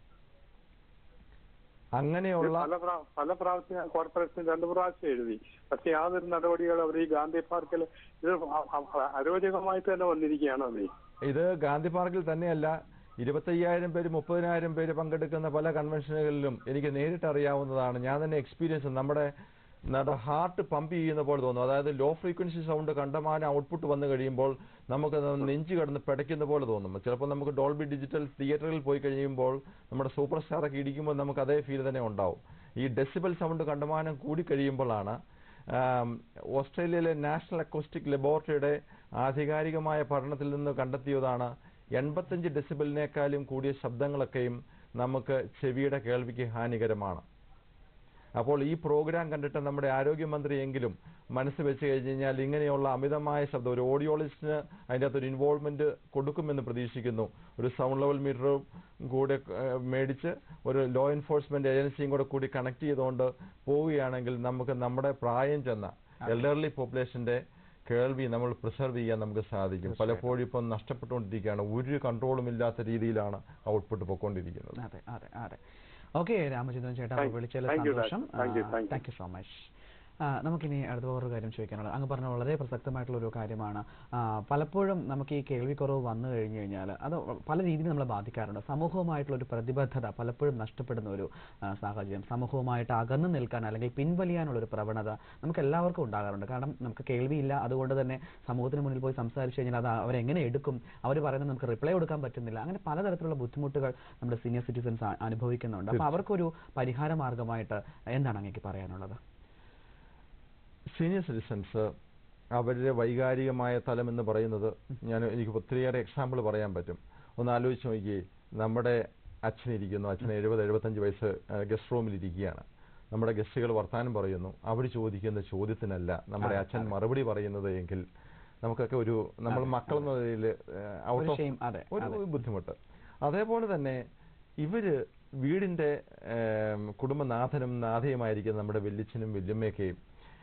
[SPEAKER 2] അങ്ങനെയുള്ള
[SPEAKER 10] പല പ്രാ- പല പ്രാവശ്യം കോർപ്പറേഷൻ രണ്ടു പ്രാവശ്യം എഴുതി പക്ഷെ യാതൊരു നടപടികൾ അവർ ഈ ഗാന്ധി പാർക്കിൽ ഇത് അ- അ- അരോചകമായിട്ട് തന്നെ വന്നിരിക്കുകയാണ് അത്
[SPEAKER 2] ഇത് ഗാന്ധി പാർക്കിൽ തന്നെയല്ല ഇരുപത്തയ്യായിരം പേര് മുപ്പതിനായിരം പേര് പങ്കെടുക്കുന്ന പല കൺവെൻഷനുകളിലും എനിക്ക് നേരിട്ട് അറിയാവുന്നതാണ് ഞാൻ തന്നെ എക്സ്പീരിയൻസ് നമ്മുടെ നമ്മുടെ ഹാർട്ട് പമ്പ് ചെയ്യുന്ന പോലെ തോന്നും അതായത് ലോ ഫ്രീക്വൻസി സൗണ്ട് കണ്ടമാനം ഔട്ട്പുട്ട് വന്നു കഴിയുമ്പോൾ നമുക്ക് അത് നെഞ്ച് കിടന്ന് പിടയ്ക്കുന്ന പോലെ തോന്നും ചിലപ്പോൾ നമുക്ക് ഡോൾബി ഡിജിറ്റൽ തിയേറ്ററിൽ പോയി കഴിയുമ്പോൾ നമ്മുടെ സൂപ്പർ സ്റ്റാറൊക്കെ ഇടിക്കുമ്പോൾ നമുക്ക് അതേ ഫീൽ തന്നെ ഉണ്ടാവും ഈ ഡെസിബൽ സൗണ്ട് കണ്ടമാനം കൂടി കഴിയുമ്പോഴാണ് ആം, ഓസ്ട്രേലിയയിലെ നാഷണൽ അക്കോസ്റ്റിക് ലബോറട്ടറിയുടെ ആധികാരികമായ പഠനത്തിൽ നിന്ന് കണ്ടെത്തിയതാണ് എൺപത്തഞ്ച് ഡെസിബലിനേക്കാളും കൂടിയ ശബ്ദങ്ങളൊക്കെയും നമുക്ക് ചെവിയുടെ കേൾവിക്ക് ഹാനികരമാണ് അപ്പോൾ ഈ പ്രോഗ്രാം കണ്ടിട്ട് നമ്മുടെ ആരോഗ്യമന്ത്രിയെങ്കിലും മനസ്സ് വെച്ച് കഴിഞ്ഞ് കഴിഞ്ഞാൽ ഇങ്ങനെയുള്ള അമിതമായ ശബ്ദം ഒരു ഓഡിയോളജിസ്റ്റിന് അതിൻ്റെ അകത്തൊരു ഇൻവോൾവ്മെന്റ് കൊടുക്കുമെന്ന് പ്രതീക്ഷിക്കുന്നു ഒരു സൗണ്ട് ലെവൽ മീറ്ററും കൂടെ ഏഹ്, മേടിച്ച് ഒരു ലോ എൻഫോഴ്സ്മെന്റ് ഏജൻസിയും കൂടെ കൂടി കണക്ട് ചെയ്തുകൊണ്ട് പോവുകയാണെങ്കിൽ നമുക്ക് നമ്മുടെ പ്രായം ചെന്ന എൽഡർലി പോപ്പുലേഷന്റെ കേൾവി നമ്മൾ പ്രിസർവ് ചെയ്യാൻ നമുക്ക് സാധിക്കും പലപ്പോഴും ഇപ്പം നഷ്ടപ്പെട്ടുകൊണ്ടിരിക്കുകയാണ് ഒരു കൺട്രോളും ഇല്ലാത്ത രീതിയിലാണ് ഔട്ട്പുട്ട് പൊയ്ക്കൊണ്ടിരിക്കുന്നത്
[SPEAKER 1] അതെ അതെ അതെ ഓക്കെ രാമചന്ദ്രൻ ചേട്ടാ
[SPEAKER 10] Thank-
[SPEAKER 1] വിളിച്ചതിൽ
[SPEAKER 10] thank you,
[SPEAKER 1] സന്തോഷം
[SPEAKER 10] Thank you, thank you.
[SPEAKER 1] Thank you so much നമുക്കിനി അടുത്ത വേറൊരു കാര്യം ചോദിക്കാനുള്ളത് അങ്ങ് പറഞ്ഞ വളരെ പ്രസക്തമായിട്ടുള്ള ഒരു കാര്യമാണ് ആ, പലപ്പോഴും നമുക്ക് ഈ കേൾവിക്കുറവ് വന്നു കഴിഞ്ഞു കഴിഞ്ഞാൽ അത് പല രീതിയിൽ നമ്മളെ ബാധിക്കാറുണ്ട് സമൂഹവുമായിട്ടുള്ള ഒരു പ്രതിബദ്ധത പലപ്പോഴും നഷ്ടപ്പെടുന്ന ഒരു ആ, സാഹചര്യം സമൂഹവുമായിട്ട് അകന്നു നിൽക്കാൻ അല്ലെങ്കിൽ പിൻവലിയാനുള്ള ഒരു പ്രവണത നമുക്ക് എല്ലാവർക്കും ഉണ്ടാകാറുണ്ട് കാരണം നമുക്ക് കേൾവിയില്ല അതുകൊണ്ട് തന്നെ സമൂഹത്തിന് മുന്നിൽ പോയി സംസാരിച്ചു കഴിഞ്ഞാൽ അത് അവരെങ്ങനെ എടുക്കും അവർ പറയുന്നത് നമുക്ക് റിപ്ലൈ കൊടുക്കാൻ പറ്റുന്നില്ല അങ്ങനെ പലതരത്തിലുള്ള ബുദ്ധിമുട്ടുകൾ നമ്മുടെ സീനിയർ സിറ്റിസൺസ് അനുഭവിക്കുന്നുണ്ട് അപ്പോൾ അവർക്കൊരു പരിഹാര മാർഗമായിട്ട് എന്താണ് അങ്ങേക്ക് പറയാനുള്ളത്
[SPEAKER 2] സീനിയർ സിറ്റിസൺസ് അവരുടെ വൈകാരികമായ തലം എന്ന് പറയുന്നത് ഞാൻ എനിക്ക് ഒത്തിരിയേറെ എക്സാമ്പിൾ പറയാൻ പറ്റും ഒന്ന് ആലോചിച്ച് നോക്കിയേ നമ്മുടെ അച്ഛൻ ഇരിക്കുന്നു അച്ഛൻ എഴുപത് എഴുപത്തഞ്ച് വയസ്സ് ഗസ്റ്റ് റൂമിൽ ഇരിക്കുകയാണ് നമ്മുടെ ഗസ്റ്റുകൾ വർത്താനം പറയുന്നു അവർ ചോദിക്കുന്ന ചോദ്യത്തിനല്ല നമ്മുടെ
[SPEAKER 1] അതെ,
[SPEAKER 2] അച്ഛൻ
[SPEAKER 1] അതെ.
[SPEAKER 2] മറുപടി പറയുന്നത് എങ്കിൽ നമുക്കൊക്കെ ഒരു നമ്മൾ
[SPEAKER 1] അതെ,
[SPEAKER 2] മക്കൾ എന്ന നിലയിൽ ഔട്ട്
[SPEAKER 1] ഒരു
[SPEAKER 2] ഓഫ്
[SPEAKER 1] shame, അതെ,
[SPEAKER 2] ഒരു
[SPEAKER 1] അതെ.
[SPEAKER 2] ബുദ്ധിമുട്ട് അതേപോലെ തന്നെ ഇവര് വീടിന്റെ ഏം, കുടുംബനാഥനും നാഥയുമായിരിക്കുന്ന നമ്മുടെ വല്യച്ഛനും വല്യമ്മയൊക്കെയും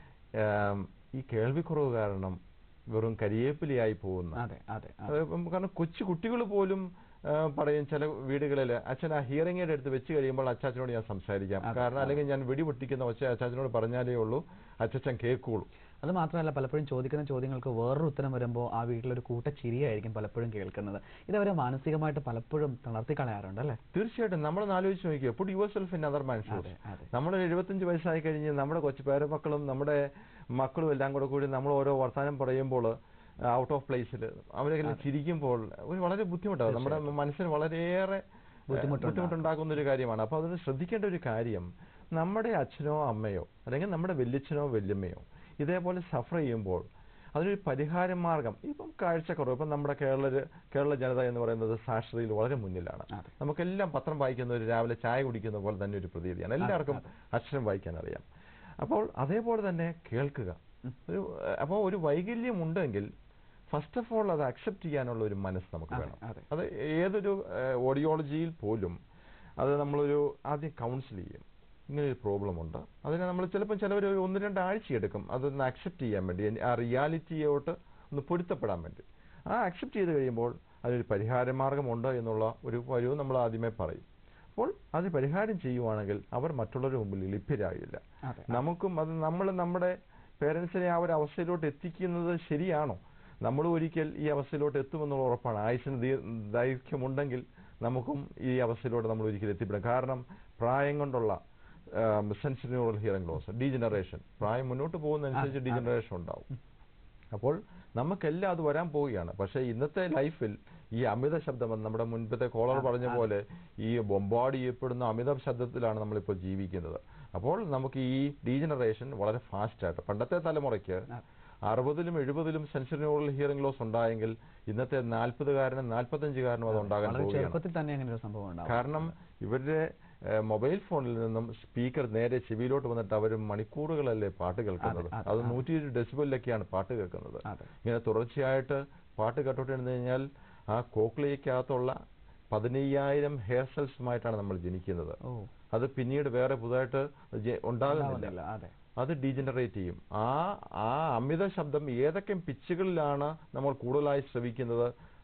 [SPEAKER 2] ഏം, ഈ കേൾവിക്കുറവ് കാരണം വെറും കരിയേപ്പിലിയായി പോകുന്ന
[SPEAKER 1] അതെ അതെ
[SPEAKER 2] അത് ഇപ്പം കാരണം കൊച്ചു കുട്ടികൾ പോലും ആ, പറയും ചില വീടുകളിൽ അച്ഛൻ ആ ഹിയറിംഗ് എയ്ഡ് എടുത്ത് വെച്ച് കഴിയുമ്പോൾ അച്ചാച്ചനോട് ഞാൻ സംസാരിക്കാം
[SPEAKER 1] അതെ,
[SPEAKER 2] കാരണം
[SPEAKER 1] അതെ.
[SPEAKER 2] അല്ലെങ്കിൽ ഞാൻ വെടി പൊട്ടിക്കുന്ന ഒച്ച അച്ചാച്ചനോട് പറഞ്ഞാലേ ഉള്ളൂ അച്ഛൻ കേൾക്കുള്ളൂ
[SPEAKER 1] അത് മാത്രമല്ല പലപ്പോഴും ചോദിക്കുന്ന ചോദ്യങ്ങൾക്ക് വേറൊരു ഉത്തരം വരുമ്പോൾ ആ വീട്ടിലൊരു കൂട്ട ചിരിയായിരിക്കും പലപ്പോഴും കേൾക്കുന്നത് ഇതവരെ മാനസികമായിട്ട് പലപ്പോഴും തളർത്തി കളയാറുണ്ട് അല്ലേ
[SPEAKER 2] തീർച്ചയായിട്ടും നമ്മൾ ആലോചിച്ച് നോക്കിയോ put yourself in other man
[SPEAKER 1] അതെ അതെ
[SPEAKER 2] നമ്മൾ എഴുപത്തഞ്ച് വയസ്സായി കഴിഞ്ഞ് നമ്മുടെ കൊച്ചു പേരമക്കളും നമ്മുടെ മക്കളും എല്ലാം കൂടെ കൂടി നമ്മൾ ഓരോ വർത്തമാനം പറയുമ്പോൾ ഔട്ട് ഓഫ് പ്ലേസിൽ അവരെല്ലാം ചിരിക്കുമ്പോൾ ഒരു വളരെ ബുദ്ധിമുട്ടാണ് നമ്മുടെ മനസ്സിന് വളരെയേറെ ഏഹ്,
[SPEAKER 1] ബുദ്ധിമുട്ടുണ്ടാക്കും.
[SPEAKER 2] ബുദ്ധിമുട്ടുണ്ടാക്കുന്ന ഒരു കാര്യമാണ് അപ്പോൾ അതിന് ശ്രദ്ധിക്കേണ്ട ഒരു കാര്യം നമ്മുടെ അച്ഛനോ അമ്മയോ അല്ലെങ്കിൽ നമ്മുടെ വല്യച്ഛനോ വല്യമ്മയോ ഇതേപോലെ സഫർ ചെയ്യുമ്പോൾ അതിനൊരു പരിഹാര മാർഗം ഇപ്പം കാഴ്ചക്കുറവ് ഇപ്പം നമ്മുടെ കേരള കേരള ജനത എന്ന് പറയുന്നത് സാക്ഷരതയിൽ വളരെ മുന്നിലാണ്
[SPEAKER 1] അതെ.
[SPEAKER 2] നമുക്കെല്ലാം പത്രം വായിക്കുന്നവർ രാവിലെ ചായ കുടിക്കുന്ന പോലെ തന്നെ ഒരു പ്രതീതിയാണ് എല്ലാവർക്കും അക്ഷരം വായിക്കാൻ അറിയാം അപ്പോൾ അതേപോലെ തന്നെ കേൾക്കുക ഒരു അപ്പോൾ ഒരു വൈകല്യം ഉണ്ടെങ്കിൽ ഫസ്റ്റ് ഓഫ് ഓൾ അത് അക്സെപ്റ്റ് ചെയ്യാനുള്ള ഒരു മനസ്സ് നമുക്ക്
[SPEAKER 1] അതെ,
[SPEAKER 2] വേണം
[SPEAKER 1] അതെ.
[SPEAKER 2] അത് ഏതൊരു ഓഡിയോളജിയിൽ പോലും അത് നമ്മളൊരു ആദ്യം കൗൺസിൽ ചെയ്യും ഇങ്ങനെ ഒരു പ്രോബ്ലം ഉണ്ട് അതിനെ നമ്മൾ ചിലപ്പോൾ ചിലവർ ഒരു ഒന്ന് രണ്ട് ആഴ്ച എടുക്കും അതൊന്ന് അക്സെപ്റ്റ് ചെയ്യാൻ വേണ്ടി ആ റിയാലിറ്റിയോട്ട് ഒന്ന് പൊരുത്തപ്പെടാൻ വേണ്ടി ആ അക്സെപ്റ്റ് ചെയ്ത് കഴിയുമ്പോൾ അതിനൊരു പരിഹാര മാർഗമുണ്ട് എന്നുള്ള ഒരു വരവും നമ്മൾ ആദ്യമേ പറയും അപ്പോൾ അത് പരിഹാരം ചെയ്യുവാണെങ്കിൽ അവർ മറ്റുള്ളവരുടെ മുമ്പിൽ ലഭ്യരാകില്ല
[SPEAKER 1] അതെ
[SPEAKER 2] നമുക്കും അത് നമ്മൾ നമ്മുടെ പേരൻസിനെ ആ ഒരു അവസ്ഥയിലോട്ട് എത്തിക്കുന്നത് ശരിയാണോ നമ്മൾ ഒരിക്കൽ ഈ അവസ്ഥയിലോട്ട് എത്തുമെന്നുള്ള ഉറപ്പാണ് ആയുസിന് ദീ- ദൈർഘ്യമുണ്ടെങ്കിൽ നമുക്കും ഈ അവസ്ഥയിലോട്ട് നമ്മൾ ഒരിക്കൽ എത്തിപ്പെടും കാരണം പ്രായം കൊണ്ടുള്ള sensitive neural hearing loss degeneration പ്രായം മുന്നോട്ട് പോകുന്നതനുസരിച്ച്
[SPEAKER 1] അതെ, അതെ.
[SPEAKER 2] ഡീജനറേഷൻ ഉണ്ടാവും അപ്പോൾ നമുക്കെല്ലാം അത് വരാൻ പോവുകയാണ് പക്ഷേ ഇന്നത്തെ ലൈഫിൽ ഈ അമിത ശബ്ദം എന്ന് നമ്മുടെ മുൻപത്തെ കോളർ
[SPEAKER 1] ആ,
[SPEAKER 2] പറഞ്ഞ
[SPEAKER 1] ആ.
[SPEAKER 2] പോലെ ഈ ബൊമ്പാട് ചെയ്യപ്പെടുന്ന അമിത ശബ്ദത്തിലാണ് നമ്മളിപ്പോൾ ജീവിക്കുന്നത് അപ്പോൾ നമുക്ക് ഈ ഡീജനറേഷൻ വളരെ ഫാസ്റ്റ് ആയിട്ട് പണ്ടത്തെ തലമുറയ്ക്ക്
[SPEAKER 1] ആ.
[SPEAKER 2] അറുപതിലും എഴുപതിലും സെൻസറി ന്യൂറൽ ഹിയറിംഗ് ലോസ് ഉണ്ടായെങ്കിൽ ഇന്നത്തെ നാൽപ്പതുകാരനും നാൽപ്പത്തഞ്ചുകാരനും അത് ഉണ്ടാകാൻ
[SPEAKER 1] വളരെ
[SPEAKER 2] പോവുകയാണ്
[SPEAKER 1] ചെറുപ്പത്തിൽ തന്നെ അങ്ങനെ ഒരു സംഭവം ഉണ്ടാവും
[SPEAKER 2] കാരണം ഇവരുടെ ഏഹ്, മൊബൈൽ ഫോണിൽ നിന്നും സ്പീക്കർ നേരെ ചെവിയിലോട്ട് വന്നിട്ട് അവർ മണിക്കൂറുകളല്ലേ പാട്ട് കേൾക്കുന്നത്
[SPEAKER 1] അതെ,
[SPEAKER 2] അത്
[SPEAKER 1] അതെ.
[SPEAKER 2] നൂറ്റി ഡെസിബിളിലൊക്കെയാണ് പാട്ട് കേൾക്കുന്നത്
[SPEAKER 1] അതെ
[SPEAKER 2] ഇങ്ങനെ തുടർച്ചയായിട്ട് പാട്ട് കേട്ടോണ്ടിരുന്നു കഴിഞ്ഞാൽ ആ കോക്ലിയക്കകത്തുള്ള പതിനയ്യായിരം ഹെയർ സെൽസുമായിട്ടാണ് നമ്മൾ ജനിക്കുന്നത്
[SPEAKER 1] ഓ
[SPEAKER 2] അത് പിന്നീട് വേറെ പുതുതായിട്ട് ജെ- ഉണ്ടാകുന്നില്ല
[SPEAKER 1] ഉണ്ടാവുന്നില്ല അതെ
[SPEAKER 2] അത് ഡീജനറേറ്റ് ചെയ്യും ആ ആ അമിത ശബ്ദം ഏതൊക്കെ പിച്ചുകളിലാണ് നമ്മൾ കൂടുതലായി ശ്രവിക്കുന്നത്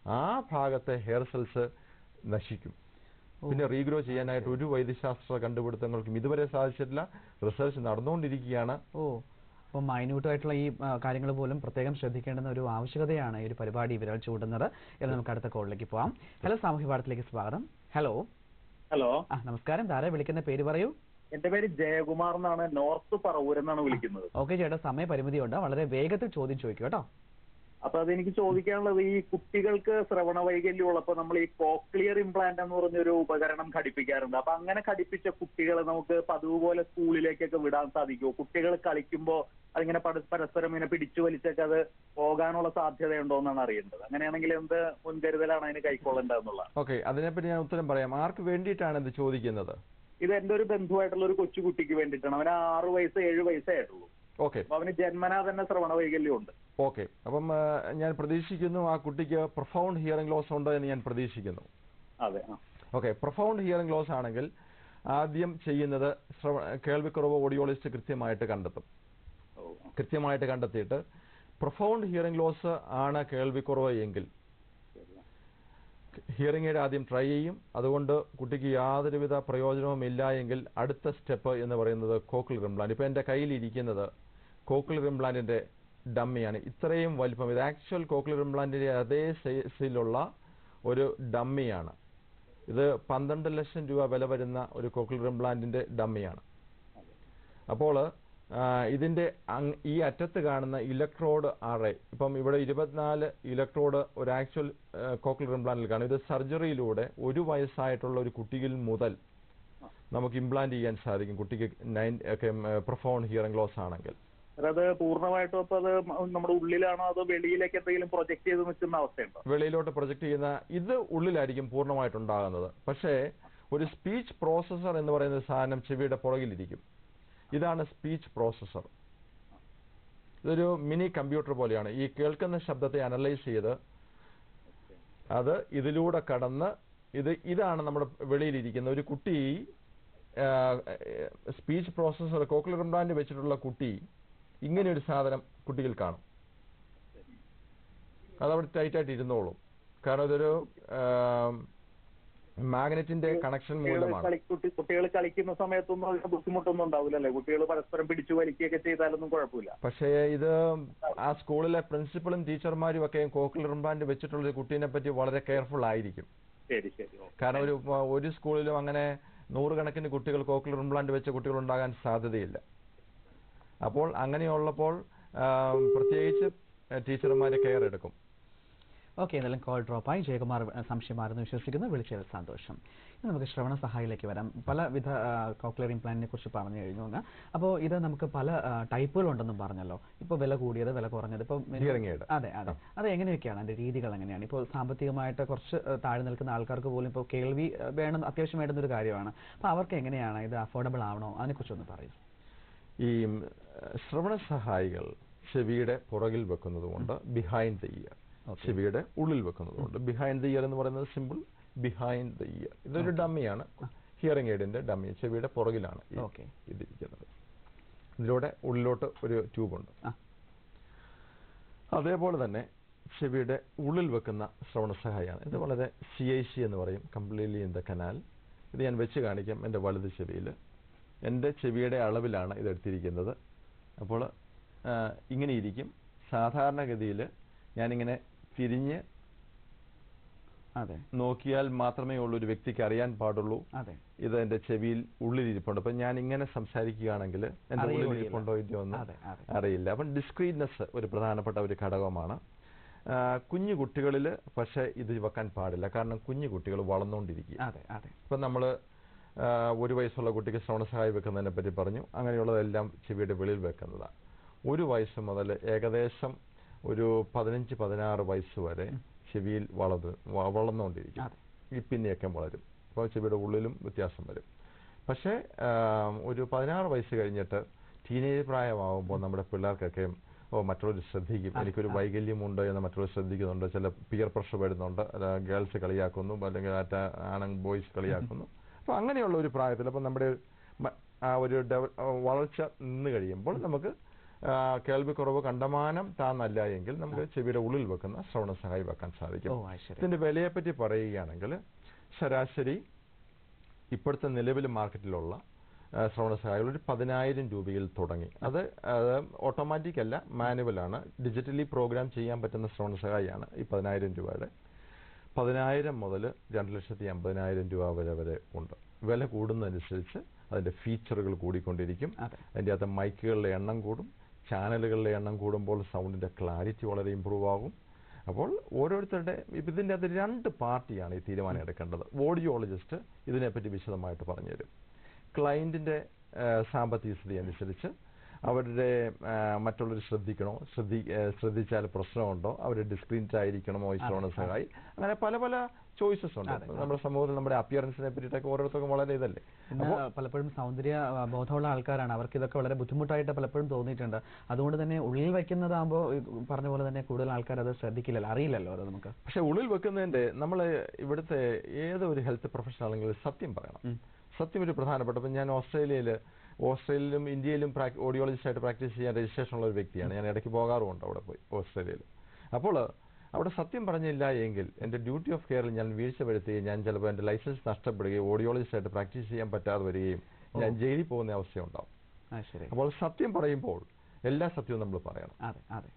[SPEAKER 2] ആ ഭാഗത്തെ ഹെയർ സെൽസ് നശിക്കും പിന്നെ റീഗ്രോ ചെയ്യാനായിട്ട് ഒരു വൈദ്യശാസ്ത്ര കണ്ടുപിടുത്തങ്ങൾക്കും ഇതുവരെ സാധിച്ചിട്ടില്ല റിസർച്ച് നടന്നുകൊണ്ടിരിക്കുകയാണ്
[SPEAKER 1] ഓ അപ്പോൾ മൈന്യൂട്ട് ആയിട്ടുള്ള ഈ കാര്യങ്ങൾ പോലും പ്രത്യേകം ശ്രദ്ധിക്കേണ്ടുന്ന ഒരു ആവശ്യകതയാണ് ഈ ഒരു പരിപാടി വിരൽ ചൂണ്ടുന്നത് എന്ന് നമുക്ക് അടുത്ത കോളിലേക്ക് പോവാം ഹലോ സാമൂഹ്യ പാഠത്തിലേക്ക് സ്വാഗതം ഹലോ
[SPEAKER 11] ഹലോ
[SPEAKER 1] ആ നമസ്കാരം ധാരാ വിളിക്കുന്ന പേര് പറയൂ
[SPEAKER 11] എന്റെ പേര് ജയകുമാർ എന്നാണ് നോർത്ത് പറവൂർ എന്നാണ് വിളിക്കുന്നത്
[SPEAKER 1] ഓക്കെ ചേട്ടാ സമയപരിമിതിയുണ്ട് വളരെ വേഗത്തിൽ ചോദ്യം ചോദിക്കും കേട്ടോ
[SPEAKER 11] അപ്പൊ അതെനിക്ക് ചോദിക്കാനുള്ളത് ഈ കുട്ടികൾക്ക് ശ്രവണ വൈകല്യം ഉള്ളപ്പോ നമ്മൾ ഈ കോക്ലിയർ ഇംപ്ലാന്റ് എന്ന് പറഞ്ഞൊരു ഉപകരണം ഘടിപ്പിക്കാറുണ്ട് അപ്പൊ അങ്ങനെ ഘടിപ്പിച്ച കുട്ടികളെ നമുക്ക് പതിവ് പോലെ സ്കൂളിലേക്കൊക്കെ വിടാൻ സാധിക്കുമോ കുട്ടികൾ കളിക്കുമ്പോൾ അതിങ്ങനെ പര- പരസ്പരം ഇങ്ങനെ പിടിച്ചു വലിച്ചൊക്കെ അത് പോകാനുള്ള സാധ്യതയുണ്ടോ എന്നാണ് അറിയേണ്ടത് അങ്ങനെയാണെങ്കിൽ എന്ത് മുൻകരുതലാണ് അതിന് കൈക്കൊള്ളേണ്ടതെന്നുള്ള
[SPEAKER 2] ഓക്കെ അതിനെപ്പറ്റി ഞാൻ ഉത്തരം പറയാം ആർക്ക് വേണ്ടിയിട്ടാണ് ഇത് ചോദിക്കുന്നത്
[SPEAKER 11] ഇത് എന്റെ ഒരു ബന്ധുവായിട്ടുള്ള ഒരു കൊച്ചു കുട്ടിക്ക് വേണ്ടിയിട്ടാണ് അവന് ആറ് വയസ്സ് ഏഴ് വയസ്സേ ആയിട്ടുള്ളൂ
[SPEAKER 2] ഓക്കെ
[SPEAKER 11] അപ്പൊ അവന് ജന്മനാ തന്നെ ശ്രവണ വൈകല്യം ഉണ്ട്
[SPEAKER 2] ഓക്കെ അപ്പം ആ, ഞാൻ പ്രതീക്ഷിക്കുന്നു ആ കുട്ടിക്ക് പ്രൊഫൗണ്ട് ഹിയറിംഗ് ലോസ് ഉണ്ട് എന്ന് ഞാൻ പ്രതീക്ഷിക്കുന്നു
[SPEAKER 11] അതെ ആ
[SPEAKER 2] ഓക്കെ പ്രൊഫൗണ്ട് ഹിയറിംഗ് ലോസ് ആണെങ്കിൽ ആദ്യം ചെയ്യുന്നത് ശ്രവ- കേൾവിക്കുറവ് ഓഡിയോളിസ്റ്റ് കൃത്യമായിട്ട് കണ്ടെത്തും കൃത്യമായിട്ട് കണ്ടെത്തിയിട്ട് പ്രൊഫൗണ്ട് ഹിയറിംഗ് ലോസ് ആണ് കേൾവിക്കുറവ് എങ്കിൽ ഹിയറിംഗ് എയ്ഡ് ആദ്യം ട്രൈ ചെയ്യും അതുകൊണ്ട് കുട്ടിക്ക് യാതൊരുവിധ പ്രയോജനവും ഇല്ല എങ്കിൽ അടുത്ത സ്റ്റെപ്പ് എന്ന് പറയുന്നത് കോക്കിൾ ഇംപ്ലാന്റ് ഇപ്പൊ എന്റെ കയ്യിൽ ഇരിക്കുന്നത് കോക്കിൾ ഇംപ്ലാന്റിന്റെ ഡമ്മിയാണ് ഇത്രയും വലിപ്പം ഇത് ആക്ച്വൽ കോക്കിൾ ഇംപ്ലാന്റിന്റെ അതേ സൈസിലുള്ള ഒരു ഡമ്മിയാണ് ഇത് പന്ത്രണ്ട് ലക്ഷം രൂപ വില വരുന്ന ഒരു കോക്കിൾ ഇംപ്ലാന്റിന്റെ ഡമ്മിയാണ് അപ്പോൾ ആ, ഇതിന്റെ അങ്- ഈ അറ്റത്ത് കാണുന്ന ഇലക്ട്രോഡ് അറേ ഇപ്പം ഇവിടെ ഇരുപത്തിനാല് ഇലക്ട്രോഡ് ഒരു ആക്ച്വൽ കോക്ലിയർ ഇംപ്ലാന്റിൽ കാണും ഇത് സർജറിയിലൂടെ ഒരു വയസ്സായിട്ടുള്ള ഒരു കുട്ടിയിൽ മുതൽ നമുക്ക് ഇംപ്ലാന്റ് ചെയ്യാൻ സാധിക്കും കുട്ടിക്ക് നയൻ ഒക്കെ പ്രൊഫോൺ ഹിയറിംഗ് ലോസ് ആണെങ്കിൽ
[SPEAKER 11] അത് പൂർണ്ണമായിട്ടും അപ്പൊ അത് നമ്മുടെ ഉള്ളിലാണോ അതോ വെളിയിലേക്ക് എന്തെങ്കിലും പ്രൊജക്ട് ചെയ്ത് നിൽക്കുന്ന അവസ്ഥയുണ്ടോ
[SPEAKER 2] വെളിയിലോട്ട് പ്രൊജക്ട് ചെയ്യുന്ന ഇത് ഉള്ളിലായിരിക്കും പൂർണ്ണമായിട്ടുണ്ടാകുന്നത് പക്ഷേ ഒരു സ്പീച്ച് പ്രോസസ്സർ എന്ന് പറയുന്ന സാധനം ചെവിയുടെ പുറകിലിരിക്കും ഇതാണ് സ്പീച്ച് പ്രോസസ്സർ ഇതൊരു മിനി കമ്പ്യൂട്ടർ പോലെയാണ് ഈ കേൾക്കുന്ന ശബ്ദത്തെ അനലൈസ് ചെയ്ത് അത് ഇതിലൂടെ കടന്ന് ഇത് ഇതാണ് നമ്മുടെ വെളിയിലിരിക്കുന്ന ഒരു കുട്ടി സ്പീച്ച് പ്രോസസ്സർ കോക്ലിയർ ഇംപ്ലാന്റ് വെച്ചിട്ടുള്ള കുട്ടി ഇങ്ങനെ ഒരു സാധനം കുട്ടിയിൽ കാണും അതവിടെ ടൈറ്റ് ആയിട്ട് ഇരുന്നോളും കാരണം ഇതൊരു മാഗ്നറ്റിന്റെ കണക്ഷൻ മൂലമാണ്
[SPEAKER 11] കുട്ടികൾ കളിക്കുന്ന സമയത്തൊന്നും അതിന് ബുദ്ധിമുട്ടൊന്നും ഉണ്ടാവില്ലല്ലേ കുട്ടികൾ പരസ്പരം പിടിച്ചു വലിക്കുകയൊക്കെ ചെയ്താലൊന്നും കുഴപ്പമില്ല
[SPEAKER 2] പക്ഷേ ഇത് ആ സ്കൂളിലെ പ്രിൻസിപ്പളും ടീച്ചർമാരും ഒക്കെ കോക്ലിയർ ഇംപ്ലാന്റ് വെച്ചിട്ടുള്ള ഒരു കുട്ടീനെ പറ്റി വളരെ കെയർഫുൾ ആയിരിക്കും
[SPEAKER 11] ശരി ശരി ഓ.
[SPEAKER 2] കാരണം ഒരു ഒരു സ്കൂളിലും അങ്ങനെ നൂറുകണക്കിന് കുട്ടികൾ കോക്ലിയർ ഇംപ്ലാന്റ് വെച്ച കുട്ടികൾ ഉണ്ടാകാൻ സാധ്യതയില്ല അപ്പോൾ അങ്ങനെയുള്ളപ്പോൾ ആ, പ്രത്യേകിച്ച് ടീച്ചർമാര് കെയർ എടുക്കും
[SPEAKER 1] ഓക്കെ എന്തായാലും കോൾ ഡ്രോപ്പായി ജയകുമാർ ആ, സംശയമായിരുന്നു വിശ്വസിക്കുന്നു വിളിച്ചതിൽ സന്തോഷം ഇനി നമുക്ക് ശ്രവണ സഹായിലേക്ക് വരാം പലവിധ കോക്ലിയർ ഇംപ്ലാന്റിനെ കുറിച്ച് പറഞ്ഞു കഴിഞ്ഞു അങ്ങ് അപ്പോൾ ഇത് നമുക്ക് പല ടൈപ്പുകളുണ്ടെന്നും പറഞ്ഞല്ലോ ഇപ്പോൾ വില കൂടിയത് വില കുറഞ്ഞത് ഇപ്പോൾ
[SPEAKER 2] Hearing aid.
[SPEAKER 1] അതെ അതെ അത് എങ്ങനെയൊക്കെയാണ് അതിന്റെ രീതികൾ എങ്ങനെയാണ് ഇപ്പോൾ സാമ്പത്തികമായിട്ട് കുറച്ച് ആ, താഴെ നിൽക്കുന്ന ആൾക്കാർക്ക് പോലും ഇപ്പോൾ കേൾവി ആ, വേണം അത്യാവശ്യം വേണ്ടുന്ന ഒരു കാര്യമാണ് അപ്പോൾ അവർക്ക് എങ്ങനെയാണ് ഇത് അഫോർഡബിൾ ആവണോ അതിനെക്കുറിച്ചൊന്ന് പറയൂ
[SPEAKER 2] ഈ ഉം, ശ്രവണ സഹായികൾ ചെവിയുടെ പുറകിൽ വെക്കുന്നതുകൊണ്ട് ബിഹൈൻഡ് ദ ഇയർ ചെവിയുടെ ഉള്ളിൽ വെക്കുന്നതുകൊണ്ട് ബിഹൈൻഡ് ദ ഇയർ എന്ന് പറയുന്നത് സിമ്പിൾ ബിഹൈൻഡ് ദ ഇയർ ഇതൊരു ഡമ്മിയാണ് ഹിയറിംഗ് എയ്ഡിന്റെ ഡമ്മി ചെവിയുടെ പുറകിലാണ് ഈ
[SPEAKER 1] Okay.
[SPEAKER 2] ഇതിരിക്കുന്നത് ഇതിലൂടെ ഉള്ളിലോട്ട് ഒരു ട്യൂബുണ്ട്
[SPEAKER 1] ആ.
[SPEAKER 2] അതേപോലെ തന്നെ ചെവിയുടെ ഉള്ളിൽ വെക്കുന്ന ശ്രവണ സഹായിയാണ് ഇത് വളരെ സി ഐ സി എന്ന് പറയും കംപ്ലീറ്റ്ലി ഇൻ ദ കനാൽ ഇത് ഞാൻ വെച്ച് കാണിക്കാം എൻ്റെ വലത് ചെവിയിൽ എൻ്റെ ചെവിയുടെ അളവിലാണ് ഇത് എടുത്തിരിക്കുന്നത് അപ്പോൾ ആ, ഇങ്ങനെ ഇരിക്കും സാധാരണഗതിയിൽ ഞാനിങ്ങനെ തിരിഞ്ഞ്
[SPEAKER 1] അതെ
[SPEAKER 2] നോക്കിയാൽ മാത്രമേ ഉള്ളൂ ഒരു വ്യക്തിക്ക് അറിയാൻ പാടുള്ളൂ
[SPEAKER 1] അതെ
[SPEAKER 2] ഇത് എൻ്റെ ചെവിയിൽ ഉള്ളിലിരിപ്പുണ്ട് അപ്പം ഞാൻ ഇങ്ങനെ സംസാരിക്കുകയാണെങ്കിൽ എൻ്റെ
[SPEAKER 1] അറിയുകയില്ല.
[SPEAKER 2] ഉള്ളിലിരിപ്പുണ്ടോ ഇല്ലയോ എന്ന്
[SPEAKER 1] അതെ, അതെ.
[SPEAKER 2] അറിയില്ല അപ്പം ഡിസ്ക്രീറ്റ്നെസ് ഒരു പ്രധാനപ്പെട്ട ഒരു ഘടകമാണ് ആ, കുഞ്ഞു കുട്ടികളിൽ പക്ഷേ ഇത് വെക്കാൻ പാടില്ല കാരണം കുഞ്ഞു കുട്ടികൾ വളർന്നുകൊണ്ടിരിക്കുക
[SPEAKER 1] അതെ അതെ
[SPEAKER 2] ഇപ്പം നമ്മൾ ഒരു വയസ്സുള്ള കുട്ടിക്ക് ശ്രവണസഹായി വെക്കുന്നതിനെ പറ്റി പറഞ്ഞു അങ്ങനെയുള്ളതെല്ലാം ചെവിയുടെ വെളിയിൽ വെക്കുന്നതാണ് ഒരു വയസ്സ് മുതൽ ഏകദേശം ഒരു പതിനഞ്ച് പതിനാറ് വയസ്സ് വരെ ചെവിയിൽ വളർന്ന് വ- വളർന്നുകൊണ്ടിരിക്കും
[SPEAKER 1] അതെ.
[SPEAKER 2] ഈ പിന്നെയൊക്കെ വളരും അപ്പോൾ ചെവിയുടെ ഉള്ളിലും വ്യത്യാസം വരും പക്ഷേ ആ, ഒരു പതിനാറ് വയസ്സ് കഴിഞ്ഞിട്ട് ടീനേജ് പ്രായമാകുമ്പോൾ നമ്മുടെ പിള്ളേർക്കൊക്കെ ഓ മറ്റുള്ളവർ ശ്രദ്ധിക്കും
[SPEAKER 1] ആ,
[SPEAKER 2] എനിക്കൊരു
[SPEAKER 1] ആ.
[SPEAKER 2] വൈകല്യമുണ്ട് എന്ന് മറ്റുള്ളവർ ശ്രദ്ധിക്കുന്നുണ്ട് ചില പിയർ പ്രഷർ വരുന്നുണ്ട് ഗേൾസ് കളിയാക്കുന്നു അല്ലെങ്കിൽ മറ്റേ ആണും ബോയ്സ് കളിയാക്കുന്നു അപ്പൊ അങ്ങനെയുള്ള ഒരു പ്രായത്തിൽ അപ്പൊ നമ്മുടെ മ- ആ ഒരു ഡെവ- ആ വളർച്ച നിന്ന് കഴിയുമ്പോൾ നമുക്ക് ആ, കേൾവിക്കുറവ് കണ്ടമാനം താന്നല്ല എങ്കിൽ നമുക്ക് ചെവിയുടെ ഉള്ളിൽ വെക്കുന്ന ശ്രവണ സഹായി വെക്കാൻ സാധിക്കും
[SPEAKER 1] ഓ അത് ശരി
[SPEAKER 2] ഇതിന്റെ വിലയെപ്പറ്റി പറയുകയാണെങ്കിൽ ശരാശരി ഇപ്പോഴത്തെ നിലവിൽ മാർക്കറ്റിലുള്ള ആ, ശ്രവണ സഹായികൾ ഒരു പതിനായിരം രൂപയിൽ തുടങ്ങി അത് ഓട്ടോമാറ്റിക് അല്ല മാനുവൽ ആണ് ഡിജിറ്റലി പ്രോഗ്രാം ചെയ്യാൻ പറ്റുന്ന ശ്രവണ സഹായിയാണ് ഈ പതിനായിരം രൂപയുടെ പതിനായിരം മുതൽ രണ്ട് ലക്ഷത്തി അമ്പതിനായിരം രൂപ വരെ വരെ ഉണ്ട് വില കൂടുന്നതനുസരിച്ച് അതിന്റെ ഫീച്ചറുകൾ കൂടിക്കൊണ്ടിരിക്കും
[SPEAKER 1] അതെ.
[SPEAKER 2] അതിൻ്റെ അകത്ത് മൈക്കുകളുടെ എണ്ണം കൂടും ചാനലുകളുടെ എണ്ണം കൂടുമ്പോൾ സൗണ്ടിന്റെ ക്ലാരിറ്റി വളരെ ഇമ്പ്രൂവ് ആകും അപ്പോൾ ഓരോരുത്തരുടെ ഇപ്പം ഇതിൻ്റെ അകത്ത് രണ്ട് പാർട്ടിയാണ് ഈ തീരുമാനം എടുക്കേണ്ടത് ഓഡിയോളജിസ്റ്റ് ഇതിനെപ്പറ്റി വിശദമായിട്ട് പറഞ്ഞുതരും ക്ലയന്റിന്റെ സാമ്പത്തിക സ്ഥിതി അനുസരിച്ച് അവരുടെ ആ, മറ്റുള്ളവർ ശ്രദ്ധിക്കണോ ശ്രദ്ധി ആ, ശ്രദ്ധിച്ചാൽ പ്രശ്നമുണ്ടോ അവർ ഡിസ്ക്രീറ്റ് ആയിരിക്കണമോ ഈ ശ്രവണ സഹായി അങ്ങനെ പല പല ചോയ്സസ് ഉണ്ട്
[SPEAKER 1] അതെ.
[SPEAKER 2] നമ്മുടെ സമൂഹത്തിൽ നമ്മുടെ അപ്പിയറൻസിനെ പറ്റിയിട്ടൊക്കെ ഓരോരുത്തർക്കും വളരെ ഇതല്ലേ
[SPEAKER 1] ഇന്ന് പലപ്പോഴും സൗന്ദര്യ ആ, ബോധമുള്ള ആൾക്കാരാണ് അവർക്ക് ഇതൊക്കെ വളരെ ബുദ്ധിമുട്ടായിട്ട് പലപ്പോഴും തോന്നിയിട്ടുണ്ട് അതുകൊണ്ട് തന്നെ ഉള്ളിൽ വയ്ക്കുന്നതാകുമ്പോൾ ഈ പറഞ്ഞ പോലെ തന്നെ കൂടുതൽ ആൾക്കാർ അത് ശ്രദ്ധിക്കില്ലല്ലോ അറിയില്ലല്ലോ അത് നമുക്ക്
[SPEAKER 2] പക്ഷെ ഉള്ളിൽ വെക്കുന്നതിന്റെ നമ്മൾ ഇവിടുത്തെ ഏതൊരു ഹെൽത്ത് പ്രൊഫഷണൽ ആണെങ്കിലും സത്യം പറയണം
[SPEAKER 1] ഉം.
[SPEAKER 2] സത്യം ഒരു പ്രധാനപ്പെട്ട ഇപ്പം ഞാൻ ഓസ്ട്രേലിയയിൽ ഓസ്ട്രേലിയയിലും ഇന്ത്യയിലും ഓഡിയോളജിസ്റ്റ് ആയിട്ട് പ്രാക്ടീസ് ചെയ്യാൻ രജിസ്ട്രേഷൻ ഉള്ള ഒരു വ്യക്തിയാണ് ഞാൻ ഇടയ്ക്ക് പോകാറുമുണ്ട് അവിടെ പോയി ഓസ്ട്രേലിയയിൽ അപ്പോൾ അവിടെ സത്യം പറഞ്ഞില്ല എങ്കിൽ എൻ്റെ ഡ്യൂട്ടി ഓഫ് കെയറിൽ ഞാൻ വീഴ്ച വരുത്തുകയും ഞാൻ ചിലപ്പോൾ എൻ്റെ ലൈസൻസ് നഷ്ടപ്പെടുകയും ഓഡിയോളജിസ്റ്റ് ആയിട്ട് പ്രാക്ടീസ് ചെയ്യാൻ പറ്റാതെ വരികയും ഞാൻ ജയിലിൽ പോകുന്ന അവസ്ഥയുണ്ടാവും
[SPEAKER 1] ആ ശരി
[SPEAKER 2] അപ്പോൾ സത്യം പറയുമ്പോൾ എല്ലാ സത്യവും നമ്മൾ പറയണം
[SPEAKER 1] അതെ അതെ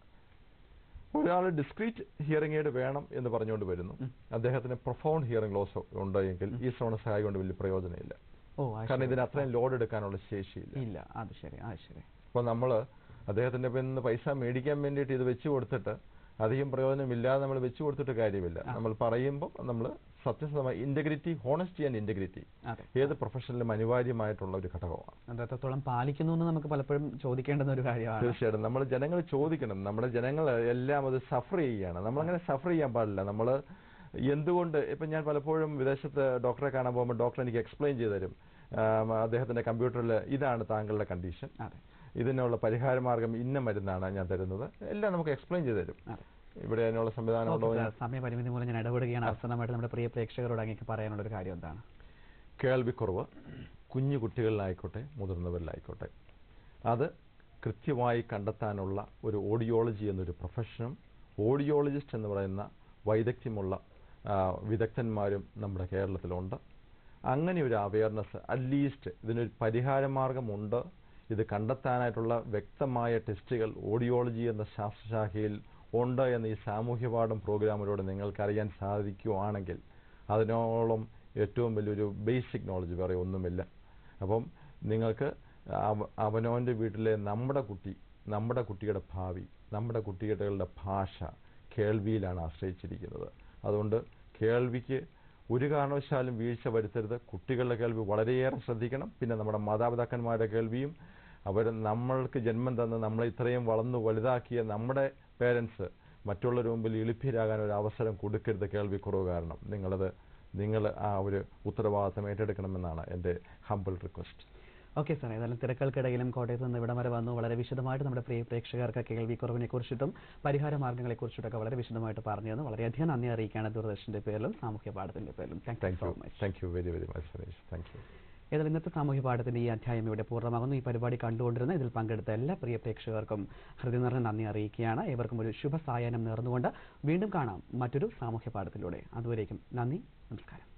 [SPEAKER 2] ഒരാൾ ഡിസ്ക്രീറ്റ് ഹിയറിംഗ് എയ്ഡ് വേണം എന്ന് പറഞ്ഞുകൊണ്ട് വരുന്നു അദ്ദേഹത്തിന് പ്രൊഫൗണ്ട് ഹിയറിംഗ് ലോസ് ഉണ്ട് എങ്കിൽ ഈ ശ്രവണ സഹായം കൊണ്ട് വലിയ പ്രയോജനമില്ല
[SPEAKER 1] ഓ അത്
[SPEAKER 2] കാരണം
[SPEAKER 1] ശരി.
[SPEAKER 2] ഇതിന് അത്രയും ലോഡ് എടുക്കാനുള്ള ശേഷിയില്ല
[SPEAKER 1] ഇല്ല അത് ശരി അത് ശരി
[SPEAKER 2] അപ്പോൾ നമ്മൾ അദ്ദേഹത്തിന്റെ നിന്ന് പൈസ മേടിക്കാൻ വേണ്ടിയിട്ട് ഇത് വെച്ച് കൊടുത്തിട്ട് അധികം പ്രയോജനമില്ലാതെ നമ്മൾ വെച്ച് കൊടുത്തിട്ട് കാര്യമില്ല നമ്മൾ പറയുമ്പോൾ നമ്മൾ സത്യസന്ധമായി ഇന്റഗ്രിറ്റി ഹോണസ്റ്റി ആൻഡ് ഇന്റഗ്രിറ്റി
[SPEAKER 1] അതെ
[SPEAKER 2] ഏത് പ്രൊഫഷനിലും അനിവാര്യമായിട്ടുള്ള ഒരു ഘടകമാണ്
[SPEAKER 1] അത് എത്രത്തോളം പാലിക്കുന്നു എന്ന് നമുക്ക് പലപ്പോഴും ചോദിക്കേണ്ടുന്ന ഒരു കാര്യമാണ്
[SPEAKER 2] തീർച്ചയായിട്ടും നമ്മൾ ജനങ്ങൾ ചോദിക്കണം നമ്മുടെ ജനങ്ങൾ എല്ലാം അത് സഫർ ചെയ്യുകയാണ് നമ്മളങ്ങനെ സഫർ ചെയ്യാൻ പാടില്ല നമ്മൾ എന്തുകൊണ്ട് ഇപ്പം ഞാൻ പലപ്പോഴും വിദേശത്ത് ഡോക്ടറെ കാണാൻ പോകുമ്പോൾ ഡോക്ടർ എനിക്ക് എക്സ്പ്ലെയിൻ ചെയ്തു തരും ആം, അദ്ദേഹത്തിന്റെ കമ്പ്യൂട്ടറിൽ ഇതാണ് താങ്കളുടെ കണ്ടീഷൻ
[SPEAKER 1] അതെ
[SPEAKER 2] ഇതിനുള്ള പരിഹാര മാർഗം ഇന്ന മരുന്നാണ് ഞാൻ തരുന്നത് എല്ലാം നമുക്ക് എക്സ്പ്ലെയിൻ ചെയ്തു തരും
[SPEAKER 1] അതെ
[SPEAKER 2] ഇവിടെ അതിനുള്ള സംവിധാനം ഉണ്ടോ
[SPEAKER 1] ഓക്കെ
[SPEAKER 2] എന്ന്
[SPEAKER 1] സാർ, സമയപരിമിതി മൂലം ഞാൻ ഇടപെടുകയാണ് അവസാനമായിട്ട് നമ്മുടെ പ്രിയ പ്രേക്ഷകരോട് അങ്ങേക്ക് പറയാനുള്ള ഒരു കാര്യം എന്താണ്
[SPEAKER 2] കേൾവിക്കുറവ് കുഞ്ഞു കുട്ടികളിലായിക്കോട്ടെ മുതിർന്നവരിലായിക്കോട്ടെ അത് കൃത്യമായി കണ്ടെത്താനുള്ള ഒരു ഓഡിയോളജി എന്നൊരു പ്രൊഫഷനും ഓഡിയോളജിസ്റ്റ് എന്ന് പറയുന്ന വൈദഗ്ധ്യമുള്ള ആ, വിദഗ്ധന്മാരും നമ്മുടെ കേരളത്തിലുണ്ട് അങ്ങനെ ഒരു അവയർനെസ് അറ്റ്ലീസ്റ്റ് ഇതിനൊരു പരിഹാര മാർഗമുണ്ട് ഇത് കണ്ടെത്താനായിട്ടുള്ള വ്യക്തമായ ടെസ്റ്റുകൾ ഓഡിയോളജി എന്ന ശാസ്ത്രശാഖയിൽ ഉണ്ട് എന്ന് ഈ സാമൂഹ്യപാഠം പ്രോഗ്രാമിലൂടെ നിങ്ങൾക്ക് അറിയാൻ സാധിക്കുവാണെങ്കിൽ അതിനോളം ഏറ്റവും വലിയൊരു ബേസിക് നോളജ് വേറെ ഒന്നുമില്ല അപ്പം നിങ്ങൾക്ക് അവ- അവനവൻ്റെ വീട്ടിലെ നമ്മുടെ കുട്ടി നമ്മുടെ കുട്ടിയുടെ ഭാവി നമ്മുടെ കുട്ടികളുടെ ഭാഷ കേൾവിയിലാണ് ആശ്രയിച്ചിരിക്കുന്നത് അതുകൊണ്ട് കേൾവിക്ക് ഒരു കാരണവശാലും വീഴ്ച വരുത്തരുത് കുട്ടികളുടെ കേൾവി വളരെയേറെ ശ്രദ്ധിക്കണം പിന്നെ നമ്മുടെ മാതാപിതാക്കന്മാരുടെ കേൾവിയും അവർ നമ്മൾക്ക് ജന്മം തന്ന് നമ്മളെ ഇത്രയും വളർന്നു വലുതാക്കിയ നമ്മുടെ പേരൻസ് മറ്റുള്ളവരുടെ മുമ്പിൽ എളിഭ്യരാകാൻ ഒരു അവസരം കൊടുക്കരുത് കേൾവിക്കുറവ് കാരണം നിങ്ങളത് നിങ്ങൾ ആ ഒരു ഉത്തരവാദിത്തം ഏറ്റെടുക്കണമെന്നാണ് എൻ്റെ ഹമ്പിൾ റിക്വസ്റ്റ്
[SPEAKER 1] ഓക്കെ സാർ ഏതായാലും തിരക്കുകൾക്കിടയിലും കോട്ടയത്ത് നിന്ന് ഇവിടം വരെ വന്നു വളരെ വിശദമായിട്ട് നമ്മുടെ പ്രിയ പ്രേക്ഷകർക്ക് കേൾവി കുറവിനെ കുറിച്ചിട്ടും പരിഹാര മാർഗ്ഗങ്ങളെ കുറിച്ചിട്ടൊക്കെ വളരെ വിശദമായിട്ട് പറഞ്ഞു തന്നു വളരെയധികം നന്ദി അറിയിക്കുകയാണ് ദൂരദർശന്റെ പേരിലും സാമൂഹ്യ പാഠത്തിന്റെ പേരിലും thank you
[SPEAKER 2] thank
[SPEAKER 1] so
[SPEAKER 2] you
[SPEAKER 1] much
[SPEAKER 2] thank you very very much Saneesh thank you
[SPEAKER 1] ഏതായാലും ഇന്നത്തെ സാമൂഹ്യ പാഠത്തിന്റെ ഈ അധ്യായം ഇവിടെ പൂർണ്ണമാകുന്നു ഈ പരിപാടി കണ്ടുകൊണ്ടിരുന്ന ഇതിൽ പങ്കെടുത്ത എല്ലാ പ്രിയ പ്രേക്ഷകർക്കും ഹൃദയ നിറഞ്ഞ നന്ദി അറിയിക്കുകയാണ് ഏവർക്കും ഒരു ശുഭ സായാഹ്നം നേർന്നുകൊണ്ട് വീണ്ടും കാണാം മറ്റൊരു സാമൂഹ്യ പാഠത്തിലൂടെ അതുവരേക്കും നന്ദി നമസ്കാരം